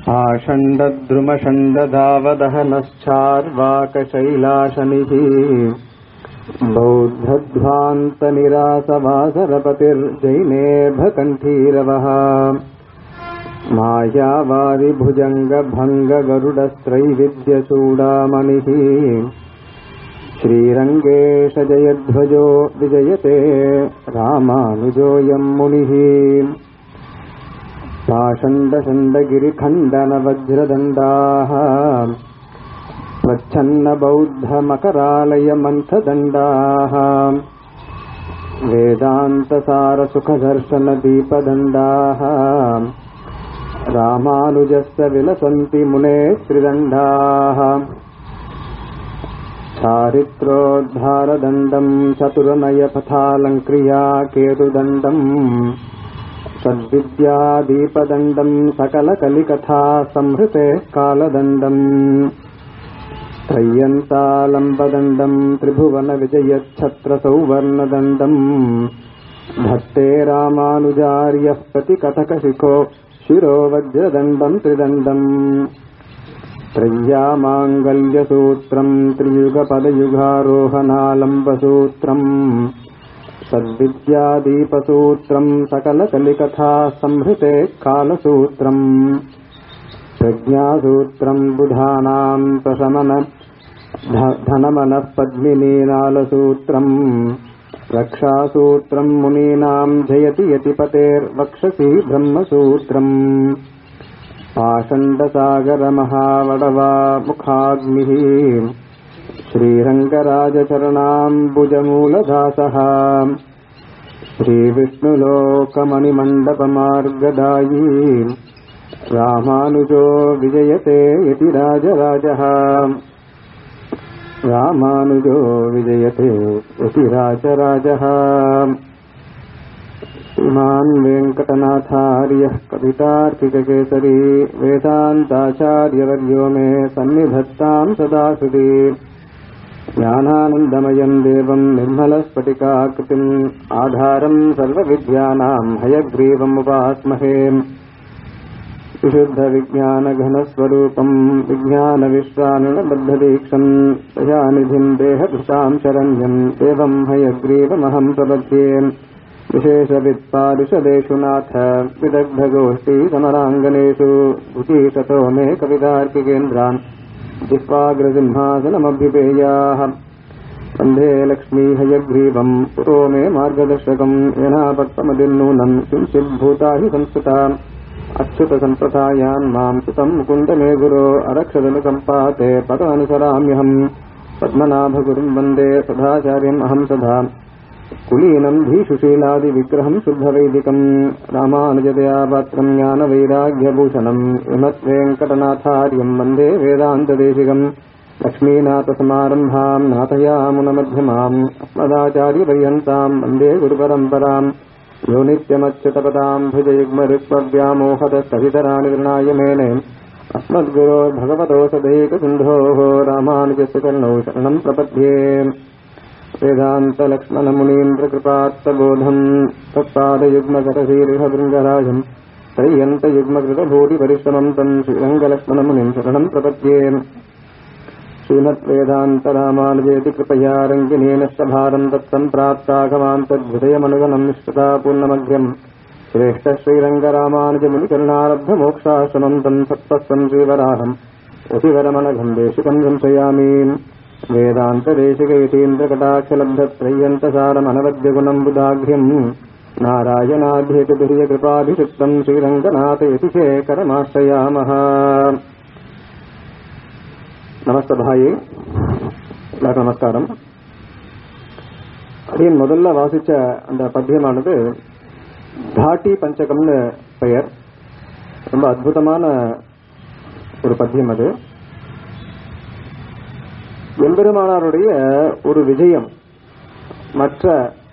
आषण्डद्रुमषण्डधावदहनश्चार्वाकशैलाशनिः बौद्धध्वान्तनिरासवासरपतिर्जैनेभकण्ठीरवः मायावादिभुजङ्गभङ्गगरुडस्त्रैविद्यचूडामणिः श्रीरङ्गेश जयध्वजो विजयते रामानुजोऽयम् मुनिः पाषण्डषण्डगिरिखण्डनवज्रदण्डाः स्वच्छन्नबौद्धमकरालयमन्थदण्डाः वेदान्तसारसुखदर्शनदीपदण्डाः रामानुजस्य विलसन्ति मुने त्रिदण्डाः चारित्रोद्धारदण्डम् चतुरनयपथालङ्क्रिया केतुदण्डम् सद्विद्यादीपदण्डम् सकलकलिकथा संहृते कालदण्डम् त्रय्यन्तालम्बदण्डम् त्रिभुवनविजयच्छत्रसौवर्णदण्डम् भक्ते रामानुजार्यः प्रतिकथकशिखो शिरोवज्रदण्डम् त्रिदण्डम् त्रय्यामाङ्गल्यसूत्रम् त्रियुगपदयुगारोहणालम्बसूत्रम् सद्विद्यादीपसूत्रम् सकलकलिकथा संहृते कालसूत्रम् प्रज्ञासूत्रम् बुधानाम् प्रशमन धनमनः पद्मिनीनालसूत्रम् रक्षासूत्रम् मुनीनाम् जयति यतिपतेर्वक्षसि ब्रह्मसूत्रम् पाषण्डसागरमहावडवा मुखाग्निः श्रीरङ्गराजचरणाम्बुजमूलदासः श्रीविष्णुलोकमणिमण्डपमार्गदायी रामानुजो विजयते यति राजराजः रामानुजो विजयते यति राजराजः श्रीमान् वेङ्कटनाथार्यः कवितार्किककेसरी वेदान्ताचार्यवर्यो मे सन्निधत्ताम् सदा हृदि ज्ञानानन्दमयम् देवम् निर्मलस्फटिकाकृतिम् आधारम् सर्वविद्यानाम् हयग्रीवमुपास्महे विशुद्धविज्ञानघनस्वरूपम् विज्ञानविश्वानबद्धदीक्षम् दयानिधिम् देहभृताम् शरण्यम् देवम् हयग्रीवमहम् प्रपद्ये विशेषवित्पादिषदेषु नाथ विदग्धगोष्ठी समराङ्गनेषु भुतीशतो मे कवितार्किकेन्द्रान् जिह्वाग्रसिंहासनमभ्युपेयाः वन्दे लक्ष्मीहयग्रीवम् पुरो मे मार्गदर्शकम् येनापक्वमदिर्नूनम् किञ्चिद्भूता हि संस्कृता अच्युतसम्प्रदायान् माम् सुतम् मुकुन्द मे गुरो अरक्षदनुकम्पाते पदानुसराम्यहम् पद्मनाभगुरुम् वन्दे सदाचार्यम् अहम् सदा कुलीनम् धीशुशीलादिविग्रहम् शुद्धवैदिकम् रामानुजदयापात्रम् ज्ञानवैराग्यभूषणम् इमत्वेङ्कटनाथार्यम् वन्दे वेदान्तदेशिकम् लक्ष्मीनाथसमारम्भाम् नाथयामुनमध्यमाम् अस्मदाचार्यपर्यन्ताम् वन्दे गुरुपरम्पराम् यो नित्यमच्युतपदाम् भुजयुग्मरुक्मव्यामोहदस्तभितराणि वृणाय मेने अस्मद्गुरोर्भगवतोषधैकसिन्धोः रामानुजस्य चरणौ शरणम् प्रपद्ये वेदान्तलक्ष्मणमुनीन्द्रकृपात्तबोधम् तत्पादयुग्मकरशीर्षभृङ्गराजम् त्रय्यन्तयुग्मकृतभूतिपरिश्रमम् तम् श्रीरङ्गलक्ष्मणमुनिम् शरणम् प्रपद्ये श्रीमद्वेदान्तरामानुजेति कृपया रङ्गिनेन सभारम् तत्सम्प्राप्ताघवान् तद्हृदयमनुगणम् निष्कृता पूर्णमघ्यम् श्रेष्ठ श्रीरङ्गरामानुजमुनिकरुणारब्धमोक्षाश्रमम् तम् सत्त्वम् श्रीवराहम् रतिवरमनघम् देशिकम् संशयामि वेदान्तदेशिकयतीन्द्रकटाक्षलब्धत्रय्यन्तसारमनवद्यगुणम् बुधाघ्र्यम् नारायणाध्येतुर्यकृपाभिषिक्तम् श्रीरङ्गनाथ यतिशेखरमाश्रयामः நமஸ்தபாயே எல்லாருக்கும் நமஸ்காரம் அடியன் முதல்ல வாசிச்ச அந்த பத்தியமானது தாட்டி பஞ்சகம்னு பெயர் ரொம்ப அற்புதமான ஒரு பத்தியம் அது எம்பெருமானாருடைய ஒரு விஜயம் மற்ற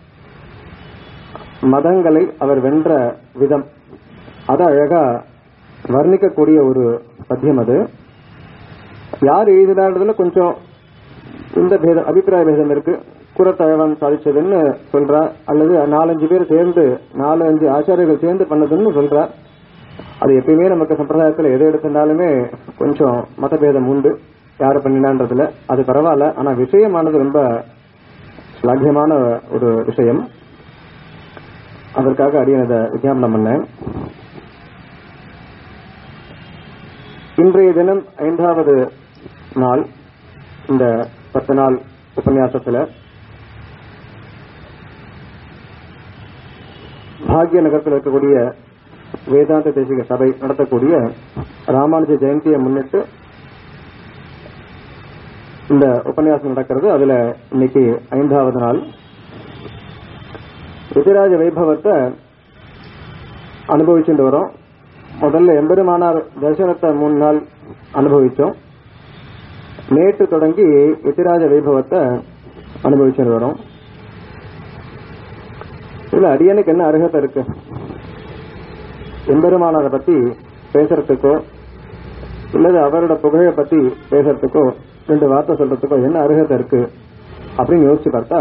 மதங்களை அவர் வென்ற விதம் அதை அழகா வர்ணிக்கக்கூடிய ஒரு பத்தியம் அது யார் எழுதினான்றதுல கொஞ்சம் இந்த பேதம் அபிப்பிராய பேதம் இருக்கு குரத்தழவன் சாதிச்சதுன்னு சொல்றா அல்லது நாலஞ்சு பேர் சேர்ந்து நாலு அஞ்சு ஆச்சாரியர்கள் சேர்ந்து பண்ணதுன்னு சொல்றா அது எப்பயுமே நமக்கு சம்பிரதாயத்துல எது எடுத்திருந்தாலுமே கொஞ்சம் மதபேதம் உண்டு யாரு பண்ணினான்றதுல அது பரவாயில்ல ஆனா விஷயமானது ரொம்ப ஸ்லாகியமான ஒரு விஷயம் அதற்காக அடியன் இதை விஜயாபனம் பண்ணேன் இன்றைய தினம் ஐந்தாவது நாள் இந்த பத்து நாள் உபன்யாசத்துல பாக்ய நகரத்தில் இருக்கக்கூடிய வேதாந்த தேசிக சபை நடத்தக்கூடிய ராமானுஜ ஜெயந்தியை முன்னிட்டு இந்த உபன்யாசம் நடக்கிறது அதுல இன்னைக்கு ஐந்தாவது நாள் எதிராஜ வைபவத்தை அனுபவிச்சுட்டு வரோம் முதல்ல எம்பெருமானார் தரிசனத்தை மூணு நாள் அனுபவிச்சோம் நேற்று தொடங்கி எதிராஜ வைபவத்தை அனுபவிச்சுட்டு வரோம் இதுல அடியனுக்கு என்ன அருகதை இருக்கு எம்பெருமானாரை பத்தி பேசுறதுக்கோ இல்லது அவரோட புகழை பத்தி பேசுறதுக்கோ ரெண்டு வார்த்தை சொல்றதுக்கோ என்ன அருகதை இருக்கு அப்படின்னு யோசிச்சு பார்த்தா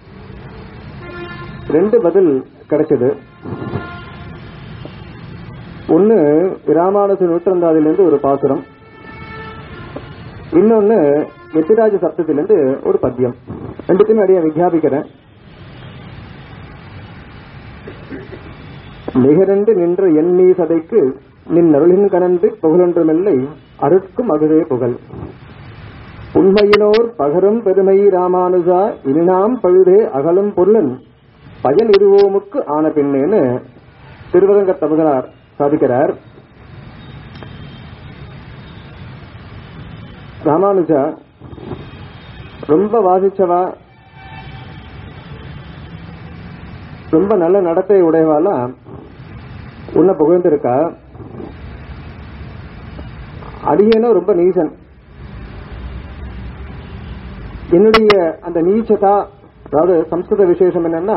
ரெண்டு பதில் கிடைச்சது ஒன்னு ராமானுஜ நூற்றந்தாதிலிருந்து ஒரு பாசுரம் இன்னொன்னு எத்திராஜ சப்தத்திலிருந்து ஒரு பத்தியம் ரெண்டுத்தையுமே அடிய விஜாபிக்கிறேன் நிகரண்டு நின்ற எண்ணீ சதைக்கு நின் அருளின் கனந்து புகழொன்றுமில்லை அருட்கும் அகுதே புகழ் உண்மையினோர் பகரும் பெருமை ராமானுஜா இனினாம் பழுதே அகலும் பொருளன் பயன் இருவோமுக்கு ஆன பின்னேன்னு திருவரங்க தமுகனார் சாதிக்கிறார் ராமானுஜா ரொம்ப வாசிச்சவா ரொம்ப நல்ல நடத்தை உடையவாளா உன்னை புகழ்ந்திருக்கா அடியேனும் ரொம்ப நீசன் என்னுடைய அந்த நீச்சதா அதாவது சம்ஸ்கிருத விசேஷம் என்னன்னா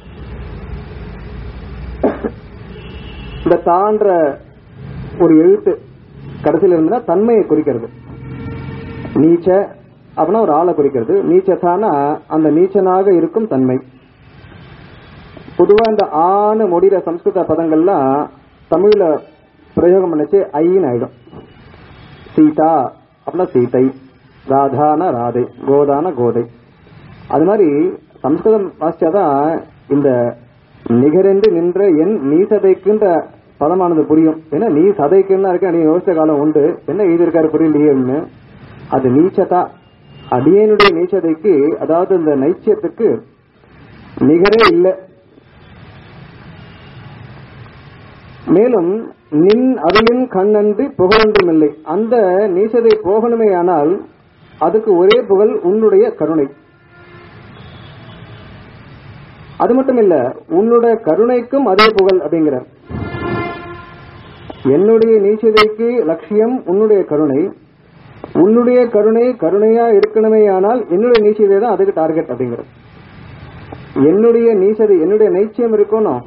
இந்த தான்ற ஒரு எழுத்து கடைசியில் இருந்ததுன்னா தன்மையை குறிக்கிறது நீச்ச அப்படின்னா ஒரு ஆளை குறிக்கிறது நீச்சதானா அந்த நீச்சனாக இருக்கும் தன்மை பொதுவா இந்த ஆணு முடிகிற சம்ஸ்கிருத பதங்கள்லாம் தமிழ்ல பிரயோகம் பண்ணிச்சு ஐன்னு ஆயிடும் சீதா அப்படின்னா சீதை ராதான ராதை கோதான கோதை அது மாதிரி சம்ஸ்கிருதம் வாசிச்சாதான் இந்த நிகரென்று நின்ற என் நீ சதைக்குன்ற பதமானது புரியும் ஏன்னா நீ சதைக்குன்னு இருக்க நீ யோசிச்ச காலம் உண்டு என்ன எழுதியிருக்காரு புரியலையேன்னு அது நீச்சதா அடியனுடைய நீச்சதைக்கு அதாவது இந்த நைச்சியத்துக்கு நிகரே இல்லை மேலும் நின் அருளின் கண்ணன்று புகழொன்றும் இல்லை அந்த நீசதை போகணுமே ஆனால் அதுக்கு ஒரே புகழ் உன்னுடைய கருணை அது மட்டும் இல்ல உன்னுடைய கருணைக்கும் அதே புகழ் அப்படிங்கிறார் என்னுடைய நீச்சதைக்கு லட்சியம் உன்னுடைய கருணை உன்னுடைய கருணை கருணையா இருக்கணுமே ஆனால் என்னுடைய நீச்சதை தான் அதுக்கு டார்கெட் அப்படிங்கிறது என்னுடைய நீசதை என்னுடைய நைச்சியம் இருக்கணும்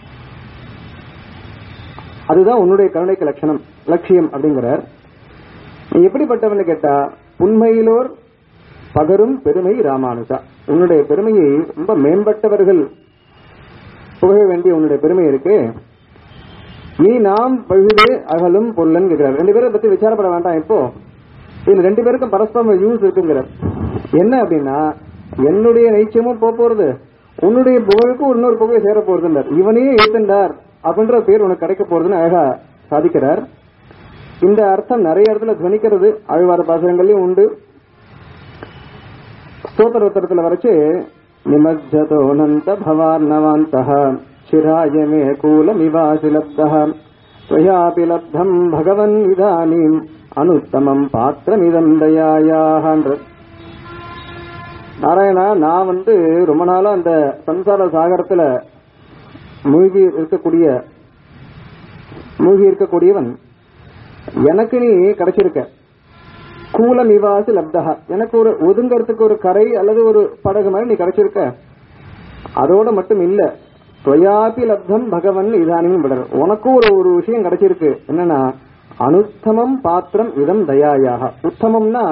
அதுதான் உன்னுடைய கருணைக்கு லட்சணம் லட்சியம் அப்படிங்கிறார் நீ எப்படிப்பட்டவன்னு கேட்டா உண்மையிலோர் பகரும் பெருமை ராமானுஜா உன்னுடைய பெருமையை ரொம்ப மேம்பட்டவர்கள் புகழ வேண்டிய உன்னுடைய பெருமை இருக்கு நீ நாம் பழுது அகலும் பொருளன் கேட்கிறார் ரெண்டு பேரை பத்தி விசாரப்பட வேண்டாம் இப்போ இதுல ரெண்டு பேருக்கும் பரஸ்பரம் யூஸ் இருக்குங்கிறார் என்ன அப்படின்னா என்னுடைய நைச்சியமும் போக போறது உன்னுடைய புகழுக்கும் இன்னொரு புகழ் சேர போறதுன்றார் இவனையே ஏத்தண்டார் அப்படின்ற பேர் உனக்கு கிடைக்க போறதுன்னு அழகா சாதிக்கிறார் இந்த அர்த்தம் நிறைய இடத்துல துவனிக்கிறது ஆழ்வார பாசனங்களையும் உண்டு ஸ்தோத்திர உத்தரத்துல வரைச்சு நிமஜ்ஜதோனந்த பவார்ணவாந்த சிராய மே கூலமிவாசி லப்தः त्वयापि லப்தம் பகவன் இதானீம் அனுத்தமம் பாத்திரமிதம் தயாயாகன்ற நாராயணா நான் வந்து ரொம்ப நாளா அந்த சம்சார சாகரத்துல மூழ்கி இருக்கக்கூடிய மூழ்கி இருக்கக்கூடியவன் எனக்கு நீ கிடைச்சிருக்க கூல நிவாசி லப்தகா எனக்கு ஒரு ஒதுங்கறதுக்கு ஒரு கரை அல்லது ஒரு படகு மாதிரி நீ கிடைச்சிருக்க அதோட மட்டும் இல்ல துவயாபி லப்தம் பகவன் இதானியும் விடர் உனக்கும் ஒரு ஒரு விஷயம் கிடைச்சிருக்கு என்னன்னா அனுத்தமம் பாத்திரம் இதம் தயாயாக உத்தமம்னா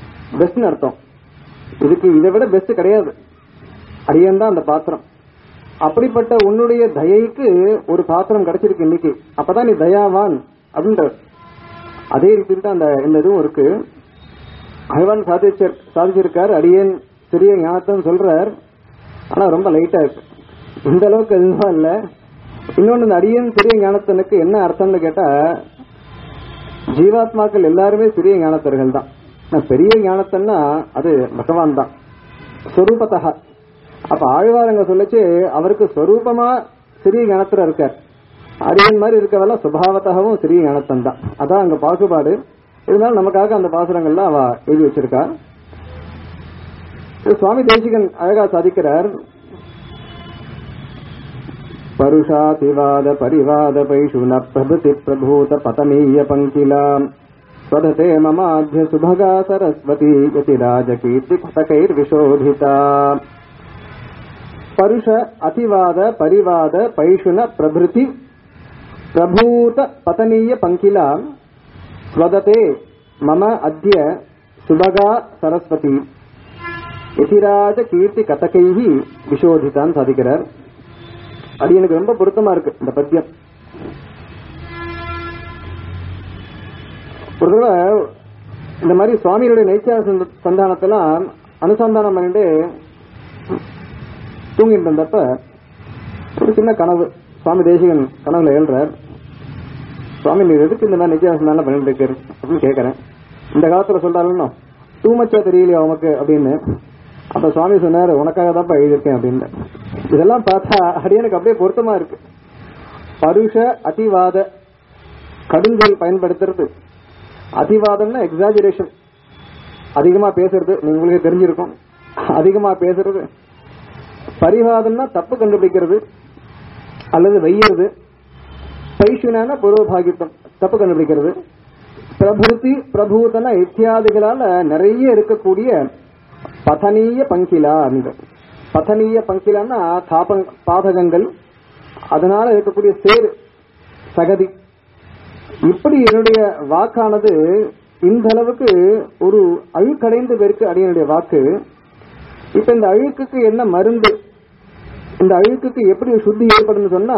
பெஸ்ட்னு அர்த்தம் இதுக்கு இதை விட பெஸ்ட் கிடையாது அடியன் தான் அந்த பாத்திரம் அப்படிப்பட்ட உன்னுடைய தயைக்கு ஒரு பாத்திரம் கிடைச்சிருக்கு இன்னைக்கு அப்பதான் நீ தயாவான் அப்படின்ற அதே ரீதியில் தான் அந்த இந்த இதுவும் இருக்கு பகவான் சாதிச்ச சாதிச்சிருக்கார் அடியேன் சிறிய ஞானத்தம் சொல்றார் ஆனா ரொம்ப லைட்டா இருக்கு இந்த அளவுக்கு எதுவும் இல்ல இன்னொன்னு இந்த அடியன் சிறிய ஞானத்தனுக்கு என்ன அர்த்தம்னு கேட்டா ஜீவாத்மாக்கள் எல்லாருமே சிறிய ஞானத்தர்கள் தான் ஆனா பெரிய ஞானத்தன்னா அது பகவான் தான் ஸ்வரூபத்தகா அப்ப ஆழ்வாரங்க சொல்லச்சு அவருக்கு ஸ்வரூபமா சிறிய ஞானத்துல இருக்கார் அரியன் மாதிரி இருக்கவெல்லாம் சுபாவத்தகவும் சிறிய ஞானத்தன் தான் அதான் அங்க பாகுபாடு இருந்தாலும் நமக்காக அந்த பாசுரங்கள்லாம் அவ எழுதி வச்சிருக்கா இது சுவாமி தேசிகன் அழகா சாதிக்கிறார் பருஷாதிவாத பரிவாத பைஷுன பிரபுதி பிரபூத பதமீய பங்கிலாம் स्वधते ममाध्य सुभगा सरस्वती यतिराजकीर्ति कटकैर्विशोधिता परुष अतिवाद परिवाद पैशुन प्रभृति प्रभूत पतनीय पंकिला स्वदते मम अद्य सुभगा सरस्वती யதிராஜ கீர்த்தி கதகைஹி விஷோதிதான் சாதிக்கிறார் அது எனக்கு ரொம்ப பொருத்தமா இருக்கு இந்த பத்தியம் ஒரு தடவை இந்த மாதிரி சுவாமியுடைய நைச்சியா சந்தானத்தெல்லாம் அனுசந்தானம் பண்ணிட்டு தூங்கிட்டு இருந்தப்ப ஒரு சின்ன கனவு சுவாமி தேசிகன் கனவுல எழுறார் சுவாமி நீர் எதுக்கு இந்த மாதிரி நைச்சியா சந்தானம் பண்ணிட்டு இருக்காரு அப்படின்னு கேட்கறேன் இந்த காலத்துல சொல்றாருன்னா டூ மச்சா தெரியலையா உனக்கு அப்படின்னு அப்ப சுவாமி சொன்னாரு உனக்காக தான் எழுதியிருக்கேன் அப்படின்னு இதெல்லாம் பார்த்தா அடியனுக்கு அப்படியே பொருத்தமா இருக்கு பருஷ அதிவாத கடுஞ்சொல் பயன்படுத்துறது அதிவாதம்னா எக்ஸாஜரேஷன் அதிகமா பேசுறது நீங்க உங்களுக்கு தெரிஞ்சிருக்கும் அதிகமா பேசுறது பரிவாதம்னா தப்பு கண்டுபிடிக்கிறது அல்லது வையறது பைஷுனான பூர்வபாகித்தம் தப்பு கண்டுபிடிக்கிறது பிரபுதி பிரபூதன இத்தியாதிகளால நிறைய இருக்கக்கூடிய பதனீய பங்கிலா பதனீய பங்கிலான்னா தாபங் பாதகங்கள் அதனால இருக்கக்கூடிய சேர் சகதி இப்படி என்னுடைய வாக்கானது இந்த அளவுக்கு ஒரு அழுக்கடைந்து பேருக்கு அடியனுடைய வாக்கு இப்ப இந்த அழுக்குக்கு என்ன மருந்து இந்த அழுக்குக்கு எப்படி சுத்தி ஏற்படும் சொன்னா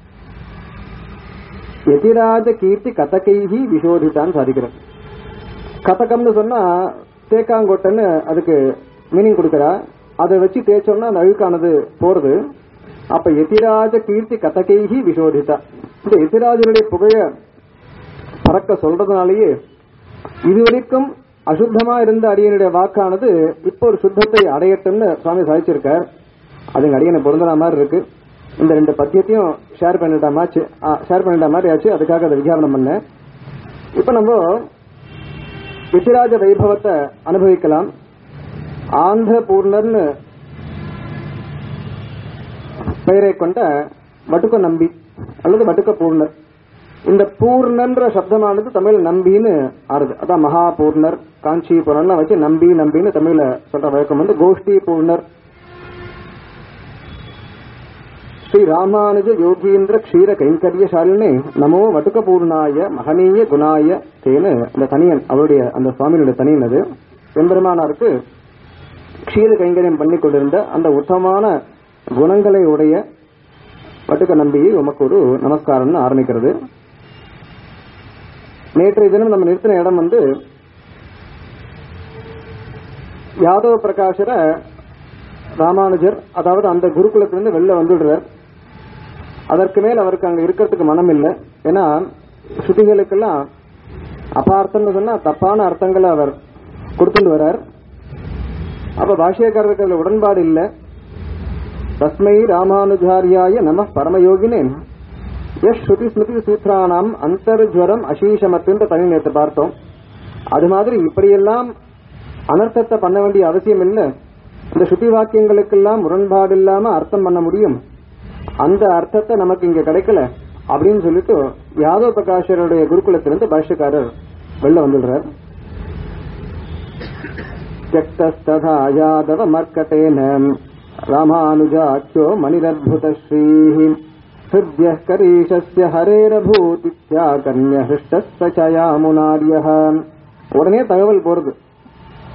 எதிராஜ கீர்த்தி கதகைஹி விஷோதித்தான் சாதிக்கிறார் கதகம்னு சொன்னா தேக்காங்கொட்டன்னு அதுக்கு மீனிங் கொடுக்கறா அதை வச்சு தேய்ச்சோம்னா அந்த அழுக்கானது போறது அப்ப எதிராஜ கீர்த்தி கதகைஹி விஷோதித்தா இந்த எதிராஜனுடைய புகழ பறக்க சொல்றதுனாலேயே இதுவரைக்கும் அசுத்தமா இருந்த அடியனுடைய வாக்கானது இப்போ ஒரு சுத்தத்தை அடையட்டும்னு சுவாமி சாதிச்சிருக்கார் அதுங்க அடியனை பொருந்தன மாதிரி இருக்கு இந்த ரெண்டு பத்தியத்தையும் ஷேர் பண்ணிட்ட மாதிரி ஷேர் பண்ணிட்ட மாதிரி ஆச்சு அதுக்காக அதை விஜயாபனம் பண்ணேன் இப்ப நம்ம ரிஷிராஜ வைபவத்தை அனுபவிக்கலாம் ஆந்திர பூர்ணர்னு பெயரை கொண்ட வட்டுக்க நம்பி அல்லது வட்டுக்க பூர்ணர் இந்த பூர்ணன்ற சப்தமானது தமிழ் நம்பின்னு ஆறுது அதான் மகா பூர்ணர் காஞ்சி பூர்ணர்லாம் வச்சு நம்பி நம்பின்னு தமிழ்ல சொல்ற வழக்கம் வந்து கோஷ்டி பூர்ணர் ஸ்ரீ ராமானுஜ யோகீந்திர க்ஷீர கைங்கரியசாலினே நமோ வட்டுக்க பூர்ணாய மகனீய குணாய தேனு அந்த தனியன் அவருடைய அந்த சுவாமியினுடைய தனியன் அது எம்பெருமானாருக்கு க்ஷீர கைங்கரியம் பண்ணி கொண்டிருந்த அந்த உத்தமமான குணங்களை உடைய வட்டுக்க நம்பியை உமக்கு ஒரு நமஸ்காரம்னு ஆரம்பிக்கிறது நேற்றைய தினம் நம்ம நிறுத்தின இடம் வந்து யாதவ பிரகாஷரை ராமானுஜர் அதாவது அந்த குருகுலத்திலிருந்து வெளில வந்துடுறார் அதற்கு மேல் அவருக்கு அங்க இருக்கிறதுக்கு மனம் இல்லை ஏன்னா ஸ்ருதிகளுக்கெல்லாம் அபார்த்தம்னு சொன்னா தப்பான அர்த்தங்களை அவர் கொடுத்துட்டு வர்றார் அப்ப பாஷ்யக்காரருக்கு அதுல உடன்பாடு இல்லை தஸ்மை ராமானுஜாரியாய நம பரமயோகினே எஸ் ஸ்ருதி ஸ்மிருதி சூத்ரானாம் அந்தர்ஜ்வரம் அசீஷமத்துன்ற தனி நேற்று பார்த்தோம் அது மாதிரி இப்படியெல்லாம் அனர்த்தத்தை பண்ண வேண்டிய அவசியம் இல்லை இந்த ஸ்ருதி வாக்கியங்களுக்கெல்லாம் முரண்பாடு இல்லாம அர்த்தம் பண்ண முடியும் அந்த அர்த்தத்தை நமக்கு இங்க கிடைக்கல அப்படின்னு சொல்லிட்டு யாதவ பிரகாஷருடைய குருகுலத்திலிருந்து பாஷ்யக்காரர் வெளில வந்துடுறார் त्यक्तस्तथा यादव मर्कटेन रामानुजाख्यो मणिरद्भुतश्रीः हृद्यः करीशस्य हरेरभूतित्याकर्ण्य हृष्टः सचयामुनार्यः உடனே தகவல் போறது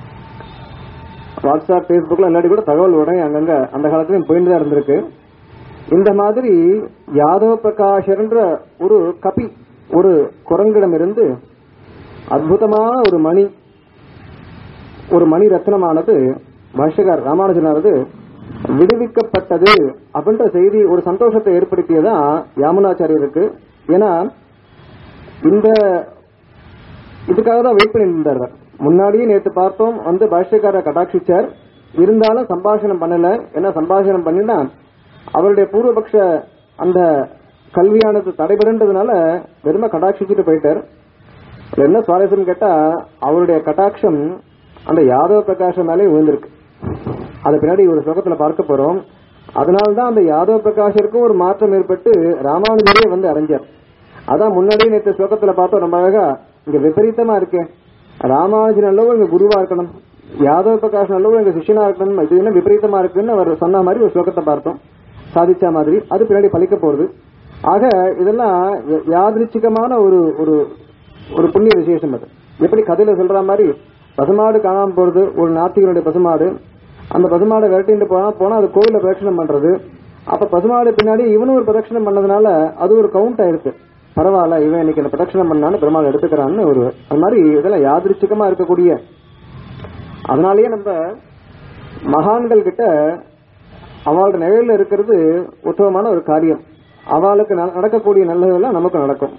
வாட்ஸ்அப் பேஸ்புக்ல இல்லாட்டி கூட தகவல் உடனே அங்கங்க அந்த காலத்துலயும் போயிட்டு தான் இருந்திருக்கு இந்த மாதிரி யாதவ பிரகாஷர்ன்ற ஒரு கபி ஒரு குரங்கிடம் இருந்து அற்புதமான ஒரு மணி ஒரு மணி ரத்னமானது பாஷ்யகார் ராமானுஜனானது விடுவிக்கப்பட்டது அப்படின்ற செய்தி ஒரு சந்தோஷத்தை ஏற்படுத்தியதான் யாமுனாச்சாரியருக்கு ஏன்னா இந்த இதுக்காக தான் வெயிட் பண்ணிட்டு இருந்தார் அவர். முன்னாடியே நேற்று பார்த்தோம் வந்து பாஷ்யக்கார கடாட்சிச்சார் இருந்தாலும் சம்பாஷணம் பண்ணல ஏன்னா சம்பாஷணம் பண்ணினா அவருடைய பூர்வபக்ஷ அந்த கல்வியானது தடைபடுன்றதுனால வெறும கடாட்சிச்சுட்டு போயிட்டார் இதுல என்ன சுவாரஸ்யம் கேட்டா அவருடைய கட்டாட்சம் அந்த யாதவ பிரகாஷம் மேலே விழுந்திருக்கு அது பின்னாடி ஒரு ஸ்லோகத்துல பார்க்க போறோம் அதனால்தான் அந்த யாதவ பிரகாஷருக்கும் ஒரு மாற்றம் ஏற்பட்டு ராமானுஜரே வந்து அடைஞ்சார் அதான் முன்னாடியே நேற்று ஸ்லோகத்துல பார்த்தோம் ரொம்ப அழகா இங்க விபரீதமா இருக்கே ராமானுஜன் அல்லவோ இங்க குருவா இருக்கணும் யாதவ பிரகாஷ் அல்லவோ இங்க சிஷ்யனா இருக்கணும் இது என்ன விபரீதமா இருக்குன்னு அவர் சொன்ன மாதிரி ஒரு ஸ்லோகத்தை பார்த்தோம் சாதிச்ச மாதிரி அது பின்னாடி பலிக்க போறது ஆக இதெல்லாம் யா- யாதృచ్ఛிகமான ஒரு ஒரு ஒரு புண்ணிய விசேஷம் அது எப்படி கதையில சொல்ற மாதிரி பசுமாடு காணாம போறது ஒரு நாத்திகனுடைய பசுமாடு அந்த பசுமாடை விரட்டிட்டு போனா போனா அது கோயில பிரதட்சணம் பண்றது அப்ப பசுமாடு பின்னாடி இவனும் ஒரு பிரதட்சணம் பண்ணதுனால அது ஒரு கவுண்ட் ஆயிருக்கு பரவாயில்ல இவன் இன்னைக்கு இந்த பிரதட்சணம் பண்ணான்னு பெருமாள் எடுத்துக்கிறான்னு ஒரு அது மாதிரி இதெல்லாம் யாதృచ్ఛிகமா இருக்கக்கூடிய அதனாலேயே நம்ம மகான்கள் கிட்ட அவளோட நிழல்ல இருக்கிறது உத்தமமான ஒரு காரியம் அவளுக்கு ந- நடக்கக்கூடிய நல்லதெல்லாம் நமக்கு நடக்கும்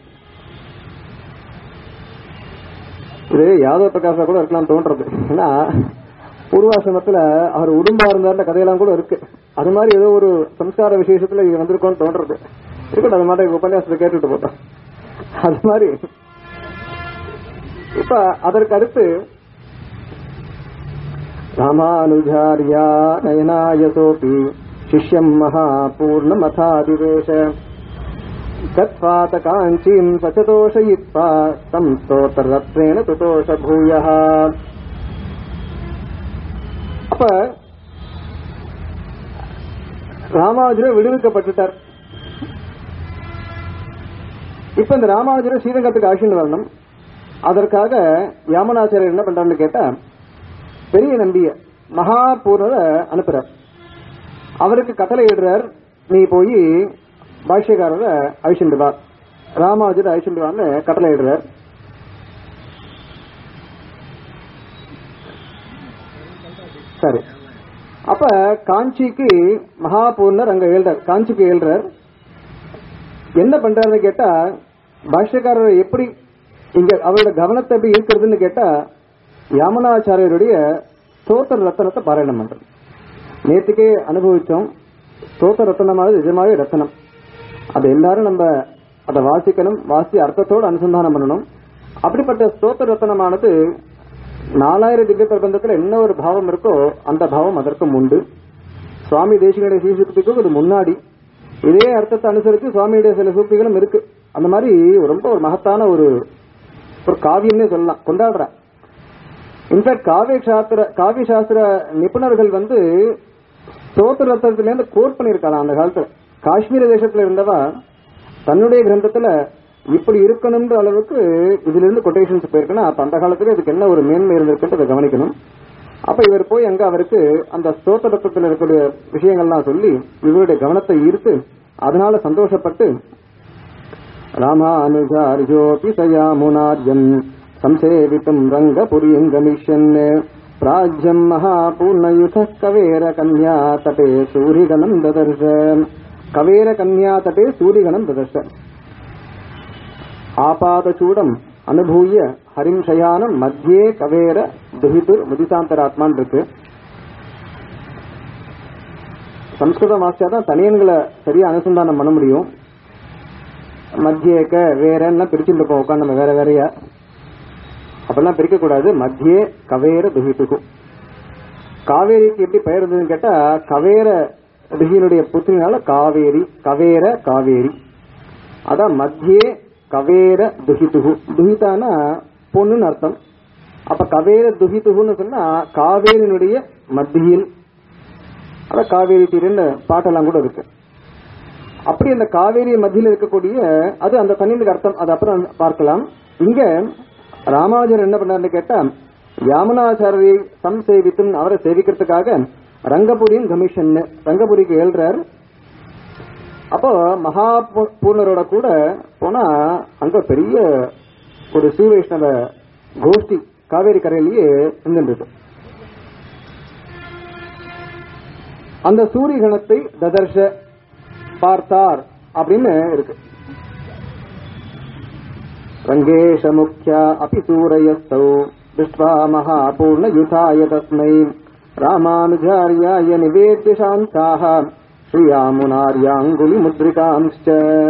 இது யாதவ பிரகாஷா கூட இருக்கலாம் தோன்றது ஏன்னா பூர்வாசிரமத்துல அவர் உடும்பா இருந்தாருன்ற கதையெல்லாம் கூட இருக்கு அது மாதிரி ஏதோ ஒரு சம்ஸ்கார விசேஷத்துல இது வந்திருக்கோம்னு தோன்றது இருக்கட்டும் அது மாதிரி உபன்யாசத்தை கேட்டுட்டு போட்டோம் அது மாதிரி இப்ப அதற்கு அடுத்து ராமானுஜாரியா நயனாயசோபி சிஷ்யம் மகாபூர்ணமதாதிவேஷ तत्पात काञ्चीम् सचतोषयित्वा तम् स्तोत्ररत्नेन तुतोष भूयः அப்ப ராமானுஜர் விடுவிக்கப்பட்டுட்டார் இப்ப இந்த ராமானுஜர் ஸ்ரீரங்கத்துக்கு அழைச்சிட்டு வரணும் அதற்காக யாமனாச்சாரியர் என்ன பண்றாருன்னு கேட்டா பெரிய நம்பிய மகாபூர்ணரை அனுப்புறார் அவருக்கு கட்டளை இடுறார் நீ போய் பாஷ்யக்காரரை அழிச்சுட்டு வா ராமானுஜர் அழிச்சுட்டு வான்னு கட்டளை இடுறார் சரி அப்ப காஞ்சிக்கு மகாபூர்ணர் அங்க எழுறார் காஞ்சிக்கு எழுறார் என்ன பண்றாருன்னு கேட்டா பாஷ்யக்காரர் எப்படி இங்க அவரோட கவனத்தை எப்படி ஈர்க்கிறதுன்னு கேட்டா யாமனாச்சாரியருடைய ஸ்தோத்திர ரத்தனத்தை பாராயணம் பண்றது நேற்றுக்கே அனுபவிச்சோம் ஸ்தோத்திர ரத்தனமானது நிஜமாவே ரத்தனம் அது எல்லாரும் நம்ம அதை வாசிக்கணும் வாசி அர்த்தத்தோடு அனுசந்தானம் பண்ணணும் அப்படிப்பட்ட ஸ்தோத்திர ரத்தனமானது நாலாயிரம் திவ்ய பிரபந்தத்துல என்ன ஒரு பாவம் இருக்கோ அந்த பாவம் அதற்கும் உண்டு சுவாமி தேசிகனுடைய சீசுக்திக்கும் இது முன்னாடி இதே அர்த்தத்தை அனுசரித்து சுவாமியுடைய சில சூக்திகளும் இருக்கு அந்த மாதிரி ரொம்ப ஒரு மகத்தான ஒரு ஒரு காவியம்னே சொல்லலாம் கொண்டாடுற இன்ஃபேக்ட் காவிய சாஸ்திர காவிய சாஸ்திர நிபுணர்கள் வந்து ஸ்தோத்திர ரத்தத்துல இருந்து கோட் பண்ணிருக்காங்க அந்த காலத்துல காஷ்மீர தேசத்துல இருந்தவா தன்னுடைய கிரந்தத்துல இப்படி இருக்கணும்ன்ற அளவுக்கு இதுல இருந்து கொட்டேஷன்ஸ் போயிருக்குன்னா அப்ப அந்த காலத்துல இதுக்கு என்ன ஒரு மேன்மை இருந்திருக்குன்றதை கவனிக்கணும் அப்ப இவர் போய் அங்க அவருக்கு அந்த ஸ்தோத்திர ரத்தத்துல இருக்கக்கூடிய விஷயங்கள்லாம் சொல்லி இவருடைய கவனத்தை ஈர்த்து அதனால சந்தோஷப்பட்டு ராமானுஜாரியோபி சயாமுனார்யம் சம்சேவித்தும் ரங்கபுரியும் கமிஷன் பிராஜ்யம் மகாபூர்ணயுத கவேர கன்யா தட்டே சூரிகணம் ததர்ஷ கவேர கன்யா தட்டே சூரிகணம் ததர்ஷ ஆபாதச்சூடம் அனுபூய ஹரிம் சயானம் மத்தியே கவேர துஹிதுர் முதிசாந்தராத்மான் இருக்கு சம்ஸ்கிருதம் வாசிச்சாதான் தனியன்களை சரியா அனுசந்தானம் பண்ண முடியும் மத்தியேக்க வேறன்னா பிரிச்சுட்டு இருப்போம் உட்காந்து நம்ம வேற வேறையா அப்பெல்லாம் பிரிக்க கூடாது மத்தியே கவேர துகித்துகு காவேரிக்கு எப்படி பெயர் இருந்ததுன்னு கேட்டா கவேர ரிஷியினுடைய புத்திரினால காவேரி கவேர காவேரி அதான் மத்தியே கவேர துகித்துகு துகிதானா பொண்ணுன்னு அர்த்தம் அப்ப கவேர துகித்துகுன்னு சொன்னா காவேரியினுடைய மத்தியில் அதான் காவேரி தீரன்னு பாட்டெல்லாம் கூட இருக்கு அப்படி அந்த காவேரி மத்தியில் இருக்கக்கூடிய அது அந்த தண்ணீருக்கு அர்த்தம் அது அப்புறம் பார்க்கலாம் இங்க ராமானுஜர் என்ன பண்ணாருன்னு கேட்டா யாமுனாச்சாரியை சம் சேவித்தும் அவரை சேவிக்கிறதுக்காக ரங்கபுரியின் கமிஷன் ரங்கபுரிக்கு எழுறார் அப்போ மகா பூ- பூர்ணரோட கூட போனா அங்க பெரிய ஒரு ஸ்ரீ வைஷ்ணவ கோஷ்டி காவேரி கரையிலேயே இருந்துருக்கு அந்த சூரியகணத்தை ததர்ஷ பார்த்தார் அப்படின்னு இருக்கு ரங்கேஷ முக்கியா அபி சூரயஸ்தௌ திருஷ்ட்வா மகாபூர்ண யுதாய தஸ்மை ராமானுஜாரியாய நிவேத்திய சாந்தாக ஸ்ரீயாமுனார்யாங்குலி முத்ரிகாம்ச்ச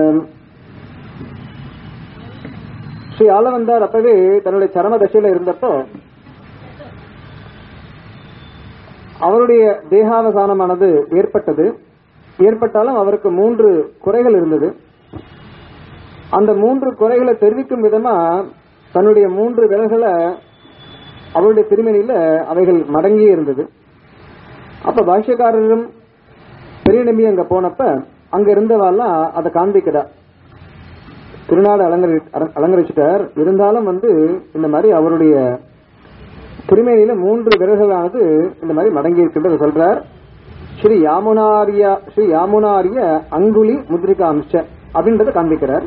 ஸ்ரீ ஆளவந்தார் அப்பவே தன்னுடைய சரம தசையில இருந்தப்போ அவருடைய தேகாவசானமானது ஏற்பட்டது ஏற்பட்டாலும் அவருக்கு மூன்று குறைகள் இருந்தது அந்த மூன்று குறைகளை தெரிவிக்கும் விதமா தன்னுடைய மூன்று விரல்களை அவருடைய திருமணியில அவைகள் மடங்கியே இருந்தது அப்ப பாஷ்யக்காரரும் பெரிய நம்பி அங்க போனப்ப அங்க இருந்தவாலாம் அதை காண்பிக்கிறா திருநாடு அலங்கரி அல- அலங்கரிச்சிட்டார் இருந்தாலும் வந்து இந்த மாதிரி அவருடைய திருமேனியில மூன்று விரல்களானது இந்த மாதிரி மடங்கி இருக்கின்றது சொல்றார் ஸ்ரீ யாமுனாரிய ஸ்ரீ யாமுனாரிய அங்குலி முத்ரிகா அம்ச அப்படின்றத காண்பிக்கிறார்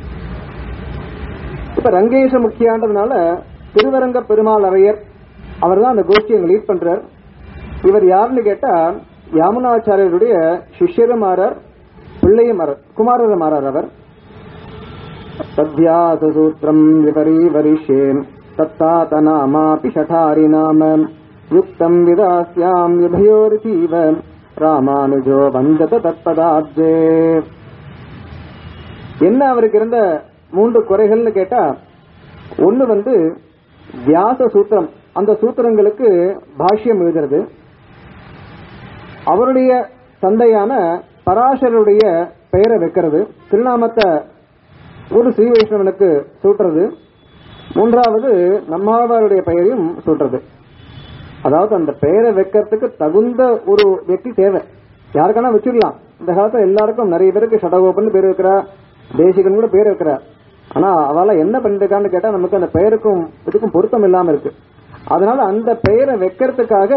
இப்ப ரங்கேஷ முக்கியான்றதுனால திருவரங்க பெருமாள் அரையர் அவர் தான் அந்த கோஷ்டியை லீட் பண்றார் இவர் யாருன்னு கேட்டா யாமுனாச்சாரியருடைய சிஷ்யருமாரர் பிள்ளையுமாரர் குமாரருமாரர் அவர் तद्ध्याससूत्रम् विपरीवरिष्ये तत्तातनामापि शठारि नाम युक्तम् विदास्याम् विभयोरितीव ராமானுஜோ வந்தத தத்பதாப்ஜே என்ன அவருக்கு இருந்த மூன்று குறைகள்னு கேட்டா ஒண்ணு வந்து வியாச சூத்திரம் அந்த சூத்திரங்களுக்கு பாஷ்யம் எழுதுறது அவருடைய தந்தையான பராசருடைய பெயரை வைக்கிறது திருநாமத்தை ஒரு ஸ்ரீ வைஷ்ணவனுக்கு சூட்டுறது மூன்றாவது நம்மாழ்வாருடைய பெயரையும் சூட்டுறது அதாவது அந்த பெயரை வைக்கிறதுக்கு தகுந்த ஒரு வெற்றி தேவை யாருக்கான வச்சிடலாம் இந்த காலத்துல எல்லாருக்கும் நிறைய பேருக்கு ஷடகோபன் பேர் வைக்கிறா தேசிகன் கூட பேர் வைக்கிறா ஆனா அவள என்ன பண்ணிருக்கான்னு கேட்டா நமக்கு அந்த பெயருக்கும் இதுக்கும் பொருத்தம் இல்லாம இருக்கு அதனால அந்த பெயரை வைக்கிறதுக்காக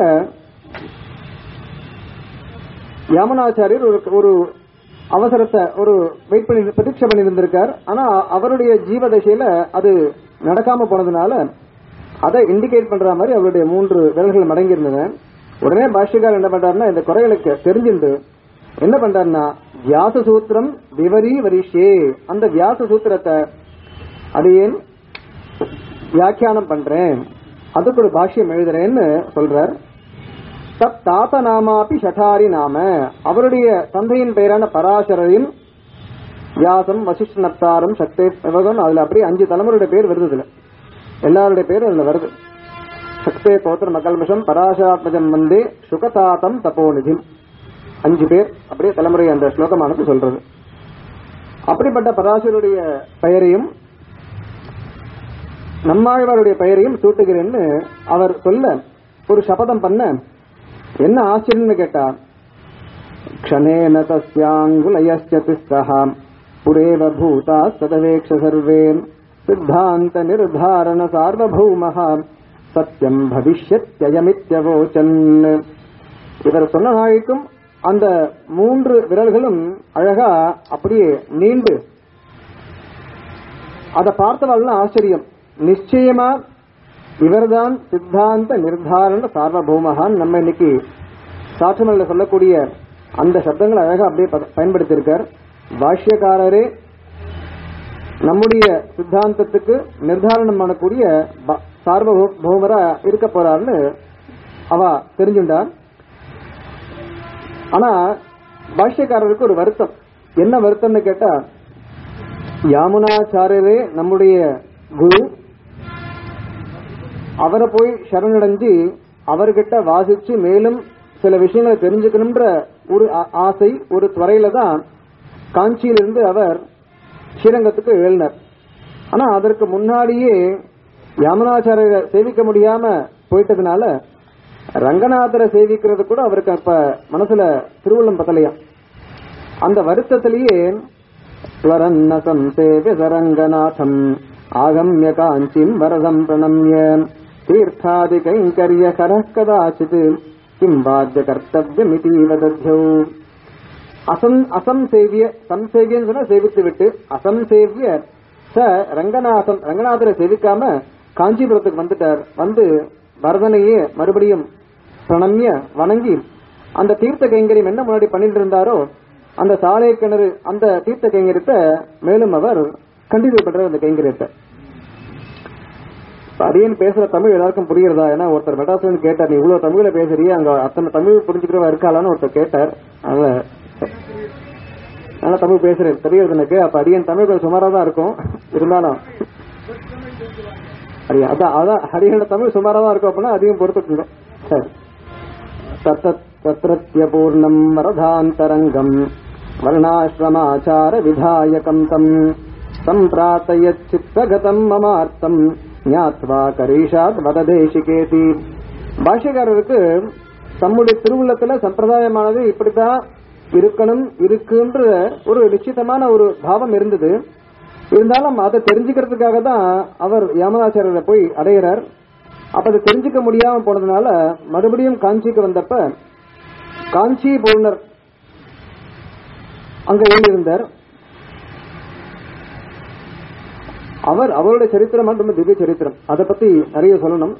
யாமனாச்சாரியர் ஒரு ஒரு அவசரத்தை ஒரு வெயிட் பண்ணி பிரதீட்சை பண்ணி இருந்திருக்கார் ஆனா அவருடைய ஜீவதசையில அது நடக்காம போனதுனால அதை இண்டிகேட் பண்ற மாதிரி அவருடைய மூன்று விரல்கள் மடங்கி இருந்தன உடனே பாஷ்யக்கார் என்ன பண்றாருன்னா இந்த குறைகளுக்கு தெரிஞ்சுண்டு என்ன பண்றாருன்னா வியாச சூத்திரம் விவரி வரிஷே அந்த வியாச சூத்திரத்தை அடியேன் வியாக்கியானம் பண்றேன் அதுக்கு ஒரு பாஷ்யம் எழுதுறேன்னு சொல்றார் தத் தாத்த நாமாபி ஷட்டாரி நாம அவருடைய தந்தையின் பெயரான பராசரையும் வியாசம் வசிஷ்ட நப்தாரம் சக்தே இவகம் அதுல அப்படியே அஞ்சு தலைமுறையுடைய பேர் வருது இதுல எல்லாருடைய பேரும் அதுல வருது சக்தே தோத்திர மகல்மிஷம் பராசாத்மஜம் வந்தே சுகதாத்தம் தபோநிதி அஞ்சு பேர் அப்படியே தலைமுறை அந்த ஸ்லோகமானது சொல்றது அப்படிப்பட்ட பராசருடைய பெயரையும் நம்மாழ்வாருடைய பெயரையும் சூட்டுகிறேன்னு அவர் சொல்ல ஒரு சபதம் பண்ண என்ன ஆச்சரியம்னு கேட்டா க்ஷணேன தஸ்யாங்குலயஸ்ய திஸ்ரஹ புரேவ பூதா சதவேக்ஷ சர்வே சித்தாந்த நிர்தாரண சார்வபௌமஹ சத்தியம் பவிஷ்யத்யயமித்யவோச்சன் இவர் சொன்ன நாளைக்கும் அந்த மூன்று விரல்களும் அழகா அப்படியே நீண்டு அதை பார்த்தவாள்னா ஆச்சரியம் நிச்சயமா இவர்தான் சித்தாந்த நிர்தாரண சார்வபௌமகான் நம்ம இன்னைக்கு சாற்றுமல்ல சொல்லக்கூடிய அந்த சப்தங்களை அழகா அப்படியே ப- பயன்படுத்தியிருக்கார் பாஷ்யக்காரரே நம்முடைய சித்தாந்தத்துக்கு நிர்தாரணம் பண்ணக்கூடிய ப- சார்வபௌமரா இருக்க போறாருன்னு அவ தெரிஞ்சுண்டார் ஆனா பாஷ்யக்காரருக்கு ஒரு வருத்தம் என்ன வருத்தம்னு கேட்டா யாமுனாச்சாரியரே நம்முடைய குரு அவரை போய் சரணடைஞ்சு அவர்கிட்ட வாசிச்சு மேலும் சில விஷயங்களை தெரிஞ்சுக்கணும்ன்ற ஒரு ஆ- ஆசை ஒரு துறையில தான் காஞ்சியிலிருந்து அவர் ஸ்ரீரங்கத்துக்கு எழுந்தார் ஆனா அதற்கு முன்னாடியே யாமுனாச்சாரியரை சேவிக்க முடியாம போயிட்டதுனால ரங்கநாதரை சேவிக்கிறது கூட அவருக்கு அப்ப மனசுல திருவுள்ளம் பத்தலையா அந்த வருத்தத்திலேயே ஸ்வரன்ன சம்சேவிய சரங்கநாதம் ஆகம்ய காஞ்சிம் வரதம் பிரணம்ய தீர்த்தாதி கைங்கரிய கரः கதாச்சித் கிம் பாத்திய கர்த்தவியமிதீவ தத்யௌ அசம் அசம்சேவிய சம்சேவியன்னு சொன்னா சேவித்து விட்டு அசம்சேவிய ச ரங்கநாதன் ரங்கநாதரை சேவிக்காம காஞ்சிபுரத்துக்கு வந்துட்டார் வந்து பரதனையே மறுபடியும் பிரணம்ய வணங்கி அந்த தீர்த்த கைங்கரியம் என்ன முன்னாடி பண்ணிட்டு இருந்தாரோ அந்த சாலை கிணறு அந்த தீர்த்த கைங்கரியத்தை மேலும் அவர் கண்டினியூ பண்றார் அந்த கைங்கரியத்தை அடியன் பேசுற தமிழ் எல்லாருக்கும் புரியுறதா ஏன்னா ஒருத்தர் மெட்ராஸ்ல இருந்து கேட்டார் நீ இவ்வளவு தமிழ்ல பேசுறியா அங்க அத்தனை தமிழ் புரிஞ்சுக்கிறவா இருக்காளான்னு ஒருத்தர் கேட்டார் அதனால நல்லா தமிழ் பேசுறேன் தெரியுது எனக்கு அப்ப அடியன் தமிழ் கொஞ்சம் சுமாரா தான் இருக்கும் இருந்தாலும் அடியா அதான் அதான் ஹரியோட தமிழ் சுமாரா தான் இருக்கும் அப்படின்னா அதிகம் பொறுத்துக்குங்க சரி தத்தத் தத்ரத்ய பூர்ணம் வரதாந்தரங்கம் வர்ணாசிரமாச்சார விதாயகம் தம் சம்பிராத்தயச்சித்தகதம் மமார்த்தம் ஞாத்வா கரீஷாத் வததேசிகேதி பாஷ்யக்காரருக்கு தம்முடைய திருவுள்ளத்துல சம்பிரதாயமானது இப்படித்தான் இருக்கணும் இருக்குன்ற ஒரு நிச்சயமான ஒரு பாவம் இருந்தது இருந்தாலும் அதை தெரிஞ்சுக்கிறதுக்காக தான் அவர் யாமதாச்சாரியரை போய் அடையிறார் அப்ப அதை தெரிஞ்சுக்க முடியாம போனதுனால மறுபடியும் காஞ்சிக்கு வந்தப்ப காஞ்சி பூர்ணர் அங்க எழுந்திருந்தார் அவர் அவருடைய சரித்திரம் ரொம்ப திவ்ய சரித்திரம் அதை பத்தி நிறைய சொல்லணும்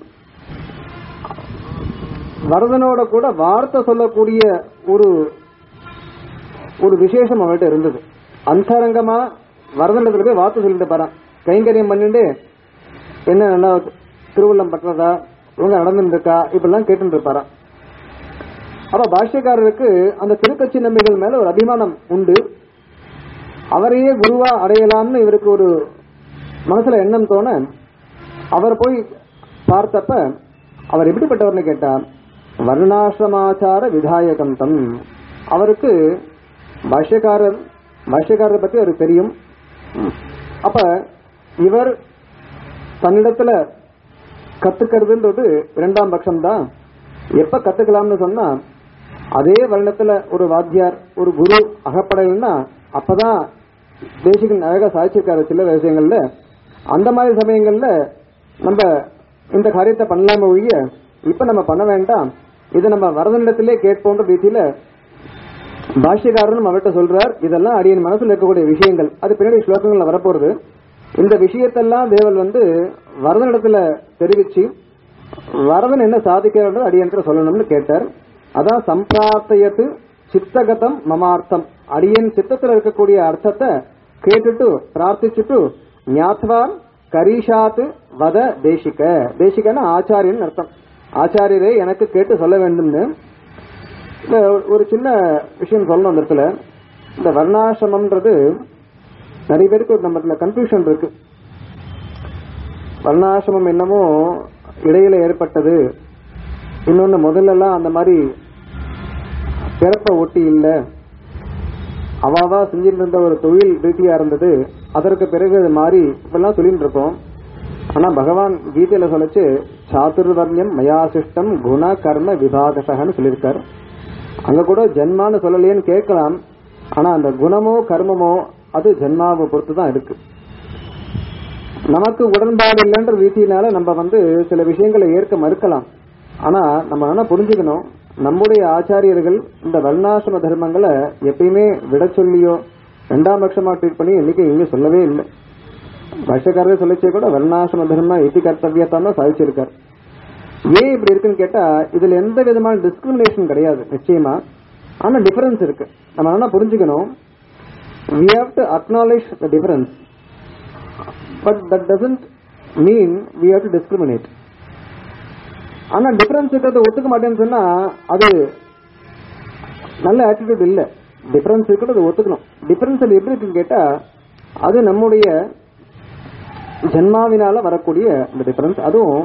வரதனோட கூட வார்த்தை சொல்லக்கூடிய ஒரு ஒரு விசேஷம் அவர்கிட்ட இருந்தது அந்தரங்கமா வரதண்டத்துல போய் வார்த்தை சொல்லிட்டு போறான் கைங்கரியம் பண்ணிட்டு என்ன நல்லா திருவள்ளம் பற்றதா இவங்க நடந்துட்டு இருக்கா இப்படிலாம் கேட்டு இருப்பாராம் அப்ப பாஷ்யக்காரருக்கு அந்த திருக்கட்சி நம்பிகள் மேல ஒரு அபிமானம் உண்டு அவரையே குருவா அடையலாம்னு இவருக்கு ஒரு மனசுல எண்ணம் தோண அவர் போய் பார்த்தப்ப அவர் எப்படிப்பட்டவர்னு கேட்டா வர்ணாசிரமாச்சார விதாயகம் தம் அவருக்கு பாஷ்யக்காரர் பாஷ்யக்காரரை பத்தி அவருக்கு தெரியும் அப்ப இவர் தன்னிடத்துல கத்துக்கிறதுன்றது இரண்டாம் பட்சம் தான் எப்ப கத்துக்கலாம்னு சொன்னா அதே வருணத்துல ஒரு வாத்தியார் ஒரு குரு அகப்படலைன்னா அப்பதான் தேசிகன் அழகா சாதிச்சிருக்காரு சில விஷயங்கள்ல அந்த மாதிரி சமயங்கள்ல நம்ம இந்த காரியத்தை பண்ணலாம ஒழிய இப்ப நம்ம பண்ண வேண்டாம் இதை நம்ம வரதனிடத்திலே கேட்போன்ற ரீதியில பாஷ்யக்காரனும் அவர்கிட்ட சொல்றார் இதெல்லாம் அடியன் மனசுல இருக்கக்கூடிய விஷயங்கள் அது பின்னாடி ஸ்லோகங்கள்ல வரப்போறது இந்த விஷயத்தெல்லாம் தேவல் வந்து வரதனிடத்துல தெரிவிச்சு வரதன் என்ன சாதிக்கிறார் அடியன்கிட்ட சொல்லணும்னு கேட்டார் அதான் சம்பிரார்த்தயத்து சித்தகதம் மமார்த்தம் அடியன் சித்தத்துல இருக்கக்கூடிய அர்த்தத்தை கேட்டுட்டு பிரார்த்திச்சுட்டு ஞாத்வான் கரீஷாத்து வத தேசிக தேசிகன்னா ஆச்சாரியன் அர்த்தம் ஆச்சாரியரே எனக்கு கேட்டு சொல்ல வேண்டும்னு இந்த ஒரு சின்ன விஷயம் சொல்லணும் அந்த இடத்துல இந்த வர்ணாசிரமம்ன்றது நிறைய பேருக்கு நம்ம கன்ஃபியூஷன் இருக்கு வர்ணாசிரமம் என்னமோ இடையில ஏற்பட்டது இன்னொன்னு முதல்ல எல்லாம் அந்த மாதிரி பிறப்ப ஒட்டி இல்ல அவாவா செஞ்சிட்டு இருந்த ஒரு தொழில் ரீதியா இருந்தது அதற்கு பிறகு அது மாறி இப்பெல்லாம் சொல்லிட்டு இருக்கோம் ஆனா பகவான் கீதையில சொல்லிச்சு சாதுர்வர்ணியம் மயாசிஷ்டம் குண கர்ம விபாகசகன்னு சொல்லியிருக்காரு அங்க கூட ஜென்மான்னு சொல்லலையேன்னு கேட்கலாம் ஆனா அந்த குணமோ கர்மமோ அது ஜென்மாவை பொறுத்து தான் இருக்கு நமக்கு உடன்பாடு இல்லைன்ற ரீதியினால நம்ம வந்து சில விஷயங்களை ஏற்க மறுக்கலாம் ஆனா நம்ம என்ன புரிஞ்சுக்கணும் நம்முடைய ஆச்சாரியர்கள் இந்த வர்ணாசிரம தர்மங்களை எப்பயுமே விட சொல்லியோ ரெண்டாம் பட்சமா ட்ரீட் பண்ணி என்னைக்கு இங்க சொல்லவே இல்லை பாஷ்யக்காரரே சொல்லிச்சே கூட வர்ணாசிரம தர்ம இத்தி கர்த்தவியத்தான் தான் சாதிச்சிருக்காரு ஏன் இப்படி இருக்குன்னு கேட்டா இதுல எந்த விதமான டிஸ்கிரிமினேஷன் கிடையாது நிச்சயமா ஆனா டிஃபரன்ஸ் இருக்கு நம்ம என்ன புரிஞ்சுக்கணும் we have to acknowledge the difference but that doesn't mean we have to discriminate ஆனா டிஃபரன்ஸ் இருக்கிறத ஒத்துக்க மாட்டேன்னு சொன்னா அது நல்ல ஆட்டிடியூட் இல்ல டிஃபரன்ஸ் இருக்கிறத ஒத்துக்கணும் டிஃபரன்ஸ் எப்படி இருக்குன்னு கேட்டா அது நம்முடைய ஜென்மாவினால வரக்கூடிய இந்த டிஃபரன்ஸ் அதுவும்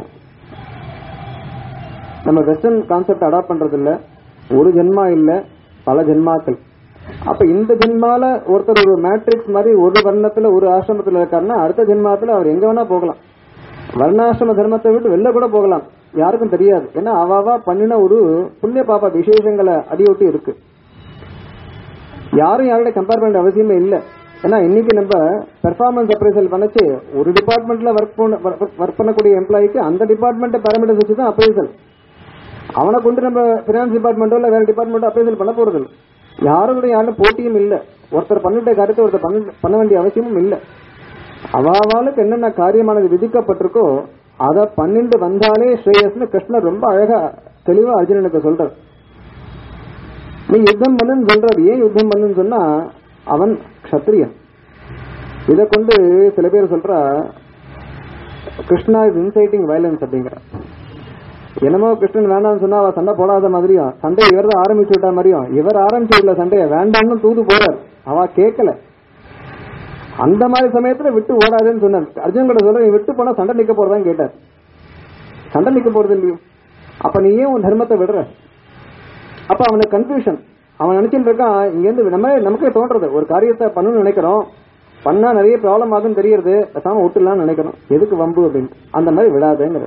நம்ம வெஸ்டர்ன் கான்செப்ட் அடாப்ட் பண்றது இல்ல ஒரு ஜென்மா இல்ல பல ஜென்மாக்கள் அப்ப இந்த ஜென்மால ஒருத்தர் ஒரு மேட்ரிக்ஸ் மாதிரி ஒரு வர்ணத்துல ஒரு ஆசிரமத்துல இருக்காருன்னா அடுத்த ஜென்மாத்துல அவர் எங்க வேணா போகலாம் வர்ணாசிரம தர்மத்தை விட்டு வெளில கூட போகலாம் யாருக்கும் தெரியாது ஏன்னா அவாவா பண்ணின ஒரு புண்ணிய பாப்பா விசேஷங்களை அடியொட்டி இருக்கு யாரும் யாரோட கம்பேர் பண்ண அவசியமே இல்ல ஏன்னா இன்னைக்கு நம்ம பெர்ஃபார்மன்ஸ் அப்ரைசல் பண்ணச்சு ஒரு டிபார்ட்மெண்ட்ல ஒர்க் ஒர்க் பண்ணக்கூடிய எம்ப்ளாய்க்கு அந்த டிபார்ட்மெண்ட் பேராமீட்டர்ஸ் வச்சு தான் அப்ரைசல் அவனை கொண்டு நம்ம பினான்ஸ் டிபார்ட்மெண்ட்டோ இல்ல வேற டிபார்ட்மெண்ட்டோ அப்ரைசல் பண்ண போறது இல்ல. யாரோட யாரும் போட்டியும் இல்ல ஒருத்தர் பண்ணிட்ட காரியத்தை ஒருத்தர் பண்ண- பண்ண வேண்டிய அவசியமும் இல்ல அவாவாளுக்கு என்னென்ன காரியமானது விதிக்கப்பட்டிருக்கோ அதை பண்ணிட்டு வந்தாலே ஸ்ரேயஸ்னு கிருஷ்ணர் ரொம்ப அழகா தெளிவா அர்ஜுனனுக்கு சொல்றார் நீ யுத்தம் பண்ணுன்னு சொல்றாரு ஏன் யுத்தம் பண்ணுன்னு சொன்னா அவன் க்ஷத்ரியன் இதை கொண்டு சில பேர் சொல்றா கிருஷ்ணா இஸ் இன்சைட்டிங் வயலன்ஸ் அப்படிங்கிற என்னமோ கிருஷ்ணன் வேண்டாம்னு சொன்னா அவ சண்டை போடாத மாதிரியும் சண்டை இவர் தான் ஆரம்பிச்சு விட்ட மாதிரியும் இவர் ஆரம்பிச்சு விடல சண்டையை வேண்டாம்னு தூது போறார் அவ கேட்கல அந்த மாதிரி சமயத்துல விட்டு ஓடாதுன்னு சொன்னார் அர்ஜுன் கூட சொல்ற நீ விட்டு போனா சண்டை நிக்க போறதான்னு கேட்டார் சண்டை நிக்க போறது இல்லையோ அப்ப நீ ஏன் உன் தர்மத்தை விடுற அப்ப அவனுக்கு கன்ஃபியூஷன் அவன் நினைச்சிட்டு இருக்கான் இங்க இருந்து நம்ம நமக்கே தோன்றது ஒரு காரியத்தை பண்ணணும்னு நினைக்கிறோம் பண்ணா நிறைய ப்ராப்ளம் ஆகும்னு தெரியறது பேசாம விட்டுலாம்னு நினைக்கிறோம் எதுக்கு வம்பு அப்படின்ட்டு அந்த மாதிரி விடாதேங்கிற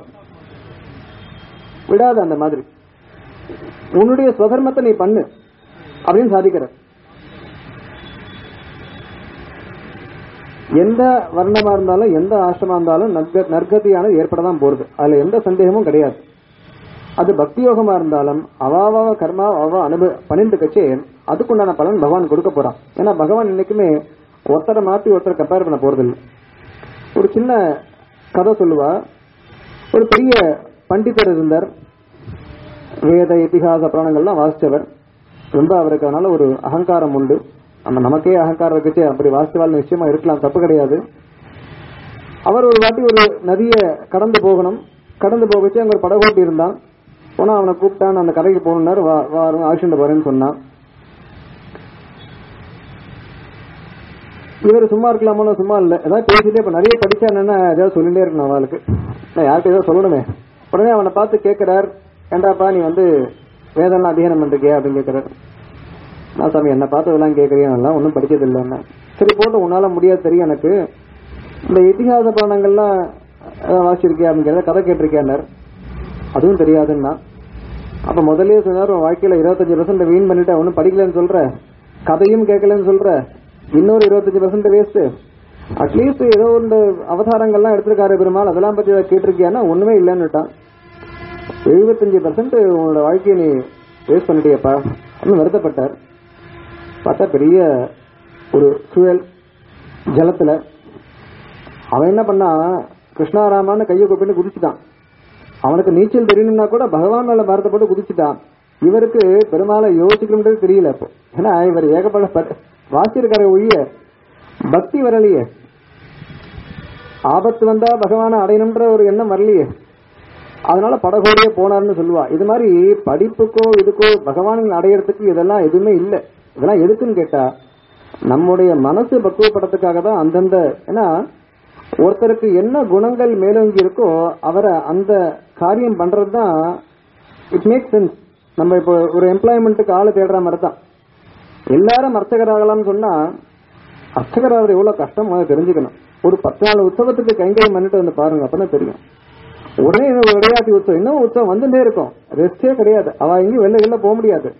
விடாத அந்த மாதிரி உன்னுடைய ஸ்வதர்மத்தை நீ பண்ணு அப்படின்னு சாதிக்கிற எந்த வர்ணமா இருந்தாலும் எந்த ஆசிரமா இருந்தாலும் நற்க- நற்கதியானது ஏற்படதான் போறது அதுல எந்த சந்தேகமும் கிடையாது அது பக்தி யோகமா இருந்தாலும் அவாவ கர்மா அவ அனுபவ பண்ணிட்டு கட்சி அதுக்குண்டான பலன் பகவான் கொடுக்க போறான் ஏன்னா பகவான் இன்னைக்குமே ஒருத்தரை மாத்தி ஒருத்தரை கம்பேர் பண்ண போறது இல்லை ஒரு சின்ன கதை சொல்லுவா ஒரு பெரிய பண்டிதர் இருந்தார் வேத இதிகாச புராணங்கள்லாம் வாசிச்சவர் ரொம்ப அவருக்கு அதனால ஒரு அகங்காரம் உண்டு நம்ம நமக்கே அகங்காரம் இருக்குச்சு அப்படி வாசிச்சவாள் நிச்சயமா இருக்கலாம் தப்பு கிடையாது அவர் ஒரு வாட்டி ஒரு நதியை கடந்து போகணும் கடந்து போகச்சு அங்க ஒரு படகோட்டி இருந்தான் போனா அவனை கூப்பிட்டான் அந்த கரைக்கு போகணுன்னாரு வா வாரும் ஆக்சிடென்ட் போறேன்னு சொன்னான் இவர் சும்மா இருக்கலாமோ சும்மா இல்ல ஏதாவது பேசிட்டே இப்ப நிறைய படிச்சா என்னன்னா ஏதாவது சொல்லிட்டே இருக்கணும் அவளுக்கு நான் யார்கிட்ட ஏதாவது சொல்லணுமே உடனே அவனை பார்த்து கேட்கிறார் ஏண்டாப்பா நீ வந்து வேதம்லாம் அத்தியனம் பண்றியா அப்படின்னு கேட்கிறார் நான் சாமி என்ன பார்த்து இதெல்லாம் கேட்கறியா எல்லாம் ஒன்றும் படிச்சது இல்லைன்னா சரி போட்டு உன்னால முடியாது தெரியும் எனக்கு இந்த இதிகாச புராணங்கள்லாம் ஏதாவது வாசிச்சிருக்கியா அப்படிங்கிறத கதை கேட்டிருக்கியான்னார் அதுவும் தெரியாதுன்னா அப்ப முதல்லயே சொன்னார் உன் வாழ்க்கையில இருபத்தஞ்சு பர்சன்ட் வீண் பண்ணிட்டு ஒன்னும் படிக்கலன்னு சொல்ற கதையும் கேட்கலன்னு சொல்ற இன்னொரு இருபத்தஞ்சு பர்சன்ட் வேஸ்ட் அட்லீஸ்ட் ஏதோ ஒரு அவதாரங்கள்லாம் எடுத்திருக்காரு பெருமாள் அதெல்லாம் பத்தி ஏதாவது கேட்டிருக்கியான்னா ஒண்ணுமே இல்லைன்னுட்டான் எழுபத்தஞ்சு பர்சன்ட் உன்னோட வாழ்க்கையை நீ வேஸ்ட் பண்ணிட்டியப்பா அப்படின்னு வருத்தப்பட்டார் பார்த்தா பெரிய ஒரு சூழல் ஜலத்துல அவன் என்ன பண்ணா கிருஷ்ணாராமான்னு கையை கூப்பிட்டு குதிச்சுட்டான் அவனுக்கு நீச்சல் தெரியணும்னா கூட பகவான் மேல பாரத்தை போட்டு குதிச்சுட்டான் இவருக்கு பெருமாளை யோசிக்கணும்ன்றது தெரியல இப்போ ஏன்னா இவர் ஏகப்பட்ட ப- வாசியிருக்காரு ஒழிய பக்தி வரலையே ஆபத்து வந்தா பகவானை அடையணும்ன்ற ஒரு எண்ணம் வரலையே அதனால படகோடியே போனார்னு சொல்லுவா இது மாதிரி படிப்புக்கோ இதுக்கோ பகவானை அடையறதுக்கு இதெல்லாம் எதுவுமே இல்லை இதெல்லாம் எதுக்குன்னு கேட்டா நம்முடைய மனசு பக்குவப்படத்துக்காக தான் அந்தந்த ஏன்னா ஒருத்தருக்கு என்ன குணங்கள் மேலோங்கி இருக்கோ அவரை அந்த காரியம் பண்றது தான் இட் மேக் சென்ஸ் நம்ம இப்போ ஒரு எம்ப்ளாய்மெண்ட்டுக்கு ஆளு தேடுற மாதிரி தான் எல்லாரும் அர்ச்சகராகலாம்னு சொன்னா அர்ச்சகராகிறது எவ்வளவு கஷ்டம் அதை தெரிஞ்சுக்கணும் ஒரு பத்து நாள் உற்சவத்துக்கு கைங்கரியம் பண்ணிட்டு வந்து பாருங்க அப்பதான் தெரியும் உடனே இது ஒரு விளையாட்டு உற்சவம் இன்னும் உற்சவம் வந்துட்டே இருக்கும் ரெஸ்டே கிடையாது அவ எங்கேயும் வெளில வெளில போக முடியாது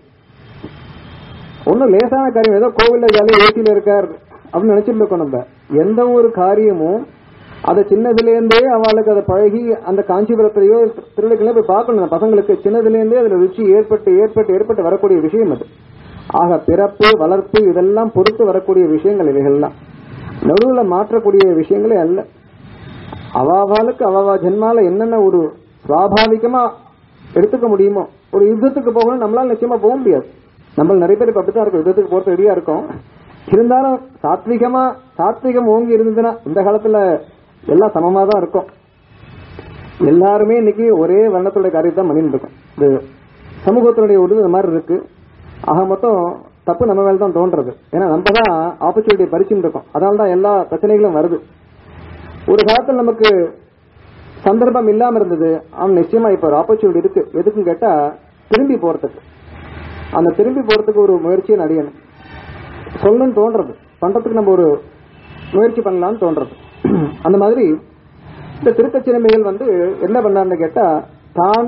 ஒன்னும் லேசான காரியம் ஏதோ கோவில்ல ஜாலியா ஏசியில இருக்கார் அப்படின்னு நினைச்சிட்டு இருக்கோம் நம்ம எந்த ஒரு காரியமும் அதை சின்னதுல இருந்தே அவளுக்கு அதை பழகி அந்த காஞ்சிபுரத்திலேயோ திருவிழாக்களையோ போய் பார்க்கணும் அந்த பசங்களுக்கு சின்னதுல இருந்தே அதுல ருச்சி ஏற்பட்டு ஏற்பட்டு ஏற்பட்டு வரக்கூடிய விஷயம் அது ஆக பிறப்பு வளர்ப்பு இதெல்லாம் பொறுத்து வரக்கூடிய விஷயங்கள் இவைகள்லாம் நடுவுல மாற்றக்கூடிய விஷயங்களே அல்ல அவாவாளுக்கு அவாவா ஜென்மால என்னென்ன ஒரு சுவாபாவிகமா எடுத்துக்க முடியுமோ ஒரு யுத்தத்துக்கு போகணும் நம்மளால நிச்சயமா போக முடியாது நம்ம நிறைய பேர் இப்ப அப்படித்தான் இருக்கும் யுத்தத்துக்கு போறது ரெடியா இருக்கும் இருந்தாலும் சாத்விகமா சாத்விகம் ஓங்கி இருந்ததுன்னா இந்த காலத்துல எல்லாம் சமமா தான் இருக்கும் எல்லாருமே இன்னைக்கு ஒரே வர்ணத்தோட காரியத்தை பண்ணிட்டு இருக்கோம் இது சமூகத்தினுடைய ஒரு இந்த மாதிரி இருக்கு ஆக மொத்தம் தப்பு நம்ம மேல தான் தோன்றது ஏன்னா நம்ம தான் ஆப்பர்ச்சுனிட்டி பறிச்சுட்டு இருக்கோம் அதனால தான் எல்லா பிரச்சனைகளும் வருது ஒரு காலத்துல நமக்கு சந்தர்ப்பம் இல்லாம இருந்தது ஆனா நிச்சயமா இப்ப ஒரு ஆப்பர்ச்சுனிட்டி இருக்கு எதுக்குன்னு கேட்டா திரும்பி போறதுக்கு அந்த திரும்பி போறதுக்கு ஒரு முயற்சியை நடிகணும் சொல்லணும்னு தோன்றது பண்றதுக்கு நம்ம ஒரு முயற்சி பண்ணலாம்னு தோன்றது அந்த மாதிரி இந்த திருக்கச்சிறுமைகள் வந்து என்ன பண்ணார்னு கேட்டா தான்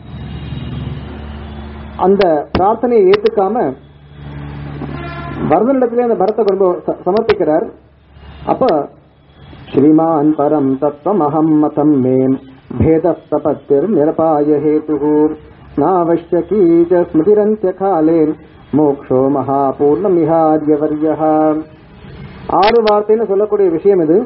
அந்த பிரார்த்தனையை ஏத்துக்காம வரதனிடத்திலே அந்த பரத்தை கொண்டு போய் ச- சமர்ப்பிக்கிறார் அப்ப ஸ்ரீமான் பரம் தத்துவம் அகம் மதம் மேம் பேதஸ்தபத்திர் நிரபாய ஹேது நாவஷ்யகீ ச ஸ்மிருதிரந்திய காலே மோக்ஷோ மகாபூர்ணமிகாரியவர்ய ஆறு வார்த்தைன்னு சொல்லக்கூடிய விஷயம் இது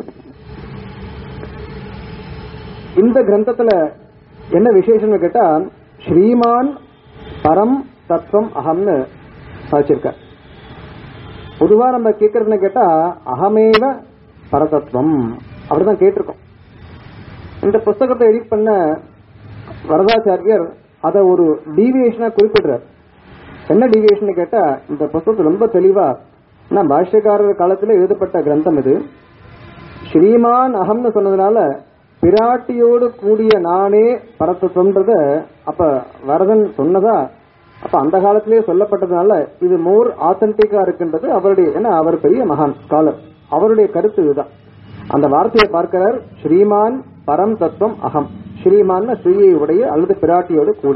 இந்த கிரந்தத்துல என்ன விசேஷம்னு கேட்டா ஸ்ரீமான் பரம் தத்துவம் அகம்னு சாதிச்சிருக்க பொதுவா நம்ம கேட்கறதுன்னு கேட்டா அகமேவ பரதத்துவம் அப்படிதான் கேட்டிருக்கோம் இந்த புஸ்தகத்தை எடிட் பண்ண வரதாச்சாரியர் அதை ஒரு டீவியேஷனா குறிப்பிடுறார் என்ன டீவியேஷன் கேட்டா இந்த புஸ்தகத்தை ரொம்ப தெளிவா நான் பாஷ்யக்காரர் காலத்துல எழுதப்பட்ட கிரந்தம் இது ஸ்ரீமான் அகம்னு சொன்னதுனால பிராட்டியோடு கூடிய நானே பரத்தத்துவம்ன்றத அப்ப வரதன் சொன்னதா அப்ப அந்த காலத்திலேயே சொல்லப்பட்டதுனால இது மோர் ஆத்தன்டிக்கா இருக்கின்றது அவருடைய ஏன்னா அவர் பெரிய மகான் ஸ்காலர் அவருடைய கருத்து இதுதான் அந்த வார்த்தையை பார்க்கிறார் ஸ்ரீமான் பரம் தத்துவம் அகம் ஸ்ரீமான் ஸ்ரீயை உடைய அல்லது பிராட்டியோடு கூட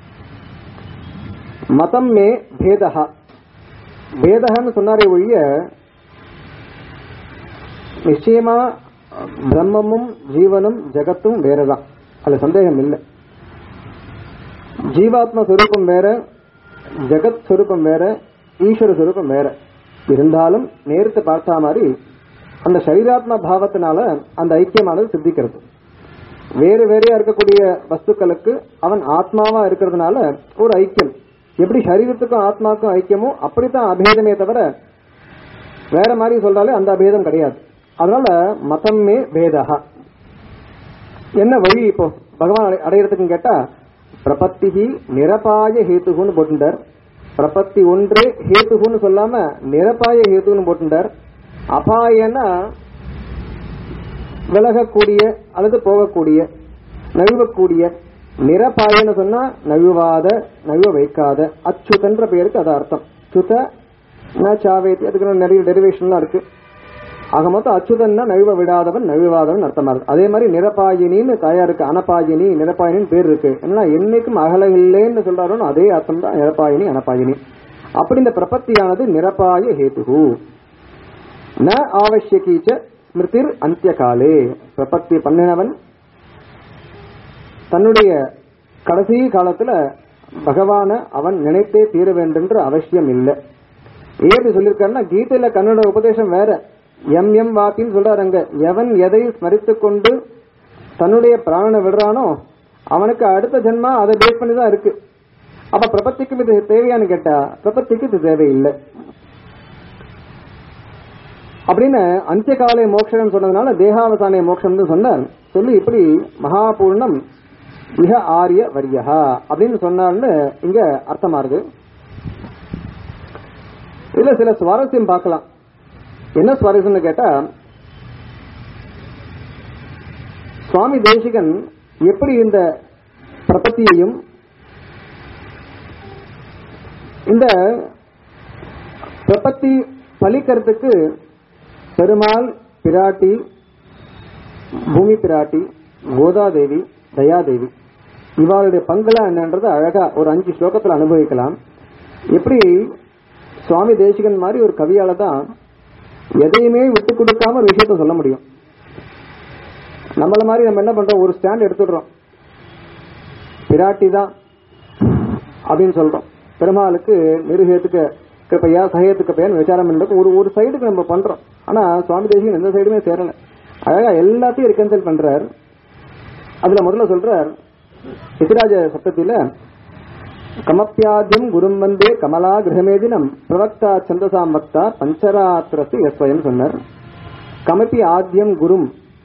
மதம் மே பேதகா பேதகன்னு சொன்னாரே ஒழிய நிச்சயமா பிரம்மமும் ஜீவனும் ஜெகத்தும் வேறதான் அதுல சந்தேகம் இல்லை ஜீவாத்ம சொரூபம் வேற ஜெகத் சொரூபம் வேற ஈஸ்வர சொரூபம் வேற இருந்தாலும் நேரத்தை பார்த்தா மாதிரி அந்த சரீராத்ம பாவத்தினால அந்த ஐக்கியமானது சித்திக்கிறது வேறு வேறையா இருக்கக்கூடிய வஸ்துக்களுக்கு அவன் ஆத்மாவா இருக்கிறதுனால ஒரு ஐக்கியம் எப்படி சரீரத்துக்கும் ஆத்மாவுக்கும் ஐக்கியமோ அப்படித்தான் அபேதமே தவிர வேற மாதிரி சொல்றாலே அந்த அபேதம் கிடையாது அதனால மதமே வேதா என்ன வழி இப்போ பகவான் அடை- அடையறதுக்குன்னு கேட்டா பிரபத்திகி நிரபாய ஹேத்துகுன்னு போட்டுட்டார் பிரபத்தி ஒன்றே ஹேத்துகுன்னு சொல்லாம நிரபாய ஹேத்துன்னு போட்டுட்டார் அபாயனா விலகக்கூடிய அல்லது போகக்கூடிய நழுவக்கூடிய நிரபாயன்னு சொன்னா நழுவாத நழுவ வைக்காத அச்சுதன்ற பெயருக்கு அது அர்த்தம் சுத ந சாவேதி அதுக்கு நிறைய டெரிவேஷன்லாம் இருக்கு ஆக மொத்தம் அச்சுதன்னா நழுவ விடாதவன் நழுவாதவன் அர்த்தமா இருக்கு அதே மாதிரி நிரபாயினின்னு தாயாருக்கு அனபாயினி நிரபாயினின்னு பேர் இருக்கு ஏன்னா என்னைக்கும் அகல இல்லைன்னு சொல்றாரோ அதே அர்த்தம் தான் நிரபாயினி அனபாயினி அப்படி இந்த பிரபத்தியானது நிரபாய ஹேதுகு ந ஆவசியகீச்ச ஸ்மிருதிர் அந்திய காலே பிரபத்தி பண்ணினவன் தன்னுடைய கடைசி காலத்துல பகவான அவன் நினைத்தே தீர வேண்டுன்ற அவசியம் இல்லை ஏன் சொல்லியிருக்காருன்னா கீதையில கண்ணோட உபதேசம் வேற எம் எம் வாக்கின்னு சொல்றாரு அங்க எவன் எதை ஸ்மரித்துக் கொண்டு தன்னுடைய பிராணனை விடுறானோ அவனுக்கு அடுத்த ஜென்மா அதை பேஸ் பண்ணி தான் இருக்கு அப்ப பிரபத்திக்கு இது தேவையான்னு கேட்டா பிரபத்திக்கு இது தேவையில்லை அப்படின்னு அந்தியகாலை மோட்சம் சொன்னதுனால தேகாவசானய மோட்சம்னு சொன்னார் சொல்லி இப்படி மகாபூர்ணம் மிக ஆரிய வரியஹா அப்படின்னு சொன்னார்னு இங்க அர்த்தமா இருக்கு இதுல சில சுவாரஸ்யம் பார்க்கலாம் என்ன சுவாரஸ்யம்னு கேட்டா சுவாமி தேசிகன் எப்படி இந்த பிரபத்தியையும் இந்த பிரபத்தி பலிக்கிறதுக்கு பெருமாள் பிராட்டி பூமி பிராட்டி கோதாதேவி தயாதேவி இவாளுடைய பங்குலாம் என்னன்றதை அழகா ஒரு அஞ்சு ஸ்லோகத்துல அனுபவிக்கலாம் எப்படி சுவாமி தேசிகன் மாதிரி ஒரு கவியால தான் எதையுமே விட்டு கொடுக்காம ஒரு விஷயத்த சொல்ல முடியும் நம்மள மாதிரி நம்ம என்ன பண்றோம் ஒரு ஸ்டாண்ட் எடுத்துடுறோம் பிராட்டி தான் அப்படின்னு சொல்றோம் பெருமாளுக்கு நிருகத்துக்கு கிருப்பையா சகயத்துக்கு பெயர் விசாரம் பண்றது ஒரு ஒரு சைடுக்கு நம்ம பண்றோம் ஆனா சுவாமி தேசிகன் எந்த சைடுமே சேரல அழகா எல்லாத்தையும் ரிகன்சல் பண்றார் அதுல முதல்ல சொல்றார் எதிராஜ சப்தத்தில கமப்பியாத்தியம் குரும் வந்தே கமலா கிரகமேதினம் பிரவக்தா சந்தசாம் வக்தா பஞ்சராத்திரத்து எஸ்வயம் சொன்னார் கமப்பி ஆத்தியம் குரும்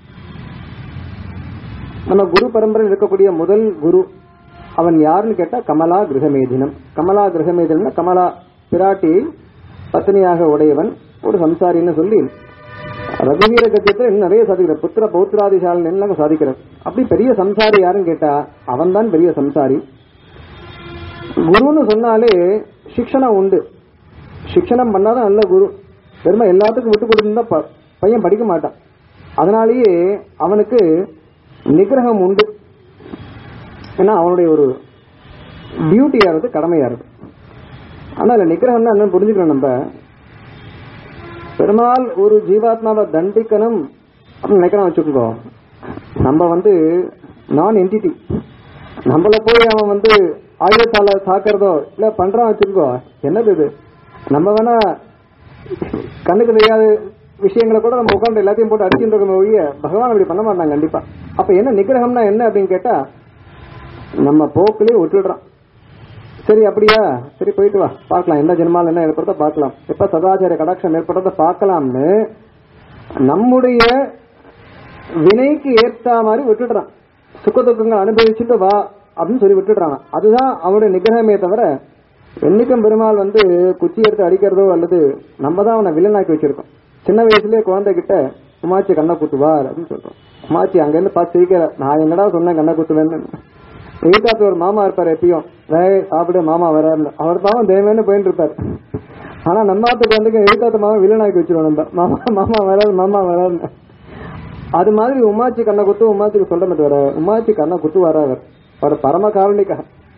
நம்ம குரு பரம்பரையில் இருக்கக்கூடிய முதல் குரு அவன் யாருன்னு கேட்டா கமலா கிரகமேதினம் கமலா கிரகமேதினம் கமலா பிராட்டியை பத்னியாக உடையவன் ஒரு சம்சாரின்னு சொல்லி ரகுவீர கத்தியத்துல இன்னும் நிறைய சாதிக்கிறார் புத்திர பௌத்திராதிசாலன் எல்லாம் சாதிக்கிறார் அப்படி பெரிய சம்சாரி யாருன்னு கேட்டா அவன் தான் பெரிய சம்சாரி குருன்னு சொன்னாலே சிக்ஷணம் உண்டு சிக்ஷணம் பண்ணாதான் நல்ல குரு பெருமை எல்லாத்துக்கும் விட்டு கொடுத்துருந்தா ப- பையன் படிக்க மாட்டான் அதனாலேயே அவனுக்கு நிகிரகம் உண்டு ஏன்னா அவனுடைய ஒரு டியூட்டியா இருக்கு கடமையா இருக்கு ஆனா இல்ல நிகிரகம்னா என்னன்னு புரிஞ்சுக்கிறோம் நம்ம பெருமாள் ஒரு ஜீவாத்மாவை தண்டிக்கணும் அப்படின்னு நினைக்கிறோம் வச்சுக்கோ நம்ம வந்து நான் என்டிட்டி நம்மள போய் அவன் வந்து ஆயுதத்தால தாக்குறதோ இல்ல பண்றான் வச்சுக்கோ என்னது இது நம்ம வேணா கண்ணுக்கு தெரியாத விஷயங்களை கூட நம்ம உட்காந்து எல்லாத்தையும் போட்டு அடிச்சுட்டு இருக்கோமே ஒழிய பகவான் அப்படி பண்ண மாட்டாங்க கண்டிப்பா அப்ப என்ன நிகிரகம்னா என்ன அப்படின்னு கேட்டா நம்ம போக்கிலே விட்டுடுறான் சரி அப்படியா சரி போயிட்டு வா பார்க்கலாம் எந்த ஜென்மால என்ன ஏற்படுறத பார்க்கலாம் எப்ப சதாச்சார கடாட்சம் ஏற்படுறத பார்க்கலாம்னு நம்முடைய வினைக்கு ஏற்ற மாதிரி விட்டுடுறான் சுக துக்கங்கள் அனுபவிச்சுட்டு வா அப்படின்னு சொல்லி விட்டுடுறாங்க அதுதான் அவனுடைய நிகிரகமே தவிர என்னைக்கும் பெருமாள் வந்து குச்சி எடுத்து அடிக்கிறதோ அல்லது நம்ம தான் அவனை வில்லனாக்கி வச்சிருக்கோம் சின்ன வயசுலயே குழந்தைகிட்ட உமாச்சி கண்ணை குத்துவார் அப்படின்னு சொல்றோம் உமாச்சி அங்க இருந்து பார்த்து சிரிக்கிற நான் எங்கடா சொன்னேன் கண்ணை குத்துவேன்னு எதிர்காலத்துல ஒரு மாமா இருப்பாரு எப்பயும் வேய் சாப்பிடு மாமா வராருன்னு அவர் பாவம் தெய்வம்னு போயிட்டு இருப்பாரு ஆனா நம்ம ஆத்துக்கு வந்து எதிர்காலத்து மாமா வில்லனாக்கி வச்சிருவோம் நம்ம மாமா மாமா வராது மாமா வராதுன்னு அது மாதிரி உமாச்சி கண்ணை குத்து உமாச்சிக்கு சொல்ல மாட்டாரு உமாச்சி கண்ணை குத்து வராவர் அவர் பரம காரணிக்கா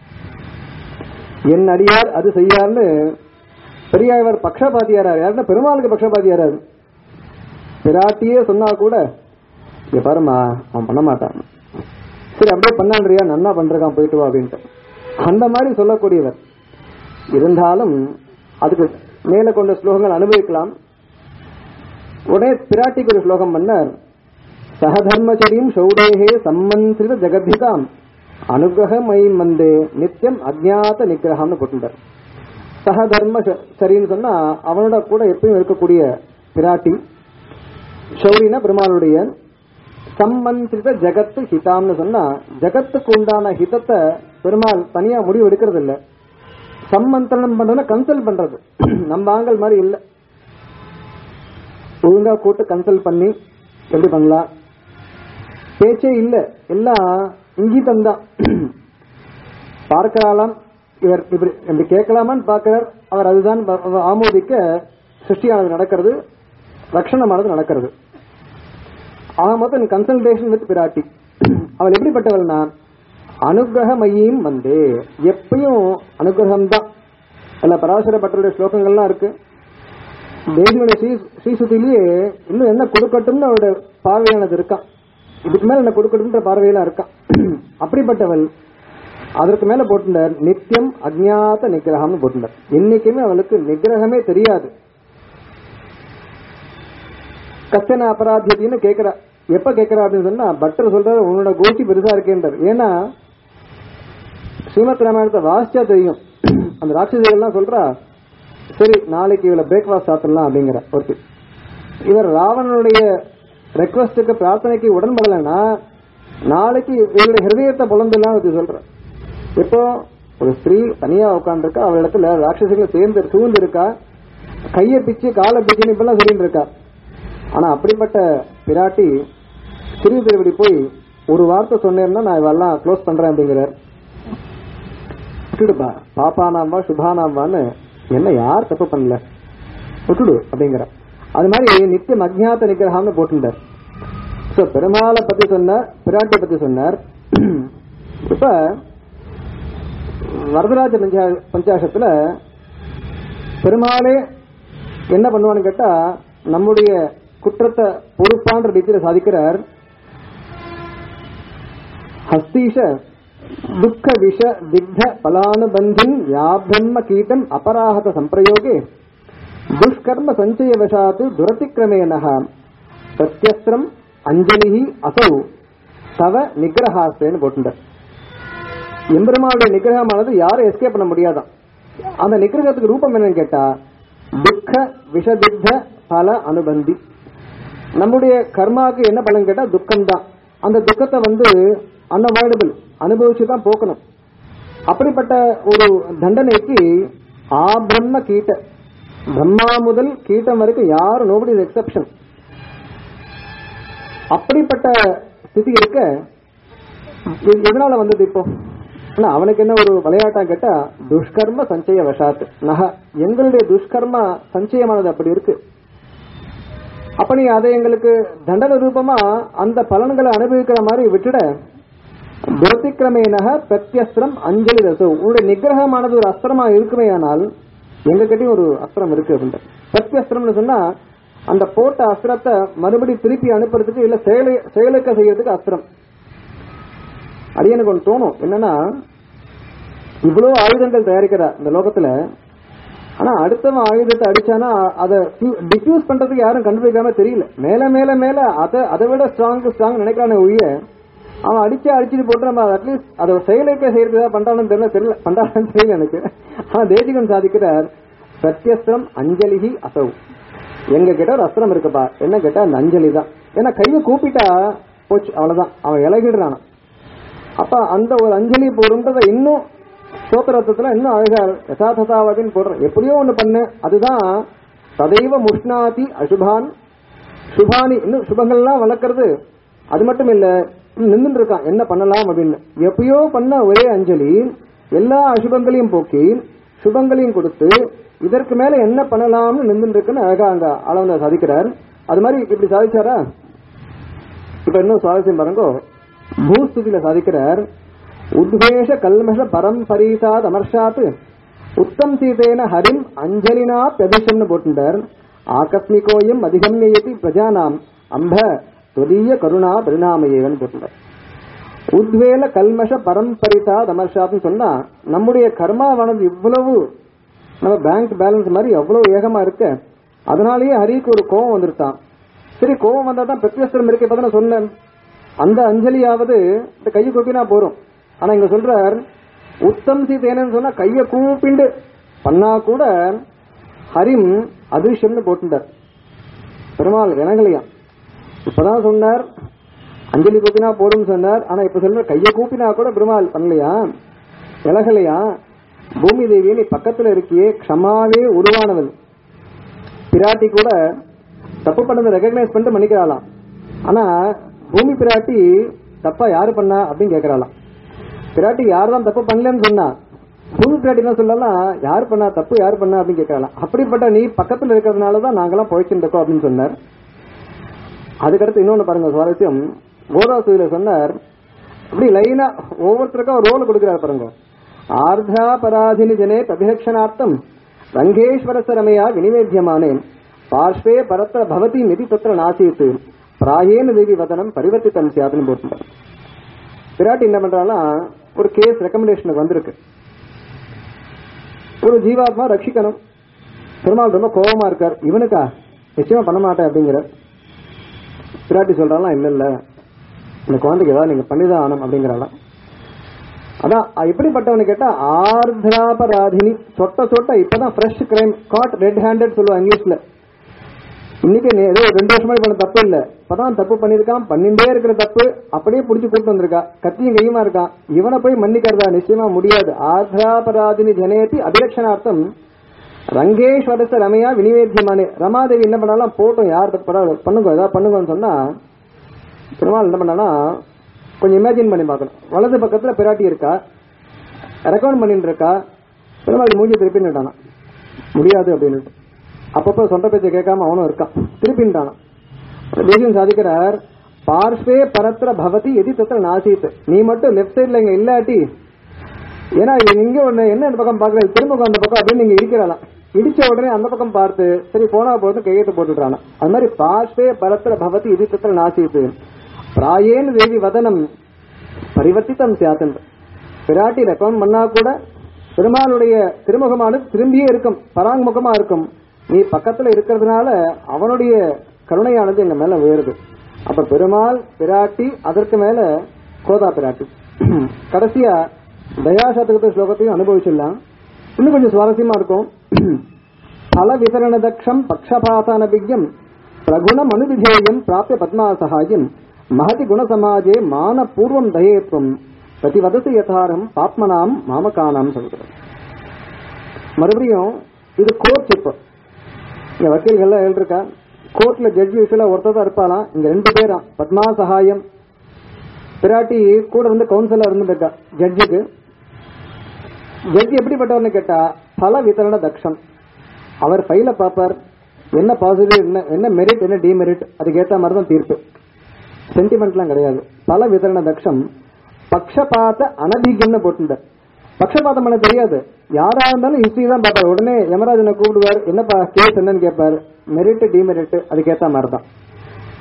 என் அடியார் அது செய்யார்னு பெரியாழ்வார் பக்ஷபாத்தியாரார் யாருன்னா பெருமாளுக்கு பக்ஷபாத்தியாரார் பிராட்டியே சொன்னா கூட இங்க பாருமா அவன் பண்ண மாட்டான் சரி அப்படியே பண்ணான்றியா நன்னா பண்றான் போயிட்டு வா அப்படின்ட்டு அந்த மாதிரி சொல்லக்கூடியவர் இருந்தாலும் அதுக்கு மேல கொண்ட ஸ்லோகங்கள் அனுபவிக்கலாம் உடனே பிராட்டிக்கு ஒரு ஸ்லோகம் பண்ணார் சகதர்மச்சரியும் சௌடேகே சம்மந்திரித ஜெகத்ஹிதாம் அனுகிரகமயி மந்தே நித்தியம் அஜ்ஞாத நிகிரகம்னு போட்டுட்டார் சகதர்ம ச- சரின்னு சொன்னா அவனோட கூட எப்பயும் இருக்கக்கூடிய பிராட்டி சௌரினா பெருமாளுடைய சம்மந்திரித ஜெகத்து ஹிதாம்னு சொன்னா ஜெகத்துக்கு உண்டான ஹிதத்தை பெருமாள் தனியா முடிவு எடுக்கிறது இல்ல சம்மந்தனம் பண்றதுன்னா கன்சல்ட் பண்றது நம்ம ஆங்கள் மாதிரி இல்ல ஒழுங்கா கூட்டு கன்சல்ட் பண்ணி எப்படி பண்ணலாம் பேச்சே இல்ல எல்லாம் இங்கிதம் தான் பார்க்கலாம் இவர் இப்படி இப்படி கேட்கலாமான்னு பார்க்கிறார் அவர் அதுதான் ப- ஆமோதிக்க சிருஷ்டியானது நடக்கிறது ரட்சணமானது நடக்கிறது ஆக மொத்தம் கன்சல்டேஷன் வித் பிராட்டி அவள் எப்படிப்பட்டவள்னா அனுகிரகமையும் வந்து எப்பயும் அனுகிரகம் தான் அல்ல பராசர பட்டருடைய ஸ்லோகங்கள்லாம் இருக்கு தேவியுடைய ஸ்ரீ ஸ்ரீசுத்திலேயே இன்னும் என்ன கொடுக்கட்டும்னு அவருடைய பார்வையானது இருக்கான் இதுக்கு மேல என்ன கொடுக்கட்டும்ன்ற பார்வையெல்லாம் இருக்கான் அப்படிப்பட்டவள் அதற்கு மேல போட்டுட்டார் நித்தியம் அஜ்ஞாத நிகிரகம்னு போட்டுட்டார் என்னைக்குமே அவளுக்கு நிகிரகமே தெரியாது கத்தன அபராத்தியத்தின்னு கேக்குறா எப்ப கேக்குறா அப்படின்னு சொன்னா பட்டர் சொல்றாரு உன்னோட கோஷ்டி பெருசா இருக்கேன்றார் ஏன்னா ஸ்ரீமத் ராமாயணத்தை வாசிச்சா தெரியும் அந்த ராட்சசிகள்லாம் சொல்றா சரி நாளைக்கு இவளை பிரேக்ஃபாஸ்ட் சாப்பிடலாம் அப்படிங்கிற ஒருத்தி இவர் ராவணனுடைய ரெக்வஸ்டுக்கு பிரார்த்தனைக்கு உடன்படலைன்னா நாளைக்கு இவருடைய ஹிருதயத்தை புலந்துலாம் ஒருத்தி சொல்ற இப்போ ஒரு ஸ்திரீ தனியா உட்காந்துருக்கா அவள் இடத்துல ராட்சசிகள் சேர்ந்து சூழ்ந்து இருக்கா கையை பிச்சு காலை பிச்சுன்னு இப்பெல்லாம் சொல்லிட்டு இருக்கா ஆனா அப்படிப்பட்ட பிராட்டி சிறு திருவடி போய் ஒரு வார்த்தை சொன்னேன்னா நான் இவெல்லாம் க்ளோஸ் பண்றேன் அப்படிங்கிறார் விட்டுடுப்பா பாப்பானாம்பா சுபானாம்பான்னு என்ன யார் தப்பு பண்ணல விட்டுடு அப்படிங்கிற அது மாதிரி நித்தியம் அஜ்ஞாத நிகிரகம்னு போட்டுட்டார் சோ பெருமாளை பத்தி சொன்னார் பிராட்டியை பத்தி சொன்னார் இப்ப வரதராஜ பஞ்சா பஞ்சாசத்துல பெருமாளே என்ன பண்ணுவான்னு கேட்டா நம்முடைய குற்றத்தை பொறுப்பான்ற ரீதியில சாதிக்கிறார் ஹஸ்தீஷ துக்க விஷ திக்த பலானுபந்தின் யாப்ரம்ம கீட்டம் அபராஹத சம்பிரயோகே துஷ்கர்ம சஞ்சய வசாத்து துரதிக்கிரமேண பிரத்யஸ்திரம் அஞ்சலி அசௌ தவ நிகிரஹாஸ்தேன்னு போட்டுட்டார் எம்பெருமானுடைய நிகிரகமானது யாரும் எஸ்கேப் பண்ண முடியாதான் அந்த நிகிரகத்துக்கு ரூபம் என்னன்னு கேட்டா துக்க விஷதிக்த பல அனுபந்தி நம்முடைய கர்மாவுக்கு என்ன பலன் கேட்டா துக்கம் தான் அந்த துக்கத்தை வந்து அன்அவாய்டபிள் அனுபவிச்சு தான் போக்கணும் அப்படிப்பட்ட ஒரு தண்டனைக்கு ஆபிரம்ம கீட்ட பிரம்மா முதல் கீட்டம் வரைக்கும் யாரும் நோபடி எக்ஸப்ஷன் அப்படிப்பட்ட ஸ்திதி இருக்க இது எதனால வந்தது இப்போ ஆனா அவனுக்கு என்ன ஒரு விளையாட்டா கேட்டா துஷ்கர்ம சஞ்சய வசாத் நக எங்களுடைய துஷ்கர்ம சஞ்சயமானது அப்படி இருக்கு அப்ப நீ அதை எங்களுக்கு தண்டன ரூபமா அந்த பலன்களை அனுபவிக்கிற மாதிரி விட்டுட துரதிக்கிரமேனக பிரத்யஸ்திரம் அஞ்சலி ரசோ உன்னுடைய நிகிரகமானது ஒரு அஸ்திரமா இருக்குமே ஆனால் எங்க கிட்டயும் ஒரு அஸ்திரம் இருக்கு அப்படின்ட்டு பிரத்யஸ்திரம்னு சொன்னா அந்த போட்ட அஸ்திரத்தை மறுபடி திருப்பி அனுப்புறதுக்கு இல்ல செயலை செயலுக்க செய்யறதுக்கு அஸ்திரம் அடியனுக்கு ஒன்று தோணும் என்னன்னா இவ்வளவு ஆயுதங்கள் தயாரிக்கிறா இந்த லோகத்துல ஆனா அடுத்தவன் ஆயுதத்தை அடிச்சானா அதை டிஃப்யூஸ் பண்றதுக்கு யாரும் கண்டுபிடிக்காம தெரியல மேல மேல மேல அதை அதை விட ஸ்ட்ராங் ஸ்ட்ராங் நினைக்கிறானே ஒழிய அவன் அடிச்சு அடிச்சுட்டு போட்டு நம்ம அட்லீஸ்ட் அதை செயலுக்கு செய்யறதா பண்றான்னு தெரியல தெரியல பண்றான்னு தெரியல எனக்கு ஆனா தேசிகன் சாதிக்கிறார் சத்தியஸ்திரம் அஞ்சலிகி அசவு எங்க கிட்ட ஒரு அஸ்திரம் இருக்குப்பா என்ன கேட்டா அந்த அஞ்சலி தான் ஏன்னா கையை கூப்பிட்டா போச்சு அவ்வளவுதான் அவன் இலகிடுறான் அப்ப அந்த ஒரு அஞ்சலி போடுன்றத இன்னும் ஸ்தோத்திரத்துல இன்னும் அழகா யசாததாவதின்னு போடுறேன் எப்படியோ ஒண்ணு பண்ணு அதுதான் சதைவ முஷ்ணாதி அசுபான் சுபானி இன்னும் சுபங்கள்லாம் வளர்க்கறது அது மட்டும் இல்ல நின்று இருக்கான் என்ன பண்ணலாம் அப்படின்னு எப்பயோ பண்ண ஒரே அஞ்சலி எல்லா அசுபங்களையும் போக்கி சுபங்களையும் கொடுத்து இதற்கு மேல என்ன பண்ணலாம்னு நின்று இருக்குன்னு அழகா அங்க அளவந்த சாதிக்கிறார் அது மாதிரி இப்படி சாதிச்சாரா இப்ப இன்னும் சுவாரஸ்யம் பாருங்க பூஸ்துதியில சாதிக்கிறார் உத்வேஷ கல்மஷ பரம்பரீசாத் அமர்ஷாத் உத்தம் சீதேன ஹரிம் அஞ்சலினா பிரதிஷம்னு போட்டுட்டார் ஆகஸ்மிகோயம் அதிகம்யதி பிரஜானாம் அம்ப தொதிய கருணா பரிணாமையேவன் போட்டுட்டார் உத்வேல கல்மஷ பரம்பரிதா தமர்ஷாத்னு சொன்னா நம்முடைய கர்மாவானது இவ்வளவு நம்ம பேங்க் பேலன்ஸ் மாதிரி எவ்வளவு வேகமா இருக்க அதனாலேயே ஹரிக்கு ஒரு கோபம் வந்துருத்தான் சரி கோபம் வந்தா தான் பிரத்யஸ்திரம் இருக்கு இப்ப நான் சொன்னேன் அந்த அஞ்சலியாவது இந்த கையை கூப்பினா போறோம் ஆனா இங்க சொல்றார் உத்தம் சீதேனன்னு சொன்னா கையை கூப்பிண்டு பண்ணா கூட ஹரிம் அதிர்ஷ்யம்னு போட்டுட்டார் பெருமாள் இனங்களையாம் இப்பதான் சொன்னார் அஞ்சலி கூப்பினா போடும் சொன்னார் ஆனா இப்ப சொல்ற கையை கூப்பினா கூட பெருமாள் பண்ணலையா இலகலையா பூமி தேவியே நீ பக்கத்துல இருக்கியே க்ஷமாவே உருவானவள் பிராட்டி கூட தப்பு பண்ணதை ரெகக்னைஸ் பண்ணிட்டு மன்னிக்கிறாளாம் ஆனா பூமி பிராட்டி தப்பா யாரு பண்ணா அப்படின்னு கேக்குறாளாம் பிராட்டி யார் தான் தப்பு பண்ணலன்னு சொன்னா பூமி பிராட்டி என்ன சொல்லலாம் யார் பண்ணா தப்பு யார் பண்ணா அப்படின்னு கேட்கலாம் அப்படிப்பட்ட நீ பக்கத்துல இருக்கிறதுனால தான் நாங்கெல்லாம் பொழைச்சுட்டு இருக்கோம் அப்படின்னு சொன்னார் அதுக்கடுத்து இன்னொன்னு பாருங்க சுவாரஸ்யம் கோதாசுல சொன்னார் அப்படி லைனா ஒவ்வொருத்தருக்கும் ஒரு ரோல் கொடுக்கிறார் பாருங்க ஆர்தா பராதினி ஜனே பிரபிலட்சணார்த்தம் ரங்கேஸ்வரச ரமையா வினிவேத்தியமானே பார்ஷ்வே பரத்திர பவதி நிதி தத்திர நாசீத்து பிராயேன தேவி வதனம் பரிவர்த்தித்தம் சியாதுன்னு போட்டுட்டார் பிராட்டி என்ன பண்றாங்கன்னா ஒரு கேஸ் ரெக்கமெண்டேஷனுக்கு வந்திருக்கு ஒரு ஜீவாத்மா ரட்சிக்கணும் பெருமாள் ரொம்ப கோபமா இருக்கார் இவனுக்கா நிச்சயமா பண்ண மாட்டேன் அப்படிங்கிற பிராட்டி சொல்றாலாம் இல்ல இல்ல இந்த குழந்தைக்கு ஏதாவது நீங்க பண்ணிதான் ஆகணும் அப்படிங்கிறாளாம் அதான் அஹ் எப்படிப்பட்டவனு கேட்டா ஆர்திராபராதினி சொட்ட சொட்ட இப்பதான் fresh crime caught red handed சொல்லுவாங்க இங்கிலீஷ்ல இன்னைக்கு நீ ஏதோ ரெண்டு வருஷமா பண்ண தப்பு இல்ல இப்பதான் தப்பு பண்ணிருக்கான் பண்ணிட்டே இருக்கிற தப்பு அப்படியே புடிச்சு கூட்டு வந்திருக்கா கத்தியும் கையுமா இருக்கான் இவனை போய் மன்னிக்கிறதா நிச்சயமா முடியாது ஆர்திராபராதினி ஜனேதி அபிலட்சணார்த்தம் ரங்கேஸ்வரச ரமையா வினிவேத்தியமானே ரமாதேவி என்ன பண்ணாலும் போட்டோம் யார் தப்பு பண்ணாலும் பண்ணுங்க ஏதாவது பண்ணுங்கன்னு சொன்னா பெருமாள் என்ன பண்ணானா கொஞ்சம் இமேஜின் பண்ணி பார்க்கணும் வலது பக்கத்துல பிராட்டி இருக்கா ரெக்கமெண்ட் பண்ணிட்டு இருக்கா பெருமாள் மூஞ்சி திருப்பின்னுட்டானா முடியாது அப்படின்னு அப்பப்போ சொந்த பேச்சை கேட்காம அவனும் இருக்கான் திருப்பின்ட்டானா தேசியம் சாதிக்கிறார் பார்ஸ்வே பரத்திர பவதி எதி தத்திர நாசித்து நீ மட்டும் லெஃப்ட் சைட்ல இங்க இல்லாட்டி ஏன்னா இது இங்க ஒண்ணு என்ன இந்த பக்கம் பாக்குறது திரும்ப அந்த பக்கம் அப்படின்னு நீங்க இடிக்கிறாளாம் இடிச்ச உடனே அந்த பக்கம் பார்த்து சரி போனா போது கையெழுத்து போட்டுட்டானா அது மாதிரி பார்ஸ்வே பரத்திர பவதி எதி தத்திர நாசித்து பிராயேன் தேவி வதனம் பரிவர்த்தித்தம் சியாத்தன் பிராட்டி ரெக்கமெண்ட் பண்ணா கூட பெருமாளுடைய திருமுகமானது திரும்பியே இருக்கும் பராங்முகமா இருக்கும் நீ பக்கத்துல இருக்கிறதுனால அவனுடைய கருணையானது எங்க மேல உயருது அப்ப பெருமாள் பிராட்டி அதற்கு மேல கோதா பிராட்டி கடைசியா தயாசதகத்த ஸ்லோகத்தையும் அனுபவிச்சிடலாம் இன்னும் கொஞ்சம் சுவாரஸ்யமா இருக்கும் பல விதரண தக்ஷம் பக்ஷபாதானபிக்யம் பிரகுணம் அனுவிதேயம் பிராப்பிய பத்மா சகாயம் மகதி குணசமாஜே மான பூர்வம் தயேத்வம் பிரதிவதத்து யதாரம் பாப்மனாம் மாமகானாம் சொல்கிறார் மறுபடியும் இது கோர்ட் இப்போ இங்க வக்கீல்கள்லாம் எழுதிருக்கா கோர்ட்ல ஜட்ஜி யூஸ்வலா ஒருத்தர் தான் இருப்பாளாம் இங்க ரெண்டு பேரா பத்மா சகாயம் பிராட்டி கூட வந்து கவுன்சிலர் இருந்துருக்கா ஜட்ஜுக்கு ஜட்ஜி எப்படிப்பட்டவர்னு கேட்டா பல விதரண தக்ஷம் அவர் ஃபைல பார்ப்பார் என்ன பாசிட்டிவ் என்ன என்ன மெரிட் என்ன டிமெரிட் அதுக்கு ஏத்த மாதிரி தான் தீர்ப்பு சென்டிமெண்ட்லாம் கிடையாது பல விதரண தக்ஷம் பக்ஷபாத அனபிகம்னு போட்டுட்டார் பக்ஷபாதம் பண்ண தெரியாது யாரா இருந்தாலும் ஹிஸ்டரி தான் பார்ப்பார் உடனே யமராஜனை கூப்பிடுவார் என்னப்பா கேஸ் என்னன்னு கேட்பார் மெரிட் டிமெரிட் அதுக்கேத்த மாதிரி தான்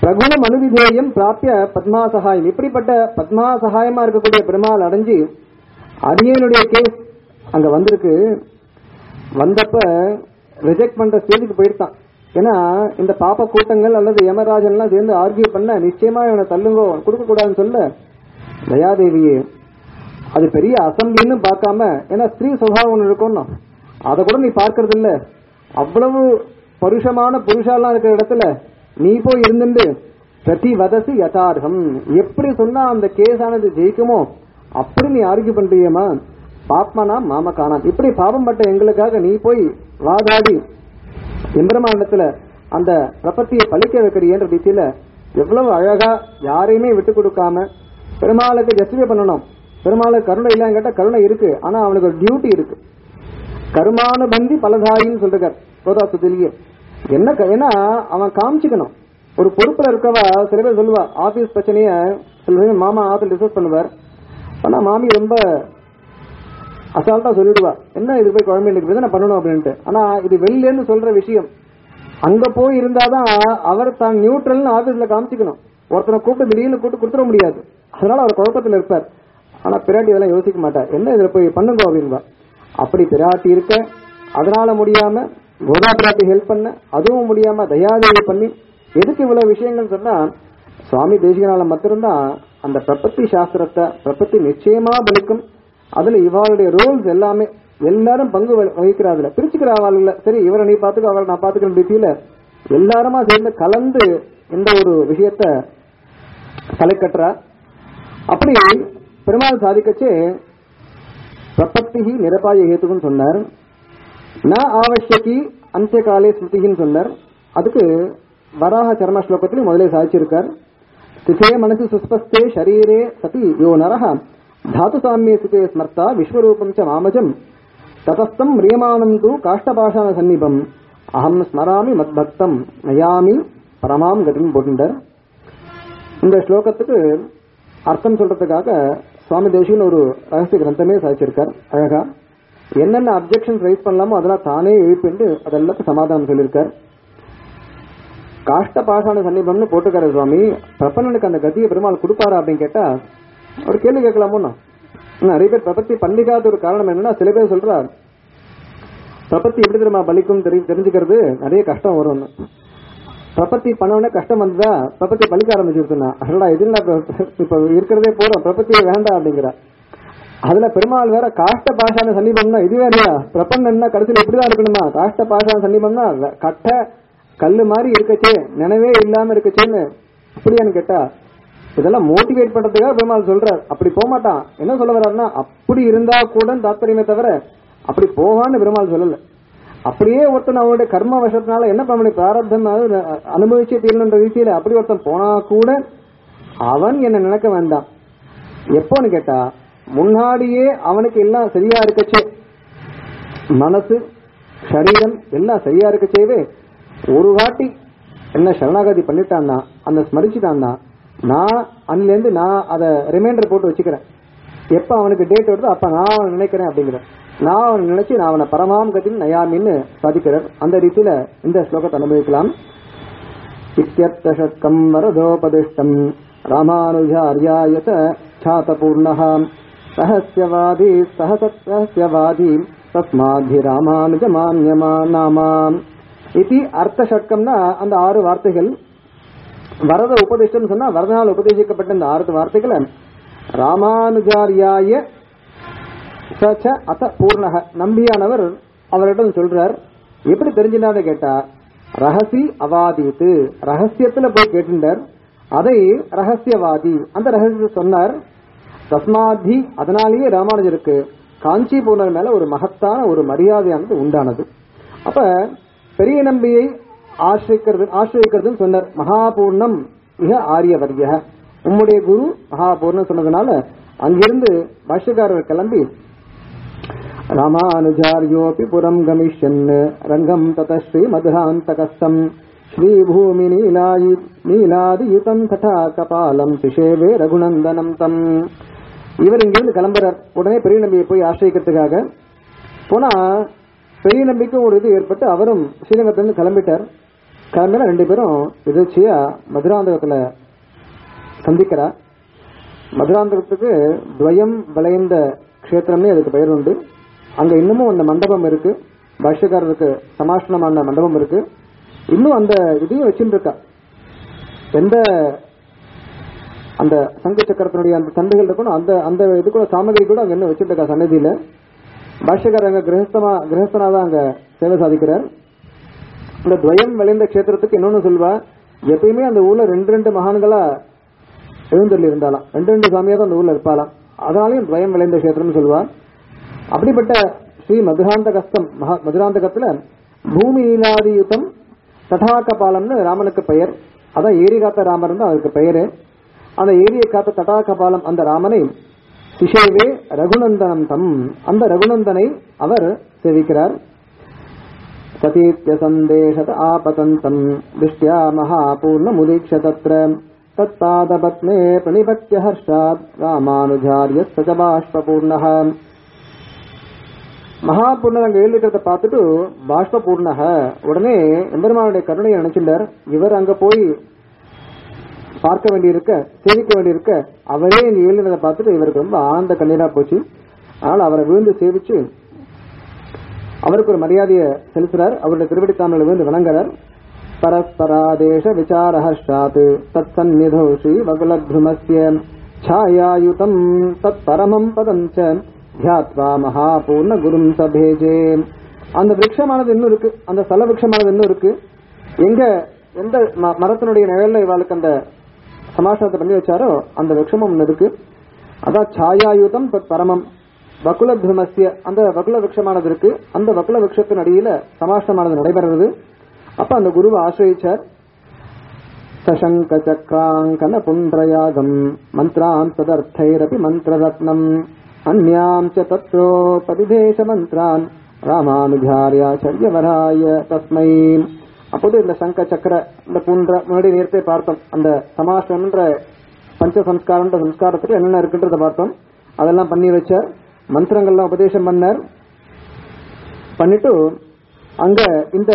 பிரகுணம் அனுவிதேயம் பிராப்பிய பத்மா சகாயம் இப்படிப்பட்ட பத்மா சகாயமா இருக்கக்கூடிய பெருமாள் அடைஞ்சு அரியனுடைய கேஸ் அங்க வந்திருக்கு வந்தப்ப ரிஜெக்ட் பண்ற ஸ்டேஜுக்கு போயிருந்தான் ஏன்னா இந்த பாப்ப கூட்டங்கள் அல்லது யமராஜன் எல்லாம் சேர்ந்து ஆர்கியூ பண்ண நிச்சயமா இவனை தள்ளுங்கோ கொடுக்க கூடாதுன்னு சொல்ல தயாதேவியே அது பெரிய அசம்பிளின்னு பார்க்காம ஏன்னா ஸ்திரீ சுபாவம் ஒன்று இருக்கும்னா அதை கூட நீ பார்க்கறது இல்ல அவ்வளவு பருஷமான புருஷாலாம் இருக்கிற இடத்துல நீ போய் இருந்துட்டு பிரதி வதசி யதார்த்தம் எப்படி சொன்னா அந்த கேஸ் ஆனது ஜெயிக்குமோ அப்படி நீ ஆர்கியூ பண்றியேமா பாப்மனா மாம காணாம் இப்படி பாவம் பட்ட எங்களுக்காக நீ போய் வாதாடி எம்பெருமானிடத்துல அந்த பிரபத்தியை பழிக்க வைக்கிறியன்ற ரீதியில எவ்வளவு அழகா யாரையுமே விட்டு கொடுக்காம பெருமாளுக்கு ஜஸ்டிஃபை பண்ணணும் பெருமாளுக்கு கருணை இல்லைன்னு கேட்டா கருணை இருக்கு ஆனா அவனுக்கு ஒரு டியூட்டி இருக்கு கருமானுபந்தி பலதாயின்னு சொல்றார் கோதாசுத்திலேயே என்ன க- ஏன்னா அவன் காமிச்சுக்கணும் ஒரு பொறுப்புல இருக்கவா சில பேர் சொல்லுவா ஆபீஸ் பிரச்சனைய சில பேர் மாமா ஆத்துல டிஸ்கஸ் பண்ணுவார் ஆனா மாமி ரொம்ப அசால்ட்டா சொல்லிடுவா என்ன இது போய் குழந்தைகளுக்கு இப்படிதான் நான் பண்ணணும் அப்படின்ட்டு ஆனா இது வெளில இருந்து சொல்ற விஷயம் அங்க போய் இருந்தாதான் அவர் தான் நியூட்ரல்னு ஆபீஸ்ல காமிச்சுக்கணும் ஒருத்தனை கூப்பிட்டு திடீர்னு கூப்பிட்டு கொடுத்துட முடியாது அதனால அவர் குழப்பத்துல இருப்பார் ஆனா பிராட்டி இதெல்லாம் யோசிக்க மாட்டார் என்ன இதுல போய் பண்ணுங்க அப்படின்பா அப்படி பிராட்டி இருக்க அதனால முடியாம கோதா பிராட்டி ஹெல்ப் பண்ண அதுவும் முடியாம தயாதேவி பண்ணி எதுக்கு இவ்வளவு விஷயங்கள் சொன்னா சுவாமி தேசிகனால மாத்திரம்தான் அந்த பிரபத்தி சாஸ்திரத்தை பிரபத்தி நிச்சயமா பலிக்கும் அதுல இவாளுடைய ரூல்ஸ் எல்லாமே எல்லாரும் பங்கு வ- வகிக்கிறாதுல பிரிச்சுக்கிற அவள்ல சரி இவரை நீ பாத்துக்க அவளை நான் பாத்துக்கிற ரீதியில எல்லாருமா சேர்ந்து கலந்து இந்த ஒரு விஷயத்த தலை கட்டுறா அப்படி பெருமாள் சாதிக்கச்சே பிரபத்தி நிரபாய ஹேத்துக்குன்னு சொன்னார் ந ஆவஷ்யகி அந்திய காலே ஸ்மிருதின்னு சொன்னார் அதுக்கு வராக சர்ம ஸ்லோகத்திலும் முதலே சாதிச்சிருக்கார் ஸ்திதே மனசு சுஸ்பஸ்தே ஷரீரே சதி யோ நரஹ தாது சாமியே ஸ்திதே ஸ்மர்த்தா விஸ்வரூபம் ச மாமஜம் ததஸ்தம் மிரியமானம் தூ காஷ்டபாஷான சந்நிபம் அகம் ஸ்மராமி மத்பக்தம் நயாமி பரமாம் கதிம் போட்டுண்டார் இந்த ஸ்லோகத்துக்கு அர்த்தம் சொல்றதுக்காக சுவாமி தேசிகன் ஒரு ரகசிய கிரந்தமே சாதிச்சிருக்கார் அழகா என்னென்ன அப்ஜெக்ஷன் ரைஸ் பண்ணலாமோ அதெல்லாம் தானே எழுப்பிண்டு அதெல்லாத்துக்கும் சமாதானம் சொல்லியிருக்கார் காஷ்ட பாஷான சன்னிபம்னு போட்டுக்காரு சுவாமி பிரபன்னனுக்கு அந்த கதியை பெருமாள் கொடுப்பாரா அப்படின்னு கேட்டா ஒரு கேள்வி கேட்கலாமோ நான் நிறைய பேர் பிரபத்தி பண்ணிக்காத ஒரு காரணம் என்னன்னா சில பேர் சொல்றார் பிரபத்தி எப்படி தெரியுமா பலிக்கும் தெரி- தெரிஞ்சுக்கிறது நிறைய கஷ்டம் வரும்னு பிரபத்தி பண்ணவொடனே கஷ்டம் வந்ததா பிரபத்தி பலிக்க ஆரம்பிச்சிருச்சுன்னா அடடா இது என்ன இப்ப- இப்ப இருக்கிறதே போறோம் பிரபத்தியே வேண்டாம் அப்படிங்கிற அதுல பெருமாள் வேற காஷ்ட பாஷான சன்னிபம்னா இது வேறையா பிரபன்னா கடைசியில் இப்படிதான் இருக்கணுமா காஷ்ட பாஷான சன்னிபம்னா வே- கட்ட கல்லு மாதிரி இருக்கச்சே நினைவே இல்லாம இருக்கச்சேன்னு இப்படியான்னு கேட்டா இதெல்லாம் மோட்டிவேட் பண்றதுக்காக பெருமாள் சொல்றார் அப்படி போக மாட்டான் என்ன சொல்ல வர்றாருன்னா அப்படி இருந்தா கூட தாத்பரியமே தவிர அப்படி போவான்னு பெருமாள் சொல்லல அப்படியே ஒருத்தன் அவனுடைய கர்ம வசத்தினால என்ன பண்ண முடியும் பிராரப்தம் அது அனுபவிச்சே தீரணுன்ற ரீதியில அப்படி ஒருத்தன் போனா கூட அவன் என்ன நினைக்க வேண்டாம் எப்போன்னு கேட்டா முன்னாடியே அவனுக்கு எல்லாம் சரியா இருக்கச்சே மனசு சரீரம் எல்லாம் சரியா இருக்கச்சேவே ஒரு வாட்டி என்ன சரணாகதி பண்ணிட்டான்னா அந்த ஸ்மரிச்சுட்டான்னா நான் அன்னிலேருந்து நான் அதை ரிமைண்டர் போட்டு வச்சுக்கிறேன் எப்ப அவனுக்கு டேட் வருதோ அப்ப நான் அவனை நினைக்கிறேன் அப்படிங்கிறேன் நான் அவனை நினைச்சு நான் அவனை பரமாம் கதின் நயாமின்னு சாதிக்கிறார் அந்த ரீதியில இந்த ஸ்லோகத்தை அனுபவிக்கலாம் इत्यर्थषट्कम् वरदोपदिष्टम् रामानुजार्याय च ख्यातपूर्णः रहस्यवादी सह रहस्यवादी தஸ்மாதி ராமானுஜமான்யமா நாமா இது அர்த்த ஷட்கம்னா அந்த ஆறு வார்த்தைகள் வரத உபதேசம் சொன்னா வரதனால் உபதேசிக்கப்பட்ட இந்த ஆறு வார்த்தைகளை ராமானுஜாரியாய சச்ச அத பூர்ணக நம்பியானவர் அவரிடம் சொல்றார் எப்படி தெரிஞ்சினாரு கேட்டா ரகசி அவாதித்து ரகசியத்துல போய் கேட்டுட்டார் அதை ரகசியவாதி அந்த ரகசியத்தை சொன்னார் தஸ்மாதி அதனாலேயே ராமானுஜருக்கு காஞ்சிபுரம் மேல ஒரு மகத்தான ஒரு மரியாதையானது உண்டானது அப்ப பெரிய நம்பியை ஆசிரிக்கிறது ஆசிரியக்கிறதுன்னு சொன்னார் மகாபூர்ணம் மிக ஆரியவர்ய உம்முடைய குரு மகாபூர்ணம் சொன்னதுனால அங்கிருந்து பாஷ்யக்காரர் கிளம்பி ராமானுஜாரியோபி புரம் கமிஷ்யன் ரங்கம் தத ஸ்ரீ மதுராந்தகஸ்தம் ஸ்ரீபூமி நீலாயி நீலாதியுதம் ததா கபாலம் சிஷேவே ரகுநந்தனம் தம் இவர் இங்கிருந்து கிளம்புறார் உடனே பெரிய நம்பியை போய் ஆசிரியக்கிறதுக்காக போனா பெரிய நம்பிக்கும் ஒரு இது ஏற்பட்டு அவரும் ஸ்ரீரங்கத்திலிருந்து கிளம்பிட்டார் கிளம்பினா ரெண்டு பேரும் எதிர்ச்சியா மதுராந்தகத்துல சந்திக்கிறா மதுராந்தகத்துக்கு துவயம் விளைந்த க்ஷேத்திரம்னே அதுக்கு பெயர் உண்டு அங்க இன்னமும் அந்த மண்டபம் இருக்கு பாஷ்யக்காரருக்கு சமாஷ்டனமான மண்டபம் இருக்கு இன்னும் அந்த இதையும் வச்சுட்டு இருக்கா எந்த அந்த சங்க சக்கரத்தினுடைய அந்த தண்டுகள் இருக்கணும் அந்த அந்த இது கூட சாமகிரி கூட அங்க என்ன வச்சுட்டு இருக்கா சன்னதியில பாஷ்யக்காரர் அங்க கிரகஸ்தமா கிரகஸ்தனா தான் அங்க சேவை சாதிக்கிறார் இந்த துவயம் விளைந்த க்ஷேத்திரத்துக்கு இன்னொன்னு சொல்வா எப்பயுமே அந்த ஊர்ல ரெண்டு ரெண்டு மகான்களா எழுந்தள்ளி இருந்தாலாம் ரெண்டு ரெண்டு சாமியா தான் அந்த ஊர்ல இருப்பாளாம் அதனாலையும் துவயம் விளைந்த கஷேத்திரம்னு சொல்வா அப்படிப்பட்ட ஸ்ரீ மதுராந்த கஸ்தம் மகா மதுராந்தகத்துல பூமி ஈலாதியுதம் தடாகபாலம்னு ராமனுக்கு பெயர் அதான் ஏரி காத்த ராமர் தான் அதுக்கு பெயரு அந்த ஏரியை காத்த தடாகபாலம் அந்த ராமனை சிஷேவே ரகுநந்தனம் தம் அந்த ரகுநந்தனை அவர் சேவிக்கிறார் சதீத்ய சந்தேஷத ஆபதந்தம் திருஷ்டியா மகாபூர்ணமுதீக்ஷ தத்ர தத்பாதபத்மே பிரணிபத்ய ஹர்ஷாத் ராமானுஜாரிய சஜ பாஷ்பூர்ணः மகாபூர்ணர் அங்க எழுதிக்கிறத பார்த்துட்டு பாஷ்பூர்ணக உடனே எம்பெருமானுடைய கருணையை நினைச்சிட்டார் இவர் அங்க போய் பார்க்க வேண்டியிருக்க சேவிக்க வேண்டியிருக்க அவரே இங்க எழுதினதை பார்த்துட்டு இவருக்கு ரொம்ப ஆனந்த கண்ணீரா போச்சு அதனால அவரை விழுந்து சேவிச்சு அவருக்கு ஒரு மரியாதையை செலுத்துறார் அவருடைய திருவடி தாமலை விழுந்து வணங்குறார் பரஸ்பராதேಶ விசாரஹர்ஷாத் தத் சந்நிதோ ஸ்ரீ வகுலத்ருமஸ்ய ಛಾಯಾಯುತಂ தத் பரமம் பதம் ச தியாத்வா மகாபூர்ண குரும் சபேஜே அந்த விருட்சமானது இன்னும் இருக்கு அந்த ஸ்தல விருட்சமானது இன்னும் இருக்கு எங்க எந்த ம- மரத்தினுடைய நிழல்ல இவாளுக்கு அந்த சமாசனத்தை பண்ணி வச்சாரோ அந்த விருட்சமும் ஒண்ணு இருக்கு அதான் ಛಾಯಾயுதம் தத் பரமம் வகுல துருமஸ்ய அந்த வகுல விருட்சமானது இருக்கு அந்த வகுல விருட்சத்தின் அடியில சமாசனமானது நடைபெறுறது அப்ப அந்த குருவை ஆசிரியிச்சார் சசங்க சக்ராங்கன புன்றயாகம் மந்த்ரான் ததர்த்தைரபி மந்திரரத்னம் அந்யாம் ச தத்ரோபதிதேச மந்த்ரான் ராமானுஜாரியாச்சரியவராய தஸ்மை அப்போது இந்த சங்க சக்கர இந்த புன்ற முன்னாடி நேரத்தை பார்த்தோம் அந்த சமாசம்ன்ற பஞ்ச சம்ஸ்காரம்ன்ற சம்ஸ்காரத்துக்கு என்னென்ன இருக்குன்றத பார்த்தோம் அதெல்லாம் பண்ணி வச்சார் மந்திரங்கள்லாம் உபதேசம் பண்ணார் பண்ணிட்டு அங்க இந்த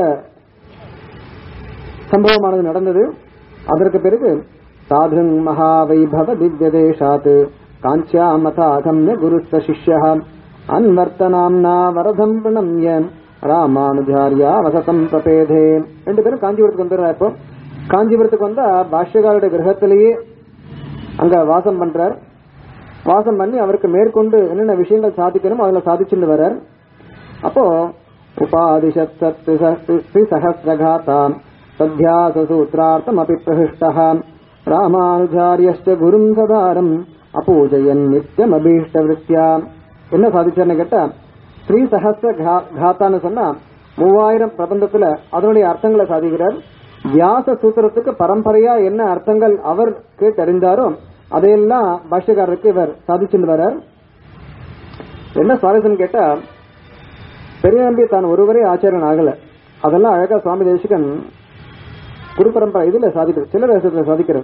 சம்பவமானது நடந்தது அதற்கு பிறகு சாதுங் மகாவைபவ திவ்ய தேசாத் காஞ்சியாமதாகம்ய குருஸ்த சிஷ்ய அன்வர்த்தனாம்னா வரதம் பிரணம்ய ராமானுஜாரியா வசதம் பிரபேதே ரெண்டு பேரும் காஞ்சிபுரத்துக்கு வந்துடுறா இப்போ காஞ்சிபுரத்துக்கு வந்தா பாஷ்யகாருடைய கிரகத்திலேயே அங்க வாசம் பண்றார் வாசம் பண்ணி அவருக்கு மேற்கொண்டு என்னென்ன விஷயங்கள் சாதிக்கணுமோ அதுல சாதிச்சுட்டு வர்றார் அப்போ உபாதிஷத் சஹசிரகாத்தாம் சத்தியாசசூத்திரார்த்தமபி பிரகிருஷ்டः ராமானுஜாரியஸ்ட குரும் சதாரம் அபூஜயன் நித்தியம் அபீஷ்டவிருத்தியா என்ன சாதிச்சார்னு கேட்டா ஸ்ரீ சஹஸ்ர கா- காத்தான்னு சொன்னா மூவாயிரம் பிரபந்தத்துல அதனுடைய அர்த்தங்களை சாதிக்கிறார் வியாச சூத்திரத்துக்கு பரம்பரையா என்ன அர்த்தங்கள் அவர் கேட்டறிந்தாரோ அதையெல்லாம் பாஷ்யக்காரருக்கு இவர் சாதிச்சுட்டு வர்றார் என்ன சுவாரஸ்யம் கேட்டா பெரிய நம்பி தான் ஒருவரே ஆச்சாரியன் ஆகல அதெல்லாம் அழகா சுவாமி தேசிகன் குரு பரம்பரை இதுல சாதிக்கிறது சில தேசத்துல சாதிக்கிறது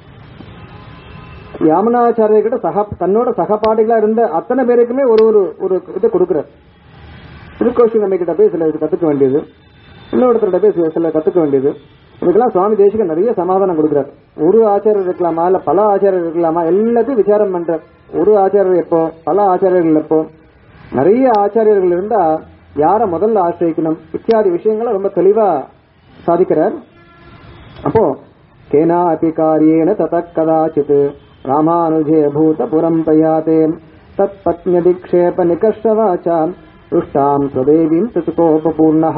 யாமனாச்சாரிய கிட்ட சக தன்னோட சகபாடிகளா இருந்த அத்தனை பேருக்குமே ஒரு ஒரு ஒரு இதை கொடுக்கிறார் திருக்கோஷி நம்ம கிட்ட போய் சில இது கத்துக்க வேண்டியது இன்னொருத்தர்கிட்ட போய் சில- சில கத்துக்க வேண்டியது இதுக்கெல்லாம் சுவாமி தேசிகன் நிறைய சமாதானம் கொடுக்கிறார் ஒரு ஆச்சாரியர் இருக்கலாமா இல்ல பல ஆச்சாரியர் இருக்கலாமா எல்லாத்தையும் விசாரம் பண்றார் ஒரு ஆச்சாரியர் எப்போ பல ஆச்சாரியர்கள் எப்போ நிறைய ஆச்சாரியர்கள் இருந்தா யார முதல்ல ஆசிரியக்கணும் இத்தியாதி விஷயங்களை ரொம்ப தெளிவா சாதிக்கிறார் அப்போ கேனா அபி காரியேன தத கதாச்சித் ராமானுஜே பூத புரம் பயாதே தத் பத்னியதிக்ஷேப நிகர்ஷவாச்சா ருஷ்டாம் ஸ்வதேவீம் பிரசுகோபூர்ணः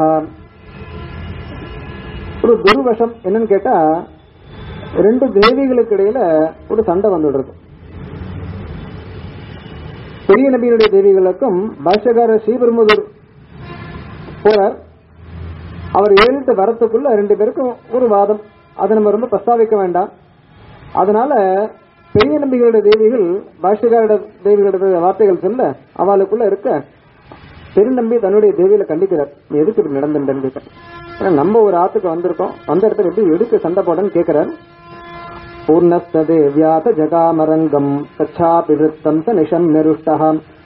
ஒரு குருவசம் என்னன்னு கேட்டா ரெண்டு தேவிகளுக்கு இடையில ஒரு சண்டை வந்துடுறது பெரிய நபியினுடைய தேவிகளுக்கும் பாஷ்யகாரர் ஸ்ரீபெரும்புதூர் போறார் அவர் எழுந்து வரத்துக்குள்ள ரெண்டு பேருக்கும் ஒரு வாதம் அதை நம்ம ரொம்ப பிரஸ்தாவிக்க வேண்டாம் அதனால பெரிய நம்பிகளுடைய தேவிகள் பாஷ்யகாரோட தேவிகளோட வார்த்தைகள் சொல்ல அவளுக்குள்ள இருக்க பெருநம்பி தன்னுடைய தேவியில கண்டிக்கிறார் நீ எதுக்கு இப்படி நடந்துட்டேன்னு கேட்க ஏன்னா நம்ம ஒரு ஆத்துக்கு வந்திருக்கோம் வந்த இடத்துல எப்படி எதுக்கு சண்டை போடன்னு கேட்கிறார் பூர்ணஸ்தேவியாத ஜகாமரங்கம் தச்சாபி விருத்தம் ச நிஷம்யருஷ்டः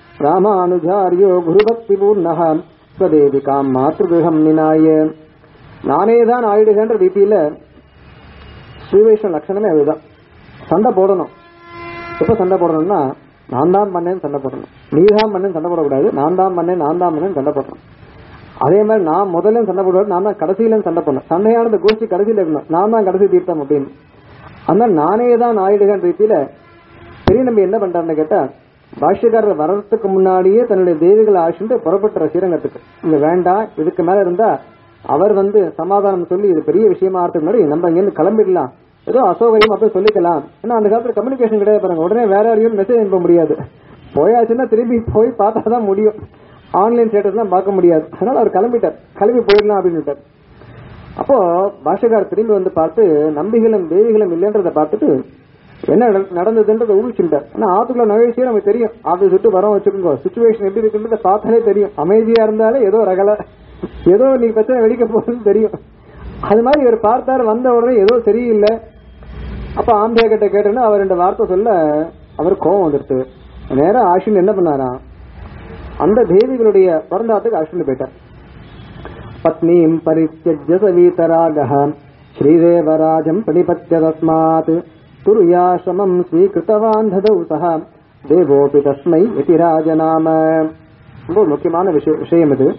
ராமானுஜாரியோ குருபக்தி பூர்ணः ஸ்வதேவிகாம் மாத்ருகிருஹம் நினாய நானே தான் ஆயிடுகின்ற ரீதியில ஸ்ரீவைஷ்ணவ லட்சணமே அதுதான் சண்டை போடணும் எப்ப சண்டை போடணும்னா நான் தான் பண்ணேன்னு சண்டை போடணும் நீ தான் பண்ணேன்னு சண்டை போடக்கூடாது நான் தான் பண்ணேன் நான் தான் பண்ணேன்னு சண்டை போடணும் அதே மாதிரி நான் முதல்ல சண்டை போடுவது நான் தான் கடைசியில சண்டை பண்ணணும் சண்டையானது கோஷ்டி கடைசியில இருக்கணும் நான் தான் கடைசி தீர்த்தம் அப்படின்னு அந்த நானே தான் ஆயிடுகின்ற ரீதியில பெரிய நம்பி என்ன பண்றாருன்னு கேட்டா பாஷ்யக்காரர் வர்றதுக்கு முன்னாடியே தன்னுடைய தேவிகளை ஆசிண்டு புறப்பட்டுற ஸ்ரீரங்கத்துக்கு இங்க வேண்டாம் இதுக்கு மேல இருந்தா அவர் வந்து சமாதானம் சொல்லி இது பெரிய விஷயமா ஆகிறதுக்கு முன்னாடி நம்ம இங்க இருந்து கிளம்பிடலாம் ஏதோ அசௌகரியம் அப்படி சொல்லிக்கலாம் ஏன்னா அந்த காலத்துல கம்யூனிகேஷன் கிடையாது பாருங்க உடனே வேற யாரையும் மெசேஜ் அனுப்ப முடியாது போயாச்சுன்னா திரும்பி போய் பார்த்தா தான் முடியும் ஆன்லைன் ஸ்டேட்டஸ்லாம் பார்க்க முடியாது அதனால அவர் கிளம்பிட்டார் கிளம்பி போயிடலாம் அப்படின்னு அப்போ பாஷகார் திரும்பி வந்து பார்த்து நம்பிகளும் தேவிகளும் இல்லைன்றதை பார்த்துட்டு என்ன நட- நடந்ததுன்றதை ஊழிச்சுட்டார் ஏன்னா ஆத்துக்குள்ள நுழைச்சியே நமக்கு தெரியும் ஆத்து சுட்டு வரோம் வச்சுக்கோங்க சுச்சுவேஷன் எப்படி இருக்குன்றத பார்த்தாலே தெரியும் அமைதியா இருந்தாலே ஏதோ ரகல ஏதோ நீ பிரச்சனை வெடிக்க போகுதுன்னு தெரியும் அது மாதிரி இவர் பார்த்தாரு வந்த உடனே ஏதோ சரியில்லை அப்ப ஆம்பியா கிட்ட கேட்டேன்னு அவர் ரெண்டு வார்த்தை சொல்ல அவர் கோவம் வந்துடுச்சு நேரா ஆஷின் என்ன பண்ணாராம் அந்த தேவிகளுடைய பிறந்தாத்துக்கு அஷ்டமி போயிட்டார் பத்னீம் பரித்தியஜ்ய சவீதராகः ஸ்ரீதேவராஜம் பிரணிபத்ய தஸ்மாத் துருயாசிரமம் ஸ்வீகிருத்தவான் ததௌ சஹ தேவோபி தஸ்மை யதிராஜ நாம ரொம்ப ஒரு முக்கியமான விஷயம் விஷயம் இது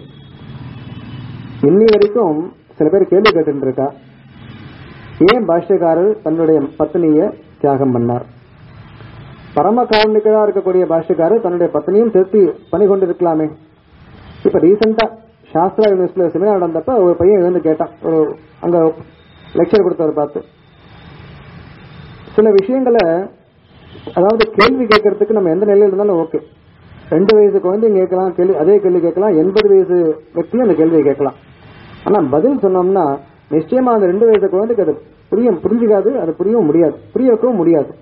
இன்னி வரைக்கும் சில பேர் கேள்வி கேட்டு இருக்கா ஏன் பாஷ்யக்காரர் தன்னுடைய பத்னிய தியாகம் பண்ணார் பரம காரணிக்கதா இருக்கக்கூடிய பாஷ்யக்காரர் தன்னுடைய பத்னியும் சேர்த்து பண்ணி கொண்டிருக்கலாமே இப்ப ரீசெண்டா சாஸ்திரா யூனிவர்சிட்டியில செமினார் நடந்தப்ப ஒரு பையன் எழுந்து கேட்டான் ஒரு அங்க லெக்சர் கொடுத்தவர் பார்த்து சில விஷயங்களை அதாவது கேள்வி கேட்கறதுக்கு நம்ம எந்த நிலையில இருந்தாலும் ஓகே ரெண்டு வயசு குழந்தையும் கேட்கலாம் கேள்வி அதே கேள்வி கேட்கலாம் எண்பது வயசு व्यक्तिயும் அந்த கேள்வியை கேட்கலாம் ஆனா பதில் சொன்னோம்னா நிச்சயமா அந்த ரெண்டு வயசு குழந்தைக்கு அது புரியும் புரிஞ்சுக்காது அது புரியவும் முடியாது புரிய வைக்கவும் முடியாது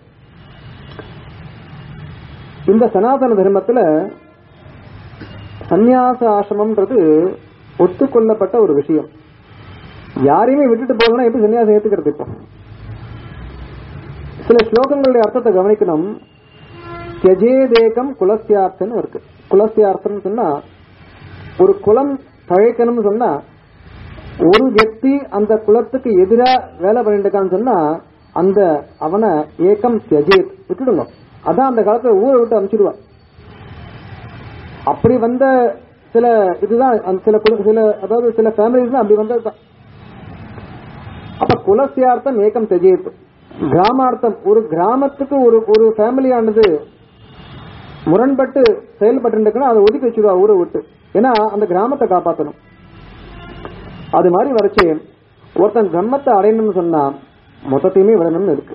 இந்த சனாதன தர்மத்துல சந்நியாச ஆசிரமம்ன்றது ஒத்துக்கொள்ளப்பட்ட ஒரு விஷயம் யாரையுமே விட்டுட்டு போகலாம் எப்படி சன்னியாசம் ஏத்துக்கிறது இப்போ சில ஸ்லோகங்களுடைய அர்த்தத்தை கவனிக்கணும் தியஜேதேகம் குலஸ்தியார்த்தன்னு இருக்கு குலஸ்தியார்த்தம் சொன்னா ஒரு குலம் தழைக்கணும்னு சொன்னா ஒரு వ్యక్తి அந்த குலத்துக்கு எதிரா வேலை பண்ணிட்டு இருக்கான்னு சொன்னா அந்த அவனை ஏக்கம் தியஜேத் விட்டுடுங்க அதான் அந்த காலத்துல ஊரை விட்டு அனுப்பிச்சிடுவான் அப்படி வந்த சில இதுதான் அந்த சில குல- சில அதாவது சில ஃபேமிலிஸ் தான் அப்படி வந்தது தான் அப்ப குலசியார்த்தம் ஏக்கம் தெஜேத் கிராமார்த்தம் ஒரு கிராமத்துக்கு ஒரு ஒரு ஃபேமிலியானது முரண்பட்டு செயல்பட்டு இருக்குன்னா அதை ஒதுக்கி வச்சிருவா ஊரை விட்டு ஏன்னா அந்த கிராமத்தை காப்பாத்தணும் அது மாதிரி வரைச்சு ஒருத்தன் பிரம்மத்தை அடையணும்னு சொன்னா மொத்தத்தையுமே விடணும்னு இருக்கு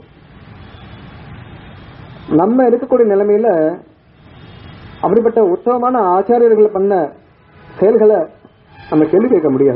நம்ம இருக்கக்கூடிய நிலைமையில அப்படிப்பட்ட உத்தமமான ஆச்சாரியர்கள் பண்ண செயல்களை நம்ம கேள்வி கேட்க முடியாது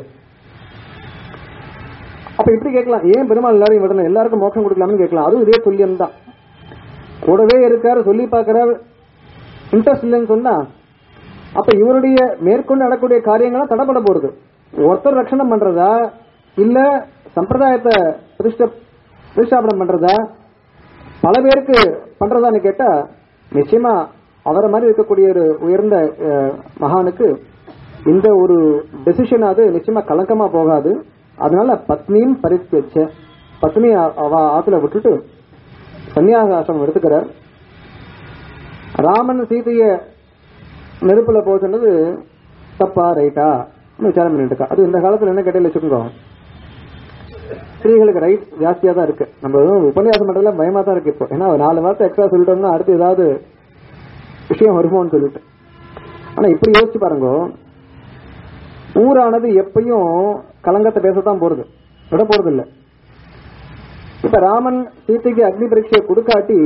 அப்ப இப்படி கேட்கலாம் ஏன் பெருமாள் எல்லாரையும் விடணும் எல்லாருக்கும் மோட்சம் கொடுக்கலாம்னு கேட்கலாம் அதுவும் இதே துல்லியம் தான் கூடவே இருக்காரு சொல்லி பார்க்கறாரு இன்ட்ரெஸ்ட் இல்லைன்னு சொன்னா அப்ப இவருடைய மேற்கொண்டு நடக்கக்கூடிய காரியங்கள்லாம் தடைப்பட போறது ஒருத்தர் ரட்சணம் பண்றதா இல்ல சம்பிரதாயத்தை பிரதிஷ்ட பிரதிஷ்டாபனம் பண்றதா பல பேருக்கு பண்றதான்னு கேட்டா நிச்சயமா அவரை மாதிரி இருக்கக்கூடிய ஒரு உயர்ந்த அஹ், மகானுக்கு இந்த ஒரு டெசிஷன் அது நிச்சயமா கலக்கமா போகாது அதனால பத்னியும் பரித்யச்ச பத்னி அவ ஆத்துல விட்டுட்டு சன்னியாச ஆசிரமம் எடுத்துக்கிறார் ராமன் சீதைய நெருப்புல போக சொன்னது தப்பா ரைட்டா விசாரம் பண்ணிட்டு இருக்கா அது இந்த காலத்துல என்ன கேட்டேன்னு வச்சுக்கோங்க ஸ்திரீகளுக்கு ரைட் ஜாஸ்தியா தான் இருக்கு நம்ம எதுவும் உபன்யாசம் பண்றதுல பயமா தான் இருக்கு இப்போ ஏன்னா ஒரு நாலு வார்த்தை எக்ஸ்ட்ரா சொல்லிட்டோம்னா அடுத்து ஏதாவது விஷயம் வருமோன்னு சொல்லிட்டு ஆனா இப்படி யோசிச்சு பாருங்க ஊரானது எப்பயும் கலங்கத்தை பேசத்தான் போறது விட போறது இல்ல இப்ப ராமன் சீதைக்கு அக்னி பரீட்சையை கொடுக்காட்டி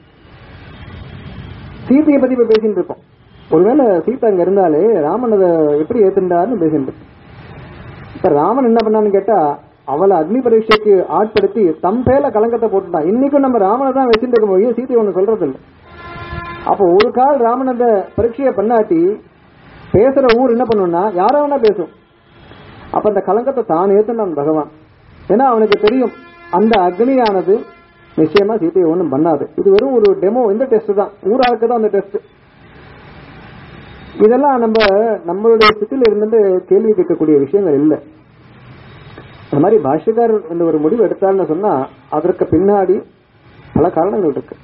சீதையை பத்தி இப்ப பேசிட்டு இருக்கோம் ஒருவேளை சீதா அங்க இருந்தாலே ராமன் அதை எப்படி ஏத்துண்டாருன்னு பேசிட்டு இருக்கோம். இப்ப ராமன் என்ன பண்ணான்னு கேட்டா அவளை அக்னி பரீட்சைக்கு ஆட்படுத்தி தம் பேல கலங்கத்தை போட்டுட்டான் இன்னைக்கும் நம்ம ராமனை தான் வச்சுட்டு இருக்க முடியும் சீதை ஒண்ணு சொல்றது இல்ல அப்போ ஒரு கால் ராமன் அந்த பரீட்சையை பண்ணாட்டி பேசுற ஊர் என்ன பண்ணும்னா யாரோ வேணா பேசும் அப்ப அந்த கலங்கத்தை தான் ஏத்துனான் பகவான் ஏன்னா அவனுக்கு தெரியும் அந்த அக்னியானது நிச்சயமா சீதையை ஒண்ணும் பண்ணாது இது வெறும் ஒரு டெமோ இந்த டெஸ்ட் தான் ஊராருக்கு தான் அந்த டெஸ்ட் இதெல்லாம் நம்ம நம்மளுடைய ஸ்திதியில இருந்து கேள்வி கேட்கக்கூடிய விஷயங்கள் இல்லை இந்த மாதிரி பாஷ்யக்காரர் இந்த ஒரு முடிவு எடுத்தார்னு சொன்னா அதற்கு பின்னாடி பல காரணங்கள் இருக்கு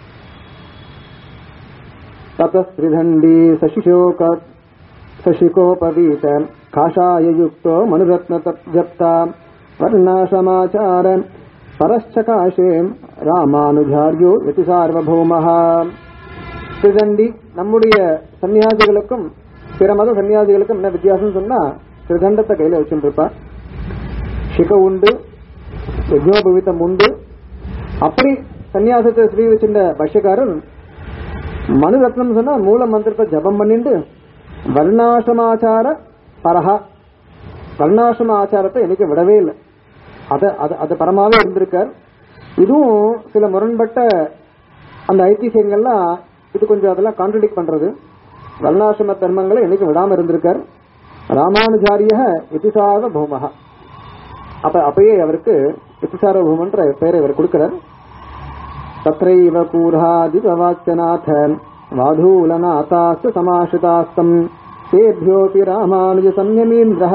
ततस्त्रिदण्डी सशिशोक सशिकोपवीत काषाययुक्तो मनुरत्नतप्जप्ता वर्णाशमाचार परश्चकाशे ராமானுஜாரியோ யதி சார்வபௌமஹ திருதண்டி நம்முடைய சன்னியாசிகளுக்கும் பிற மத சன்னியாசிகளுக்கும் என்ன வித்தியாசம் சொன்னா திருதண்டத்தை கையில வச்சுட்டு இருப்பா சிக உண்டு யஜ்னோபவித்தம் உண்டு அப்படி சன்னியாசத்தை ஸ்ரீ வச்சிருந்த பஷ்யக்காரன் மனு ரத்னம் சொன்னா மூல மந்திரத்தை ஜபம் பண்ணிட்டு வர்ணாசிரமாச்சார பரஹா வர்ணாசிரம ஆச்சாரத்தை என்னைக்கு விடவே இல்லை அத அது அது பரமாவே இருந்திருக்கார் இதுவும் சில முரண்பட்ட அந்த ஐதிஹியங்கள்லாம் இது கொஞ்சம் அதெல்லாம் கான்ட்ரடிக்ட் பண்றது வர்ணாசிரம தர்மங்களை என்னைக்கு விடாம இருந்திருக்கார் ராமானுஜாரிய இதிசார பூமகா அப்ப அப்பயே அவருக்கு இதிசார பூமன்ற பெயரை இவர் கொடுக்கிறார் तत्रैव कूर्हादिपवाच्यनाथ वाधूलनाथाश्च समाश्रितास्तम् तेभ्योऽपि रामानुजसंयमीन्द्रः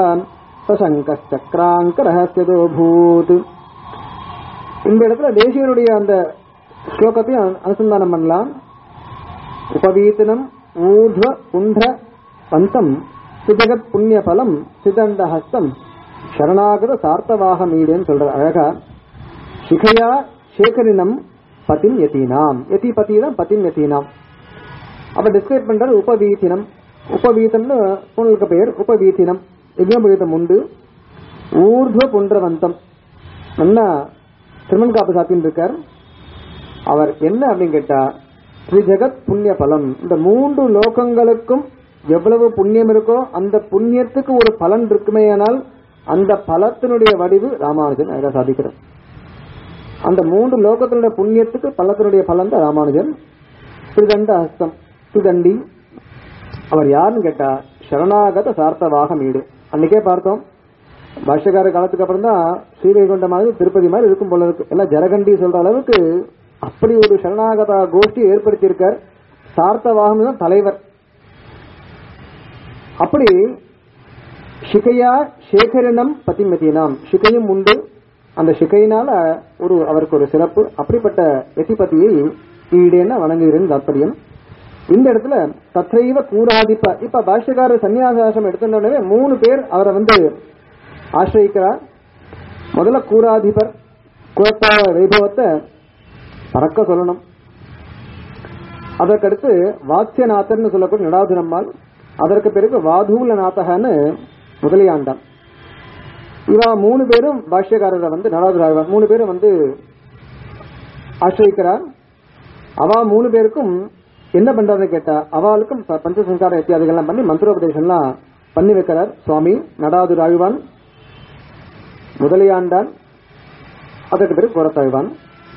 சசங்கச்சக்கராங்கரஹஸ்யதோபூத் இந்த இடத்துல தேசியனுடைய அந்த ஸ்லோகத்தையும் அனு- அனுசந்தானம் பண்ணலாம் உபவீத்தனம் ஊர்ಧ್ವ குண்ட பந்தம் சுஜகத் புண்ணிய பலம் சிதண்ட ஹஸ்தம் சரணாகத சார்த்தவாக மீடேன்னு சொல்ற அழகா சிகையா சேகரினம் பதிம் யதீனாம் யதி பதி தான் பதிம் யதீனாம் அப்ப டிஸ்கிரைப் பண்றது உபவீத்தினம் உபவீதம்னு உங்களுக்கு பெயர் உபவீத்தினம் யஜ்னோபவீதம் உண்டு ஊர்துவ புன்றவந்தம் நல்லா திருமண் காப்பு சாத்தின்னு இருக்கார் அவர் என்ன அப்படின்னு கேட்டா ஸ்ரீஜகத் புண்ணிய பலம் இந்த மூன்று லோகங்களுக்கும் எவ்வளவு புண்ணியம் இருக்கோ அந்த புண்ணியத்துக்கு ஒரு பலன் இருக்குமேயானால் அந்த பலத்தினுடைய வடிவு ராமானுஜன் அழகா சாதிக்கிறார் அந்த மூன்று லோகத்தினுடைய புண்ணியத்துக்கு பலத்தினுடைய பலன் தான் ராமானுஜன் திருதண்ட ஹஸ்தம் திருதண்டி அவர் யாருன்னு கேட்டா சரணாகத சார்த்தவாக மீடு அன்னைக்கே பார்த்தோம் பாஷ்யக்கார காலத்துக்கு அப்புறம் தான் ஸ்ரீவைகுண்ட மாதிரி திருப்பதி மாதிரி இருக்கும் போல இருக்கு எல்லாம் ஜரகண்டி சொல்ற அளவுக்கு அப்படி ஒரு சரணாகத கோஷ்டி ஏற்படுத்தி இருக்கார் சார்த்தவாகம் தான் தலைவர் அப்படி சிகையா சேகரினம் பதிமதினாம் சிகையும் உண்டு அந்த சிகையினால ஒரு அவருக்கு ஒரு சிறப்பு அப்படிப்பட்ட எதிபதியை ஈடேன வணங்குகிறேன் தாற்பயம் இந்த இடத்துல தத்தைவ கூராதிப்ப இப்ப பாஷ்யக்காரர் சன்னியாசாசம் எடுத்துட்ட உடனே மூணு பேர் அவரை வந்து ஆசிரியிக்கிறார் முதல்ல கூராதிபர் குலத்தாவ வைபவத்தை பறக்க சொல்லணும் அதற்கடுத்து வாத்தியநாதர்னு சொல்லக்கூடிய நடாது நம்மால் அதற்கு பிறகு வாதூலநாதகன்னு முதலியாண்டான் இவா மூணு பேரும் பாஷ்யக்காரரை வந்து நடாதுராழ்வார் மூணு பேரும் வந்து ஆசிரியிக்கிறார் அவா மூணு பேருக்கும் என்ன பண்றதுன்னு கேட்டா அவளுக்கும் ப- பஞ்சசங்கார இத்தியாதிகள்லாம் பண்ணி மந்திரோபதேசம்லாம் பண்ணி வைக்கிறார் சுவாமி நடாதுராழ்வான் முதலியாண்டான் அதற்கு பிறகு குரத்தாழ்வான்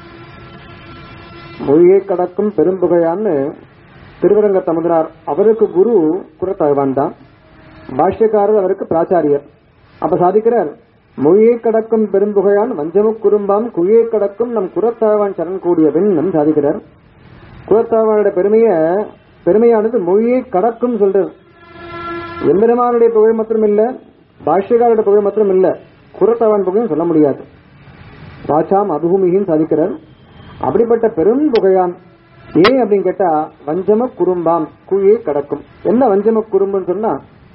மொழியை கடக்கும் பெரும்புகையான்னு திருவரங்க தமுதனார் அவருக்கு குரு குரத்தாழ்வான் தான் பாஷ்யக்காரர் அவருக்கு பிராச்சாரியர் அப்ப சாதிக்கிறார் மொழியை கடக்கும் பெரும்புகையான் வஞ்சமு குறும்பாம் குழியை கடக்கும் நம் குரத்தாழ்வான் சரண் கூடிய பெண் நம் சாதிக்கிறார் குரத்தாழ்வானுடைய பெருமைய பெருமையானது மொழியை கடக்கும் சொல்றது எம்பெருமானுடைய புகழ் மாத்திரம் இல்ல பாஷ்யக்காரோட புகழ் மாத்திரம் இல்ல குரத்தாழ்வான் புகழும் சொல்ல முடியாது வாச்சாம் அபூமிகின்னு சாதிக்கிறார் அப்படிப்பட்ட பெரும் புகையான் ஏன் அப்படின்னு கேட்டா வஞ்சம குறும்பாம் குழியை கடக்கும் என்ன வஞ்சம குறும்புன்னு சொன்னா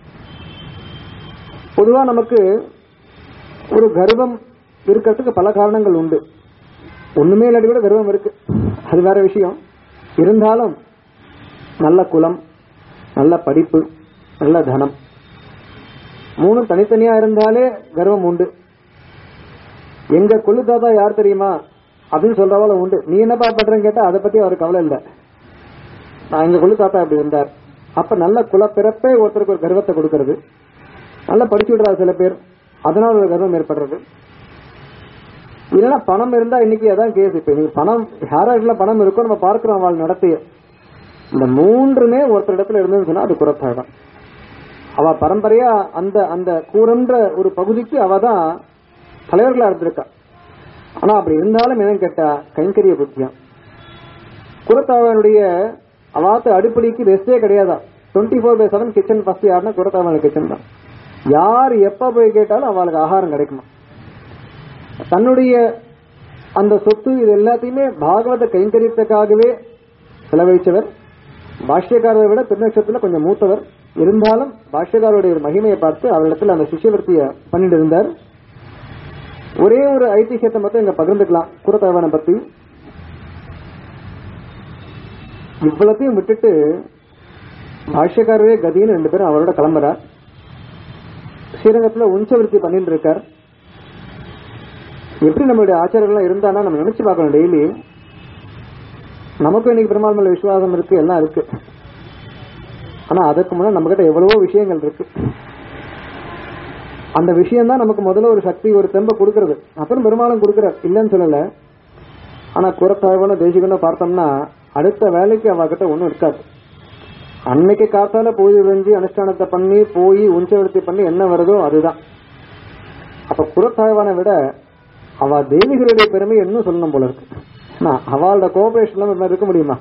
பொதுவா நமக்கு ஒரு கர்வம் இருக்கிறதுக்கு பல காரணங்கள் உண்டு ஒண்ணுமே இல்லாட்டி கூட கர்வம் இருக்கு அது வேற விஷயம் இருந்தாலும் நல்ல குலம் நல்ல படிப்பு நல்ல தனம் மூணும் தனித்தனியா இருந்தாலே கர்வம் உண்டு எங்க கொள்ளு தாத்தா யார் தெரியுமா அப்படின்னு சொல்றவால உண்டு நீ என்னப்பா பண்றேன்னு கேட்டா அதை பத்தி அவருக்கு கவலை இல்ல நான் எங்க கொள்ளு தாத்தா அப்படி இருந்தார் அப்ப நல்ல குலப்பிறப்பே ஒருத்தருக்கு ஒரு கர்வத்தை கொடுக்கறது நல்லா படிச்சு விடுறாரு சில பேர் அதனால ஒரு கர்வம் ஏற்படுறது இல்லைன்னா பணம் இருந்தா இன்னைக்கு அதான் கேஸ் இப்ப நீங்க பணம் யாராருக்குள்ள பணம் இருக்கோ நம்ம பார்க்கிறோம் அவள் நடத்திய இந்த மூன்றுமே ஒருத்தர் இடத்துல இருந்ததுன்னு சொன்னா அது குறத்தாழ்வான் அவ பரம்பரையா அந்த அந்த கூறன்ற ஒரு பகுதிக்கு அவ தான் தலைவர்களா இருந்திருக்கா ஆனா அப்படி இருந்தாலும் என்னன்னு கேட்டா கைங்கரிய புத்தியம் குரத்தாவனுடைய அவாத்து அடுப்படிக்கு ரெஸ்டே கிடையாதா twenty four by seven kitchen first யாருன்னா குரத்தாவன கிச்சன் தான் யார் எப்ப போய் கேட்டாலும் அவளுக்கு ஆகாரம் கிடைக்குமா தன்னுடைய அந்த சொத்து இது எல்லாத்தையுமே பாகவத கைங்கரியத்துக்காகவே செலவழிச்சவர் பாஷ்யக்காரரை விட திருநட்சத்திரத்துல கொஞ்சம் மூத்தவர் இருந்தாலும் பாஷ்யக்காரருடைய ஒரு மகிமையை பார்த்து அவரிடத்துல அந்த சிஷ்யவர்த்திய பண்ணிட்டு இருந்தார் ஒரே ஒரு ஐதிஹியத்தை மட்டும் இங்க பகிர்ந்துக்கலாம் குரத்தவனை பத்தி இவ்வளத்தையும் விட்டுட்டு பாஷ்யக்காரரே கதின்னு ரெண்டு பேரும் அவரோட கிளம்புறார் ஸ்ரீரங்கத்துல உஞ்சவருத்தி பண்ணிட்டு இருக்கார் எப்படி நம்மளுடைய ஆச்சாரங்கள்லாம் இருந்தானா நம்ம நினைச்சு பார்க்கணும் டெய்லி நமக்கும் இன்னைக்கு பெருமாள் மேல விசுவாசம் இருக்கு எல்லாம் இருக்கு ஆனா அதுக்கு முன்னாடி நம்ம கிட்ட எவ்வளவோ விஷயங்கள் இருக்கு அந்த விஷயம் தான் நமக்கு முதல்ல ஒரு சக்தி ஒரு தெம்ப கொடுக்கறது அப்புறம் பெருமாளும் கொடுக்கறார் இல்லைன்னு சொல்லல ஆனா குரத்தாழ்வன தேசிகன்னு பார்த்தோம்னா அடுத்த வேலைக்கு அவகிட்ட ஒண்ணும் இருக்காது அன்னைக்கு காத்தால பூஜை செஞ்சு அனுஷ்டானத்தை பண்ணி போய் உஞ்சவர்த்தி பண்ணி என்ன வருதோ அதுதான் அப்ப குரத்தாழ்வானை விட அவ தேவிகளுடைய பெருமை இன்னும் சொல்லணும் போல இருக்கு ஆனா, அவளோட கோஆபரேஷன் இல்லாம இருக்க முடியுமா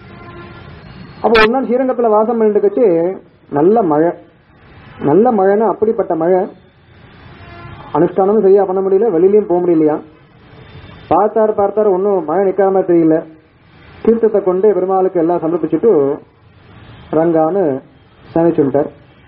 அப்போ ஒரு நாள் ஸ்ரீரங்கத்துல வாசம் பண்ணிட்டு கட்சி நல்ல மழை நல்ல மழைன்னா அப்படிப்பட்ட மழை அனுஷ்டானமும் சரியா பண்ண முடியல வெளியிலயும் போக முடியலையா பார்த்தார் பார்த்தார் ஒன்னும் மழை நிக்காம தெரியல தீர்த்தத்தை கொண்டு பெருமாளுக்கு எல்லாம் சமர்ப்பிச்சுட்டு ரங்கான்னு சமைச்சுட்டார்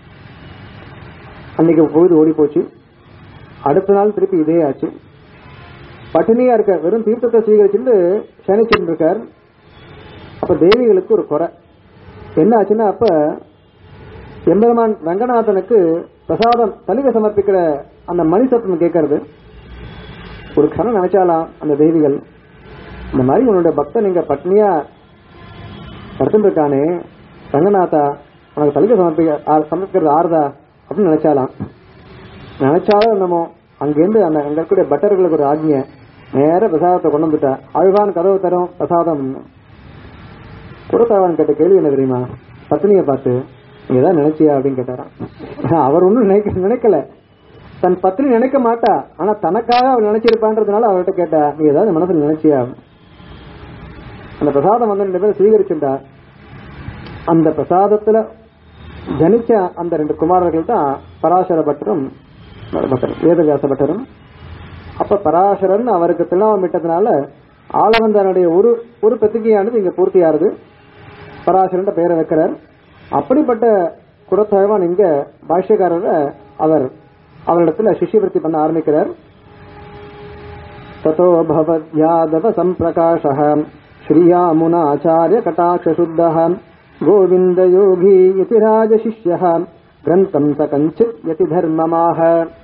அன்னைக்கு பொழுது ஓடி போச்சு அடுத்த நாள் திருப்பி இதே ஆச்சு பட்டினியா இருக்க வெறும் தீர்த்தத்தை ஸ்வீகரிச்சுட்டு சனிச்சுட்டு இருக்கார் அப்ப தேவிகளுக்கு ஒரு குறை என்ன ஆச்சுன்னா அப்ப எம்பெருமான் ரங்கநாதனுக்கு பிரசாதம் தலிக சமர்ப்பிக்கிற அந்த மணி சத்தம் கேட்கறது ஒரு கணம் நினைச்சாலாம் அந்த தேவிகள் இந்த மாதிரி உன்னோட பக்தன் நீங்க பட்னியா படுத்துட்டு இருக்கானே ரங்கநாதா உனக்கு தலிக சமர்ப்பிக்க ஆ- சமர்ப்பிக்கிறது ஆறுதா அப்படின்னு நினைச்சாலாம் நினைச்சாலும் என்னமோ அங்கிருந்து அந்த அங்க இருக்கக்கூடிய பட்டர்களுக்கு ஒரு ஆஜ்ஞை நேர பிரசாதத்தை கொண்டு வந்துட்டா அழுகான் கதவு தரும் பிரசாதம் கொடுத்தவன் கேட்ட கேள்வி என்ன தெரியுமா பத்னியை பார்த்து நீ ஏதாவது நினைச்சியா அப்படின்னு கேட்டாராம் அவர் ஒன்றும் நினைக்க நினைக்கல தன் பத்னி நினைக்க மாட்டா ஆனா தனக்காக அவள் நினைச்சிருப்பான்றதுனால அவர்கிட்ட கேட்டா நீ ஏதாவது மனசுல நினைச்சியா அந்த பிரசாதம் வந்து ரெண்டு பேரும் ஸ்வீகரிச்சுட்டா அந்த பிரசாதத்துல ஜனிச்ச அந்த ரெண்டு குமாரர்கள் தான் பராசர பட்டரும் பட்டரும் வேதவியாச பட்டரும் அப்ப பராசரன் அவருக்கு திருநாமம் இட்டதுனால ஆளவந்தானுடைய ஒரு ஒரு பத்திரிகையானது இங்க பூர்த்தியாருது பராசரன் பெயரை வைக்கிறார் அப்படிப்பட்ட குரத்தகவான் இங்க பாஷ்யக்காரரை அவர் அவரிடத்துல சிஷ்யவர்த்தி பண்ண ஆரம்பிக்கிறார் ततो भवद्यादव सम्प्रकाशः श्रियामुनाचार्य कटाक्षशुद्धः गोविन्दयोगी इति राजशिष्यः ग्रन्थम् स कञ्चित् यति धर्ममाह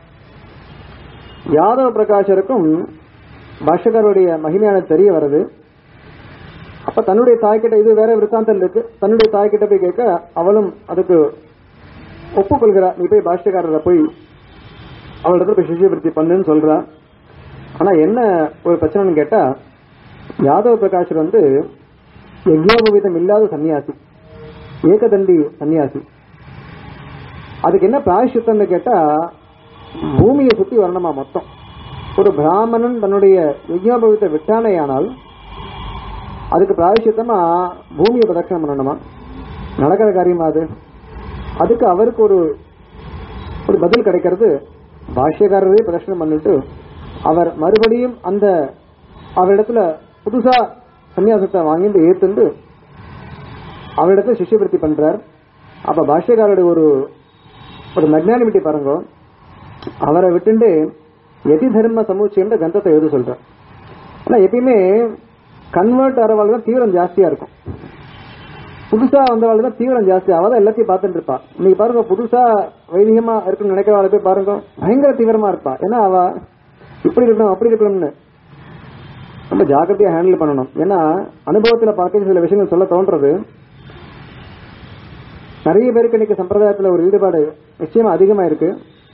யாதவ பிரகாஷருக்கும் பாஷகருடைய மகிமையான தெரிய வருது அப்ப தன்னுடைய தாய்கிட்ட இது வேற விருத்தாந்தம் இருக்கு தன்னுடைய தாய்கிட்ட போய் கேட்க அவளும் அதுக்கு ஒப்புக்கொள்கிறா நீ போய் பாஷ்யக்காரரை போய் அவளிடத்துல போய் சிஷ்யவருத்தி பண்ணுன்னு சொல்றா ஆனா என்ன ஒரு பிரச்சனைன்னு கேட்டா யாதவ பிரகாஷர் வந்து யஜ்யோபவீதம் இல்லாத சன்னியாசி ஏகதண்டி சன்னியாசி அதுக்கு என்ன பிராயசித்தம்னு கேட்டா பூமியை சுத்தி வரணுமா மொத்தம் ஒரு பிராமணன் தன்னுடைய யஜ்யோபவீத்தை விட்டானேயானால் அதுக்கு பிராயசித்தமா பூமியை பிரதட்சணம் பண்ணணுமா நடக்கிற காரியமா அது அதுக்கு அவருக்கு ஒரு ஒரு பதில் கிடைக்கிறது பாஷ்யக்காரரே பிரதர்ஷனம் பண்ணிட்டு அவர் மறுபடியும் அந்த அவரிடத்துல புதுசா சன்னியாசத்தை வாங்கிட்டு ஏத்துண்டு அவரிடத்துல சிஷ்யபிருத்தி பண்றார் அப்ப பாஷ்யக்காரருடைய ஒரு ஒரு மெக்னானிமிட்டி பாருங்க அவரை விட்டுண்டு எதி தர்ம சமூச்சின்ற கந்தத்தை எழுத சொல்றார் ஆனா எப்பயுமே கன்வெர்ட் ஆறவாள் தான் தீவிரம் ஜாஸ்தியா இருக்கும் புதுசா வந்தவாள் தான் தீவிரம் ஜாஸ்தி அவ தான் எல்லாத்தையும் பார்த்துட்டு இருப்பா இன்னைக்கு பாருங்க புதுசா வைதிகமா இருக்குன்னு நினைக்கிறவாளை போய் பாருங்க பயங்கர தீவிரமா இருப்பா ஏன்னா அவ இப்படி இருக்கணும் அப்படி இருக்கணும்னு ரொம்ப ஜாக்கிரதையா ஹேண்டில் பண்ணணும் ஏன்னா அனுபவத்துல பார்க்க சில விஷயங்கள் சொல்ல தோன்றது நிறைய பேருக்கு இன்னைக்கு சம்பிரதாயத்துல ஒரு ஈடுபாடு நிச்சயமா அதிகமா இருக்கு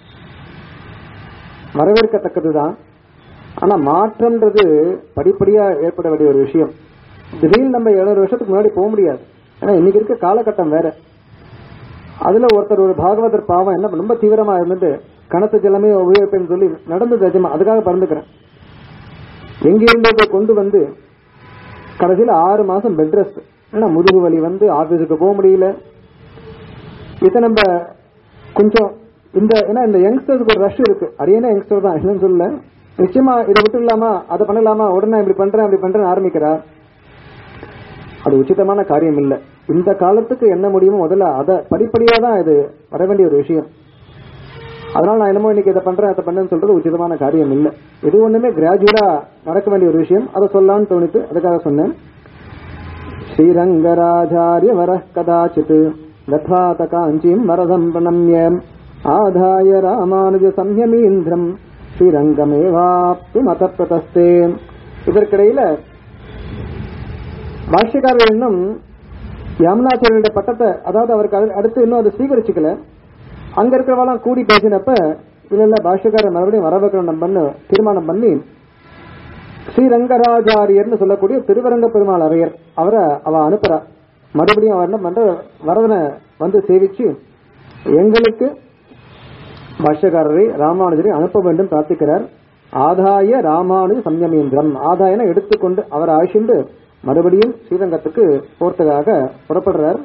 வரவேற்கத்தக்கதுதான் ஆனா மாற்றம்ன்றது படிப்படியா ஏற்பட வேண்டிய ஒரு விஷயம் திடீர்னு நம்ம எழுநூறு வருஷத்துக்கு முன்னாடி போக முடியாது ஏன்னா இன்னைக்கு இருக்க காலகட்டம் வேற அதுல ஒருத்தர் ஒரு பாகவதர் பாவம் என்ன பண்ண- ரொம்ப தீவிரமா இருந்துட்டு கணத்து ஜலமே உபயோகிப்பேன்னு சொல்லி நடந்தது நிஜமா அதுக்காக பறந்துக்கிறேன் எங்க இருந்தோ போய் கொண்டு வந்து கடைசியில ஆறு மாசம் பெட் ரெஸ்ட் ஏன்னா முதுகு வலி வந்து ஆபீஸுக்கு போக முடியல இதை நம்ம கொஞ்சம் இந்த ஏன்னா இந்த யங்ஸ்டர்ஸ்க்கு ஒரு ரஷ் இருக்கு அரியனா யங்ஸ்டர் தான் இல்லைன்னு சொல்லல நிச்சயமா இதை விட்டு இல்லாமா அதை பண்ணலாமா உடனே இப்படி பண்றேன் அப்படி பண்றேன்னு ஆரம்பிக்கிறா அது உச்சிதமான காரியம் இல்ல இந்த காலத்துக்கு என்ன முடியுமோ முதல்ல அதை படிப்படியா தான் இது வர வேண்டிய ஒரு விஷயம் அதனால நான் என்னமோ இன்னைக்கு இதை பண்றேன் அதை பண்ணேன்னு சொல்றது உச்சிதமான காரியம் இல்ல இது ஒண்ணுமே கிராஜுவலா நடக்க வேண்டிய ஒரு விஷயம் அதை சொல்லலாம்னு தோணித்து அதுக்காக சொன்னேன் ஸ்ரீரங்கராஜாரிய வர கதாச்சித் கத்வாத காஞ்சிம் வரதம் பிரணம்ய ஆதாய ராமானுஜ சம்யமீந்திரம் ஸ்ரீரங்கமேவாப்தி மத பிரதஸ்தே இதற்கிடையில பாஷ்யக்காரர் இன்னும் யாமுனாச்சாரியருடைய பட்டத்தை அதாவது அவருக்கு அடு- அடுத்து இன்னும் அதை ஸ்வீகரிச்சுக்கல அங்க இருக்கிறவெல்லாம் கூடி பேசினப்ப இல்ல இல்ல பாஷ்யக்காரர் மறுபடியும் வர வைக்கணும் நம்மன்னு தீர்மானம் பண்ணி ஸ்ரீரங்கராஜாரியர்னு சொல்லக்கூடிய திருவரங்க பெருமாள் அரையர் அவரை அவ அனுப்புறா மறுபடியும் அவர் என்ன பண்ற வரதனை வந்து சேவிச்சு எங்களுக்கு பாஷ்யக்காரரை ராமானுஜரை அனுப்ப வேண்டும் பிரார்த்திக்கிறார் ஆதாய ராமானுஜ சம்யமேந்திரம் ஆதாயனை எடுத்துக்கொண்டு அவர் அழைச்சிண்டு மறுபடியும் ஸ்ரீரங்கத்துக்கு போறதுக்காக புறப்படுறார்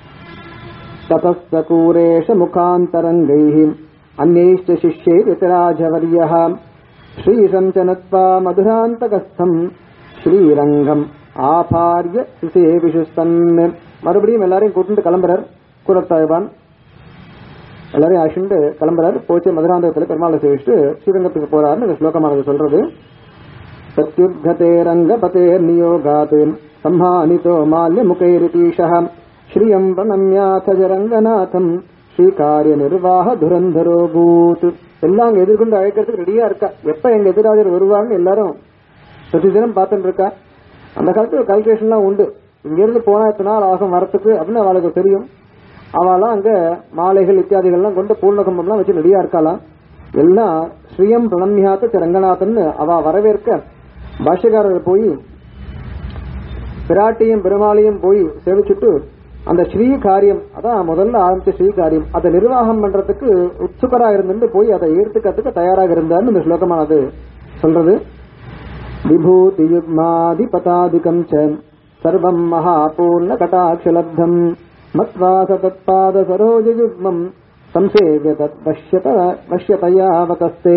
ततस्तकूरेश मुखान्तरङ्गैः अन्यैश्च शिष्यैरितराजवर्यः श्रीशं च नत्वा मधुरान्तकस्थम् ஸ்ரீரங்கம் ஆபாரிய சுசேவிஷுஸ்தன் மறுபடியும் எல்லாரையும் கூட்டிட்டு கிளம்புறார் கூறத்தாழ்வான் எல்லாரையும் அழிச்சுட்டு கிளம்புறார் போச்சு மதுராந்தகத்தில் பெருமாளை சேவிச்சுட்டு ஸ்ரீரங்கத்துக்கு போறாருன்னு இந்த ஸ்லோகமானது சொல்றது प्रत्युद्गते रङ्गपतेर्नियोगात् सम्मानितो माल्यमुखैरितीशः श्रियम् प्रणम्याथ ஜரங்கநாதம் ஸ்ரீகாரியநிர்வாக துரந்தரோ பூத் எல்லாம் அங்க எதிர்கொண்டு அழைக்கிறதுக்கு ரெடியா இருக்கா எப்ப எங்க எதிராஜர் வருவாங்கன்னு எல்லாரும் பிரதி தினம் பார்த்துட்டு இருக்கா அந்த காலத்துல கால்குலேஷன்லாம் உண்டு இங்க இருந்து போனா எத்தனை நாள் ஆகும் வரத்துக்கு அப்படின்னு அவளுக்கு தெரியும் அவெல்லாம் அங்க மாலைகள் இத்தியாதிகள்லாம் கொண்டு பூர்ணகும்பம்லாம் வச்சு ரெடியா இருக்காளாம் எல்லாம் ஸ்ரீயம் பிரணம்யாத்த ரங்கநாதன் அவ வரவேற்க பாஷ்யக்காரர் போய் பிராட்டியும் பெருமாளையும் போய் சேவிச்சுட்டு அந்த ஸ்ரீ காரியம் அதான் முதல்ல ஆரம்பிச்ச ஸ்ரீ காரியம் அதை நிர்வாகம் பண்றதுக்கு உத்சுகரா இருந்து போய் அதை ஏற்றுக்கிறதுக்கு தயாராக இருந்தார்னு இந்த ஸ்லோகமானது சொல்றது விபூதி யுக்மாதிபதாதிகம் ச சர்வம் மகாபூர்ண கட்டாட்சலப்தம் மத்வா சதத்பாத சரோஜ யுக்மம் சம்சேவிய தத் பஷ்யத பஷ்யதயாவகஸ்தே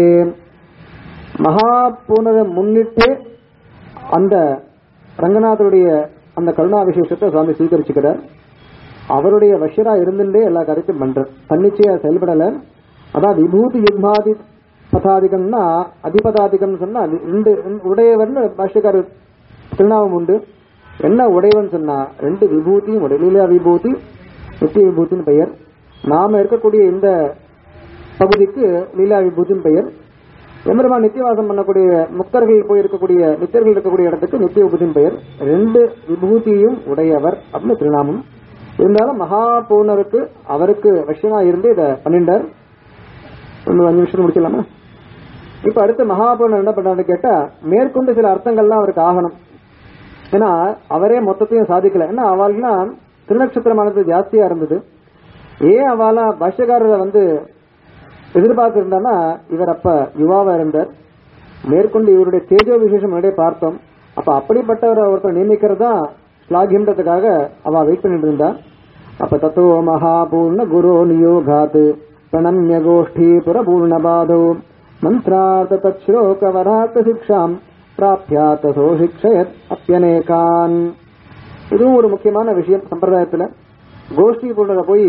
மகாபூர்ணரை முன்னிட்டு அந்த ரங்கநாதருடைய அந்த கருணா விசேஷத்தை சுவாமி ஸ்வீகரிச்சுக்கிறார் அவருடைய வஷ்யரா இருந்துட்டே எல்லா காரியத்தையும் பண்றார் தன்னிச்சையா செயல்படல அதான் விபூதி யுக்மாதி பதாதிகம்னா அதிபதாதிகம் சொன்னா அது ரெண்டு உடையவர்னு பாஷ்யக்காரர் திருநாமம் உண்டு என்ன உடையவன் சொன்னா ரெண்டு விபூதியும் உடைய லீலா விபூதி நித்திய விபூதின்னு பெயர் நாம இருக்கக்கூடிய இந்த பகுதிக்கு லீலா விபூதின்னு பெயர் எம்பெருமான் நித்தியவாசம் பண்ணக்கூடிய முக்தர்கள் போய் இருக்கக்கூடிய நித்தியர்கள் இருக்கக்கூடிய இடத்துக்கு நித்திய விபூதியின் பெயர் ரெண்டு விபூதியும் உடையவர் அப்படின்னு திருநாமம் இருந்தாலும் மகா பூர்ணருக்கு அவருக்கு வஷ்யனா இருந்து இதை பண்ணிட்டார் இன்னும் அஞ்சு நிமிஷம் முடிச்சிடலாமா இப்ப அடுத்து மகாபூர்ணர் என்ன பண்றாருன்னு கேட்டா மேற்கொண்டு சில அர்த்தங்கள்லாம் அவருக்கு ஆகணும் ஏன்னா அவரே மொத்தத்தையும் சாதிக்கல ஏன்னா அவள்லாம் திருநட்சத்திரமானது ஜாஸ்தியா இருந்தது ஏன் அவளா பாஷ்யக்காரரை வந்து எதிர்பார்த்து இருந்தானா இவர் அப்ப யுவாவா இருந்தார் மேற்கொண்டு இவருடைய தேஜோ விசேஷம் முன்னாடியே பார்த்தோம் அப்ப அப்படிப்பட்டவரை ஒருத்தர் நியமிக்கிறது தான் ஸ்லாகியம்ன்றதுக்காக அவ வெயிட் பண்ணிட்டு இருந்தா அப்ப தத்தோ மகாபூர்ண குரு நியோகாத் பிரணம்ய கோஷ்டி புரபூர்ணபாதோ மந்த்ரார்த்த தச்ரோக வராத்த சிக்ஷாம் பிராப்யாத்த சோஷிக்ஷயத் அப்பியனேகான் இதுவும் ஒரு முக்கியமான விஷயம் சம்பிரதாயத்துல கோஷ்டி பூர்ணரை போய்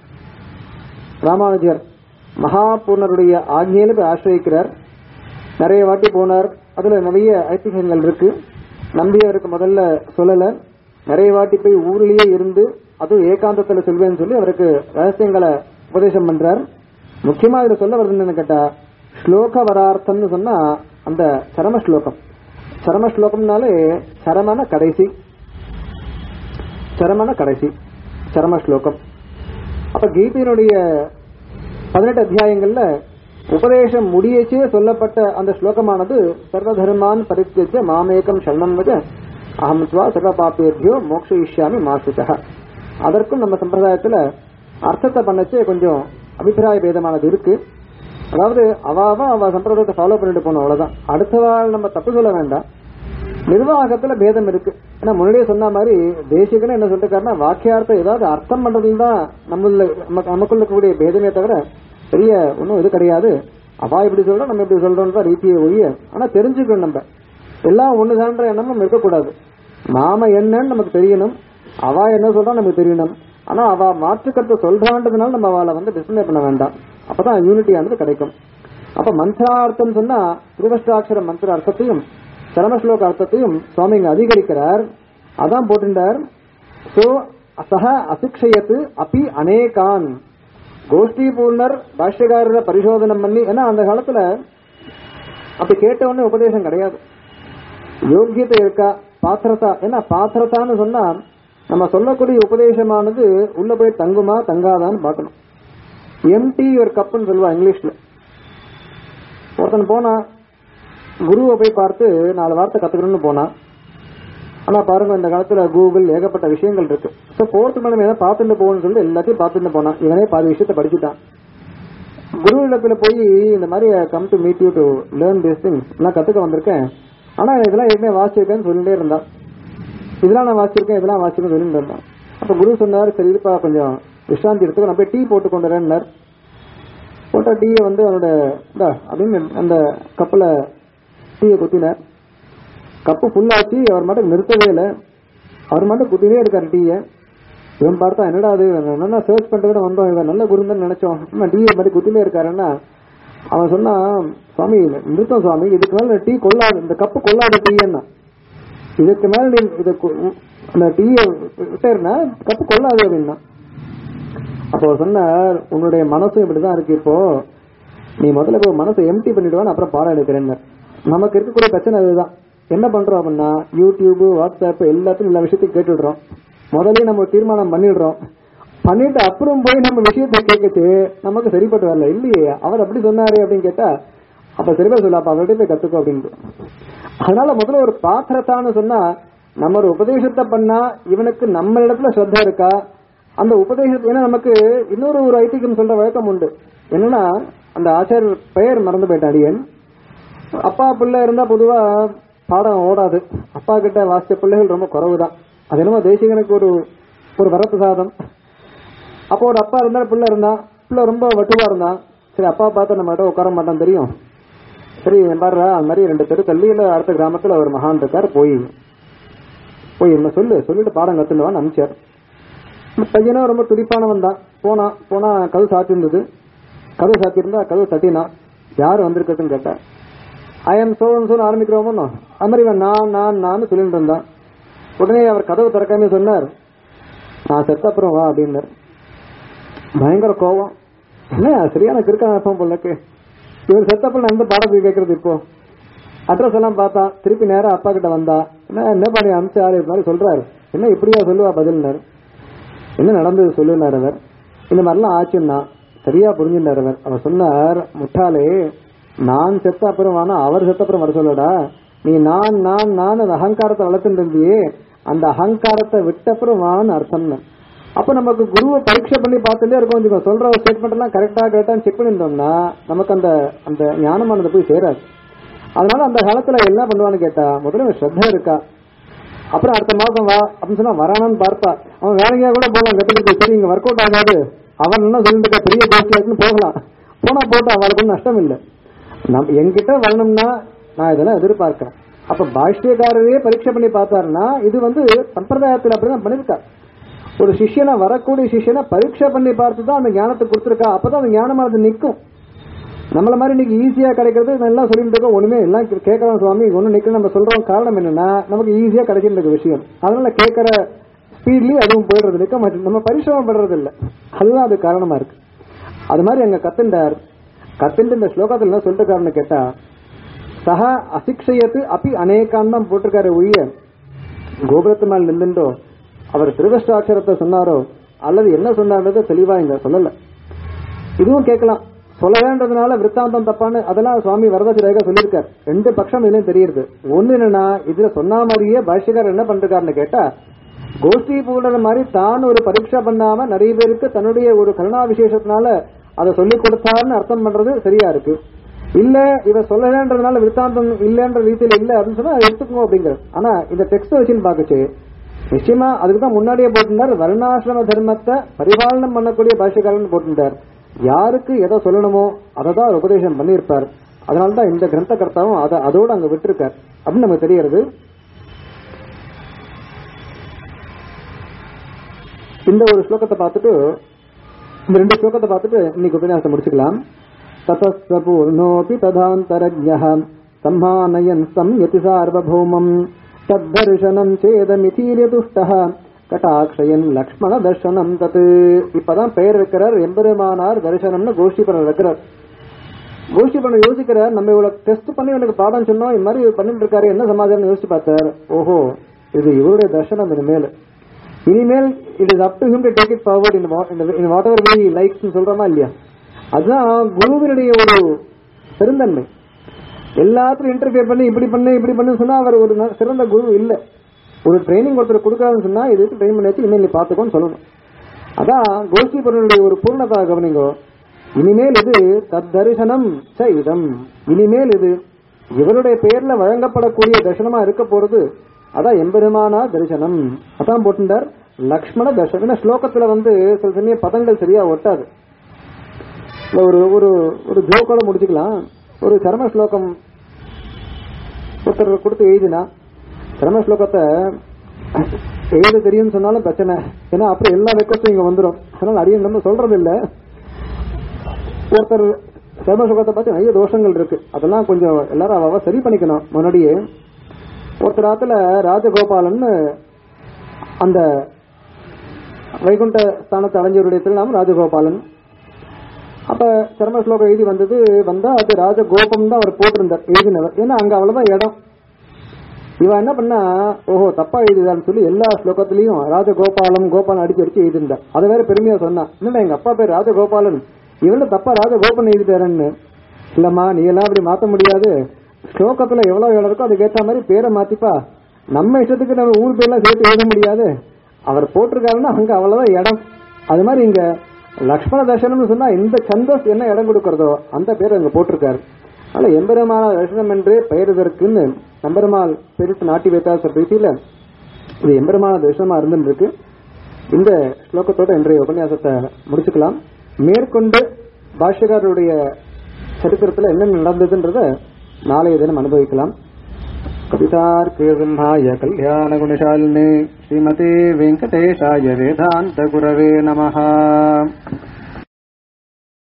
ராமானுஜர் மகாபூர்ணருடைய ஆக்ஞையில போய் ஆசிரியிக்கிறார் நிறைய வாட்டி போனார் அதுல நிறைய ஐதிஹ்யங்கள் இருக்கு நம்பியவருக்கு முதல்ல சொல்லல நிறைய வாட்டி போய் ஊர்லயே இருந்து அதுவும் ஏகாந்தத்துல சொல்வேன்னு சொல்லி அவருக்கு ரகசியங்களை உபதேசம் பண்றார் முக்கியமா இதுல சொல்ல வருது என்னன்னு கேட்டா ஸ்லோக வரார்த்தம்னு சொன்னா அந்த சரம ஸ்லோகம் சரம ஸ்லோகம்னாலே சரமன கடைசி சரமன கடைசி சரம ஸ்லோகம் அப்ப கீதையினுடைய பதினெட்டு அத்தியாயங்கள்ல உபதேசம் முடியச்சே சொல்லப்பட்ட அந்த ஸ்லோகமானது சர்வ தர்மான் பரித்தியஜ மாமேகம் சரணம் வஜ அகம் துவா சர்வ பாப்பேபியோ மோக்ஷயிஷ்யாமி மாசுதா அதற்கும் நம்ம சம்பிரதாயத்துல அர்த்தத்தை பண்ணச்சே கொஞ்சம் அபிப்பிராய பேதமானது இருக்கு அதாவது அவாவ அவ சம்பிரதாயத்தை ஃபாலோ பண்ணிட்டு போனோம் அவ்வளவுதான் அடுத்தவாள் நம்ம தப்பு சொல்ல வேண்டாம் நிர்வாகத்துல பேதம் இருக்கு ஏன்னா முன்னாடியே சொன்ன மாதிரி தேசிகன்னு என்ன சொல்லிருக்காருன்னா வாக்கியார்த்தம் ஏதாவது அர்த்தம் பண்றதுல தான் நம்மள நமக்கு- நமக்குள்ள இருக்கக்கூடிய பேதமே தவிர பெரிய ஒன்றும் இது கிடையாது அவா இப்படி சொல்றோம் நம்ம இப்படி சொல்றோம்ன்ற ரீதியை ஒழிய ஆனா தெரிஞ்சுக்கணும் நம்ம எல்லாம் ஒண்ணுதான்ற எண்ணம் நம்ம இருக்கக்கூடாது நாம என்னன்னு நமக்கு தெரியணும் அவா என்ன சொல்றா நமக்கு தெரியணும் ஆனா அவ மாற்றுக்கருத்தை சொல்றான்றதுனால நம்ம அவளை வந்து டிஸ்பிளே பண்ண வேண்டாம் அப்பதான் யூனிட்டியானது கிடைக்கும் அப்ப மந்திரார்த்தம் சொன்னா திருவஷ்டாட்சர மந்திர அர்த்தத்தையும் சரமஸ்லோக அர்த்தத்தையும் சுவாமி இங்க அதிகரிக்கிறார் அதான் போட்டுட்டார் சோ சக அசிக்ஷயத்து அப்பி அநேகான் கோஷ்டி பூர்ணர் பாஷ்யக்காரரை பரிசோதனம் பண்ணி ஏன்னா அந்த காலத்துல அப்படி கேட்ட உடனே உபதேசம் கிடையாது யோக்கியத்தை இருக்கா பாத்திரதா ஏன்னா பாத்திரதான்னு சொன்னா நம்ம சொல்லக்கூடிய உபதேசமானது உள்ள போய் தங்குமா தங்காதான்னு பார்க்கணும் எம்டி ஒரு கப்புன்னு சொல்லுவா இங்கிலீஷ்ல ஒருத்தன் போனா குருவை போய் பார்த்து நாலு வார்த்தை கத்துக்கணும்னு போனா ஆனா பாருங்க இந்த காலத்துல கூகுள் ஏகப்பட்ட விஷயங்கள் இருக்கு சோ போறதுக்கு மேடம் ஏதாவது பார்த்துட்டு போகணும்னு சொல்லி எல்லாத்தையும் பார்த்துட்டு போனான் இவனே பாதி விஷயத்த படிச்சுட்டான் குரு இடத்துல போய் இந்த மாதிரி come to meet you to learn this things எல்லாம் கத்துக்க வந்திருக்கேன் ஆனா இதெல்லாம் ஏற்கனவே வாசிச்சிருக்கேன்னு சொல்லிட்டே இருந்தான் இதெல்லாம் நான் வாசிச்சிருக்கேன் இதெல்லாம் வாசிச்சிருக்கேன் சொல்லிட்டு இருந்தான் அப்ப குரு சொன்னார் சரி இருப்பா கொஞ்சம் விஷ்ராந்தி எடுத்துக்கோ நான் போய் டீ போட்டு கொண்டு வரேன்னார் போட்டா டீயை வந்து அவனோட இந்தா அப்படின்னு அந்த கப்பில் டீயை குத்தினார் கப்பு ஃபுல்லாச்சு அவர் மட்டும் நிறுத்தவே இல்லை அவர் மட்டும் குத்தினே இருக்காரு டீயை இவன் பார்த்தா என்னடா அது என்னன்னா சர்ச் பண்றதுல வந்தோம் இவன் நல்ல குருந்தன் நினைச்சோம் என்ன டீயை மட்டும் குத்தினே இருக்காருன்னா அவன் சொன்னான் சுவாமி நிறுத்தம் சுவாமி இதுக்கு மேல டீ கொள்ளாது இந்த கப்பு கொள்ளாத டீன்னா இதுக்கு மேல நீ இதை கு- அந்த டீயை விட்டேன்னா கப்பு கொள்ளாது அப்படின்னா அப்போ அவர் சொன்னார் உன்னுடைய மனசும் இப்படிதான் இருக்கு இப்போ நீ முதல்ல போய் மனசை எம்டி பண்ணிட்டு வா, நான் அப்புறம் பாடம் எடுக்கிறேன்னு நமக்கு இருக்கக்கூடிய பிரச்சனை அதுதான் என்ன பண்றோம் அப்படின்னா யூடியூப் வாட்ஸ்அப் எல்லாத்தையும் எல்லா விஷயத்தையும் கேட்டுடுறோம் முதல்ல நம்ம ஒரு தீர்மானம் பண்ணிடுறோம் பண்ணிட்டு அப்புறம் போய் நம்ம விஷயத்தை கேட்கச்சு நமக்கு சரிப்பட்டு வரல இல்லையே அவர் அப்படி சொன்னாரு அப்படின்னு கேட்டா அப்ப சரிப்பா சொல்ல அப்ப அவர்கிட்ட போய் கத்துக்கோ அப்படின்ட்டு அதனால முதல்ல ஒரு பாத்திரத்தான்னு சொன்னா நம்ம ஒரு உபதேசத்தை பண்ணா இவனுக்கு நம்ம இடத்துல ஸ்ரத்தா இருக்கா அந்த உபதேசத்தை ஏன்னா நமக்கு இன்னொரு ஒரு ஐட்டிக்கும் சொல்ற வழக்கம் உண்டு என்னன்னா அந்த ஆச்சாரியர் பெயர் மறந்து போயிட்டான் அடியன் அப்பா பிள்ளை இருந்தா பொதுவா பாடம் ஓடாது அப்பா கிட்ட வாசிச்ச பிள்ளைகள் ரொம்ப குறைவுதான் அது என்னமோ தேசிகனுக்கு ஒரு ஒரு வரப்பு சாதம் அப்போ ஒரு அப்பா இருந்தா பிள்ளை இருந்தான் பிள்ளை ரொம்ப வட்டுவா இருந்தான் சரி அப்பா பார்த்து நம்ம கிட்ட உட்கார மாட்டான் தெரியும் சரி பாருடா அந்த மாதிரி ரெண்டு தெரு தள்ளியில அடுத்த கிராமத்துல ஒரு மகான் இருக்கார் போய் போய் என்ன சொல்லு சொல்லிட்டு பாடம் கத்துடுவான்னு அனுப்பிச்சார் இந்த பையனும் ரொம்ப துடிப்பானவன் தான் போனான் போனா கதவு சாத்தியிருந்தது கதவு சாத்தியிருந்தா கதவு தட்டினா யார் வந்திருக்கிறதுன்னு கேட்டா ஐ எம் சோன் சோன் ஆரம்பிக்கிறோமோ அது மாதிரி இவன் நான் நான் நான் சொல்லிட்டு இருந்தான் உடனே அவர் கதவு திறக்காம சொன்னார் நான் செத்த அப்புறம் வா அப்படின்னார் பயங்கர கோவம் என்ன சரியான கிறுக்கான அர்த்தம் போலக்கு இவர் செத்தப்ப நான் எந்த பாடத்துக்கு கேட்கறது இப்போ அட்ரஸ் எல்லாம் பார்த்தா திருப்பி நேரா அப்பா கிட்ட வந்தா என்ன என்ன பண்ணி அமிச்சாரு இது மாதிரி சொல்றாரு என்ன இப்படியா சொல்லுவா பதில்னார் என்ன நடந்தது சொல்லுனார் அவர் இந்த மாதிரிலாம் ஆச்சுன்னா சரியா புரிஞ்சுட்டார் அவர் அவர் சொன்னார் முட்டாளே நான் செத்த அப்புறம் வானா அவர் செத்த அப்புறம் வர சொல்லடா நீ நான் நான் நான் அந்த அகங்காரத்தை வளர்த்துட்டு இருந்தியே அந்த அகங்காரத்தை விட்டப்புறம் வான்னு அர்த்தம்னு அப்ப நமக்கு குருவை பரீட்சை பண்ணி பார்த்துட்டே இருக்கோம் வச்சுக்கோ. சொல்ற ஸ்டேட்மெண்ட் எல்லாம் கரெக்டா கரெக்டான்னு செக் பண்ணியிருந்தோம்னா நமக்கு அந்த அந்த ஞானமானது போய் சேராது அதனால அந்த காலத்துல என்ன பண்ணுவான்னு கேட்டா முதல்ல இவன் ஸ்ரத்தா இருக்கா அப்புறம் அடுத்த மாதம் வா அப்படின்னு சொன்னா வரானான்னு பார்ப்பா அவன் வேலையா கூட போகலாம் கத்துக்கிட்டு சரி இங்க ஒர்க் அவுட் ஆகாது அவன் என்ன சொல்லிட்டு இருக்கா, பெரிய கோஷ்டி இருக்குன்னு போகலாம் போனா போட்டு அவளுக்கு ஒன்றும் நஷ்டம் இல்லை நம் என்கிட்ட வரணும்னா நான் இதெல்லாம் எதிர்பார்க்கிறேன் அப்ப பாஷ்யக்காரரே பரீட்சை பண்ணி பார்த்தாருன்னா இது வந்து சம்பிரதாயத்தில் அப்படிதான் பண்ணிருக்கா ஒரு சிஷ்யனை வரக்கூடிய சிஷ்யனை பரீட்சை பண்ணி பார்த்து தான் அந்த ஞானத்தை கொடுத்துருக்கா அப்பதான் அந்த ஞானமானது நிற்கும் நம்மள மாதிரி இன்னைக்கு ஈஸியா கிடைக்கிறது நல்லா சொல்லிட்டு இருக்கோம் ஒண்ணுமே எல்லாம் கேட்கலாம் சுவாமி ஒண்ணு நிக்கணும் நம்ம சொல்றோம் காரணம் என்னன்னா நமக்கு ஈஸியா கிடைக்கிற இருக்க விஷயம் அதனால கேட்கற ஸ்பீட்லயே அதுவும் போயிடுறது நிக்க மாட்டேன் நம்ம பரிசிரமம் பண்றது இல்ல அதுதான் அது காரணமா இருக்கு அது மாதிரி அங்க கத்துண்டார் கத்துண்டு இந்த ஸ்லோகத்துல என்ன சொல்லிருக்காருன்னு கேட்டா சக அசிக்ஷயத்து அப்பி அநேகான் தான் போட்டிருக்காரு ஒழிய கோபுரத்து மேல் நின்றுண்டோ அவர் திருவஷ்டாட்சரத்தை சொன்னாரோ அல்லது என்ன சொன்னார்ன்றது தெளிவா இங்க சொல்லல இதுவும் கேட்கலாம் சொல்ல வேண்டதுனால விற்த்தாந்தம் தப்பான்னு அதெல்லாம் சுவாமி வரதாச்சாரியாக சொல்லியிருக்கார் ரெண்டு பட்சம் இதுலயும் தெரியுது ஒண்ணு என்னன்னா இதுல சொன்ன மாதிரியே பாஷ்யக்காரர் என்ன பண்றாருன்னு கேட்டா கோஷ்டி பூண்டன மாதிரி தான் ஒரு பரீட்சை பண்ணாம நிறைய பேருக்கு தன்னுடைய ஒரு கருணா விசேஷத்தினால அதை சொல்லி கொடுத்தாருன்னு அர்த்தம் பண்றது சரியா இருக்கு இல்ல இவ சொல்லலன்றதுனால விற்த்தாந்தம் இல்லன்ற ரீதியில இல்ல அப்படின்னு சொன்னா அதை எடுத்துக்கோ அப்படிங்கிறது ஆனா இந்த டெக்ஸ்ட் வச்சுன்னு பாக்கச்சு நிச்சயமா அதுக்கு தான் முன்னாடியே போட்டிருந்தார் வர்ணாசிரம தர்மத்தை பரிபாலனம் பண்ணக்கூடிய பாஷ்யக்காரன் போட்டிருந்தார் யாருக்கு எதை சொல்லணுமோ அதை தான் அவர் உபதேசம் பண்ணியிருப்பார் அதனால தான் இந்த கிரந்த கர்த்தாவும் அதை அதோடு அங்க விட்டிருக்கார் அப்படின்னு நமக்கு தெரியறது இந்த ஒரு ஸ்லோகத்தை பார்த்துட்டு இந்த ரெண்டு ஸ்லோகத்தை பார்த்துட்டு இன்னைக்கு உபன்யாசத்தை முடிச்சுக்கலாம் ததஸ்வ பூர்ணோபி ததாந்தரஜ்ஞः சம்மானயன் சம்யதி சார்வபௌமம் தத்தர்ஷனம் சேதமிதீரியதுஷ்டः கட்டாட்சயன் லக்ஷ்மண தர்ஷனம் தத்து இப்பதான் பெயர் இருக்கிறார் எம்பெருமானார் தரிசனம்னு கோஷ்டி பண்ண வைக்கிறார் கோஷ்டி பண்ண யோசிக்கிறார் நம்ம இவ்வளவு டெஸ்ட் பண்ணி இவனுக்கு பாடம் சொன்னோம் இந்த மாதிரி இவர் பண்ணிட்டு இருக்காரு என்ன சமாச்சாரம் யோசிச்சு பார்த்தார் ஓஹோ இது இவருடைய தர்சனம் இனிமேல் இனிமேல் it is up to him to take it forward in in whatever we likes சொல்றோமா இல்லையா அதுதான் குருவினுடைய ஒரு பெருந்தன்மை எல்லாத்துலயும் இன்டர்ஃபியர் பண்ணி இப்படி பண்ணு இப்படி பண்ணு சொன்னா அவர் ஒரு ந- சிறந்த குரு இல்ல ஒரு ட்ரைனிங் ஒருத்தர் கொடுக்காதுன்னு சொன்னா இதுக்கு ட்ரெயின் பண்ணி வச்சு இனிமேல் நீ பாத்துக்கோன்னு சொல்லணும் அதான் கோஷ்டி பொருளுடைய ஒரு பூர்ணதா கவனிங்கோ இனிமேல் இது தத்தரிசனம் ச இதம் இனிமேல் இது இவருடைய பெயர்ல வழங்கப்படக்கூடிய தரிசனமா இருக்க போறது அதான் எம்பெருமானா தரிசனம் அதான் போட்டிருந்தார் லக்ஷ்மண தர்சனம் ஏன்னா ஸ்லோகத்துல வந்து சில சமயம் பதங்கள் சரியா ஒட்டாது இல்ல ஒரு ஒரு ஒரு ஜோக்கோட முடிச்சுக்கலாம் ஒரு சரம ஸ்லோகம் ஒருத்தர் கொடுத்து எழுதினா சரம ஸ்லோகத்தை எழுத தெரியும்னு சொன்னாலும் பிரச்சனை ஏன்னா அப்புறம் எல்லா ரெக்வஸ்டும் இங்க வந்துடும் அதனால அடியும் நம்ம சொல்றது இல்ல ஒருத்தர் சரம ஸ்லோகத்தை பார்த்து நிறைய தோஷங்கள் இருக்கு அதெல்லாம் கொஞ்சம் எல்லாரும் அவ அவ சரி பண்ணிக்கணும் முன்னாடியே ஒருத்தர் ஆத்துல ராஜகோபாலன் அந்த வைகுண்ட ஸ்தானத்தை அடைஞ்சவருடைய திருநாமம் ராஜகோபாலன் அப்ப சர்ம ஸ்லோகம் எழுதி வந்தது வந்தா அது ராஜகோபம் தான் அவர் போட்டிருந்தார் எழுதினவர் ஏன்னா அங்க அவ்வளவுதான் இடம் இவன் என்ன பண்ணா ஓஹோ தப்பா எழுதிதான்னு சொல்லி எல்லா ஸ்லோகத்திலையும் ராஜகோபாலம் கோபாலன் அடிச்சு அடிச்சு எழுதிருந்தார் அதை வேற பெருமையா சொன்னான் என்னடா எங்க அப்பா பேர் ராஜகோபாலன் இவன்ல தப்பா ராஜகோபன் எழுதிட்டாரன்னு இல்லம்மா நீ எல்லாம் அப்படி மாத்த முடியாது ஸ்லோகத்துல எவ்வளவு எவ்வளவு இருக்கோ அதுக்கு ஏத்த மாதிரி பேரை மாத்திப்பா நம்ம இஷ்டத்துக்கு நம்ம ஊர் பேர்லாம் சேர்த்து எழுத முடியாது அவர் போட்டிருக்காருன்னா அங்க அவ்வளவுதான் இடம் அது மாதிரி இங்க லக்ஷ்மண தர்சனம்னு சொன்னா இந்த சந்தஸ் என்ன இடம் கொடுக்கறதோ அந்த பேர் அங்க போட்டிருக்காரு அதனால எம்பெருமான தரிசனம் என்றே பெயர் இதற்குன்னு நம்பெருமாள் பெருத்து நாட்டி வைத்தாச பேசியில இது எம்பெருமான தரிசனமா இருந்துருக்கு இந்த ஸ்லோகத்தோட இன்றைய உபன்யாசத்தை முடிச்சுக்கலாம் மேற்கொண்டு பாஷ்யக்காரருடைய சரித்திரத்துல என்னென்ன நடந்ததுன்றத நாளைய தினம் அனுபவிக்கலாம் कवितार्किर्ब्रह्माय कल्याणगुणशालिने श्रीमते वेङ्कटेशाय वेदान्तगुरवे नमः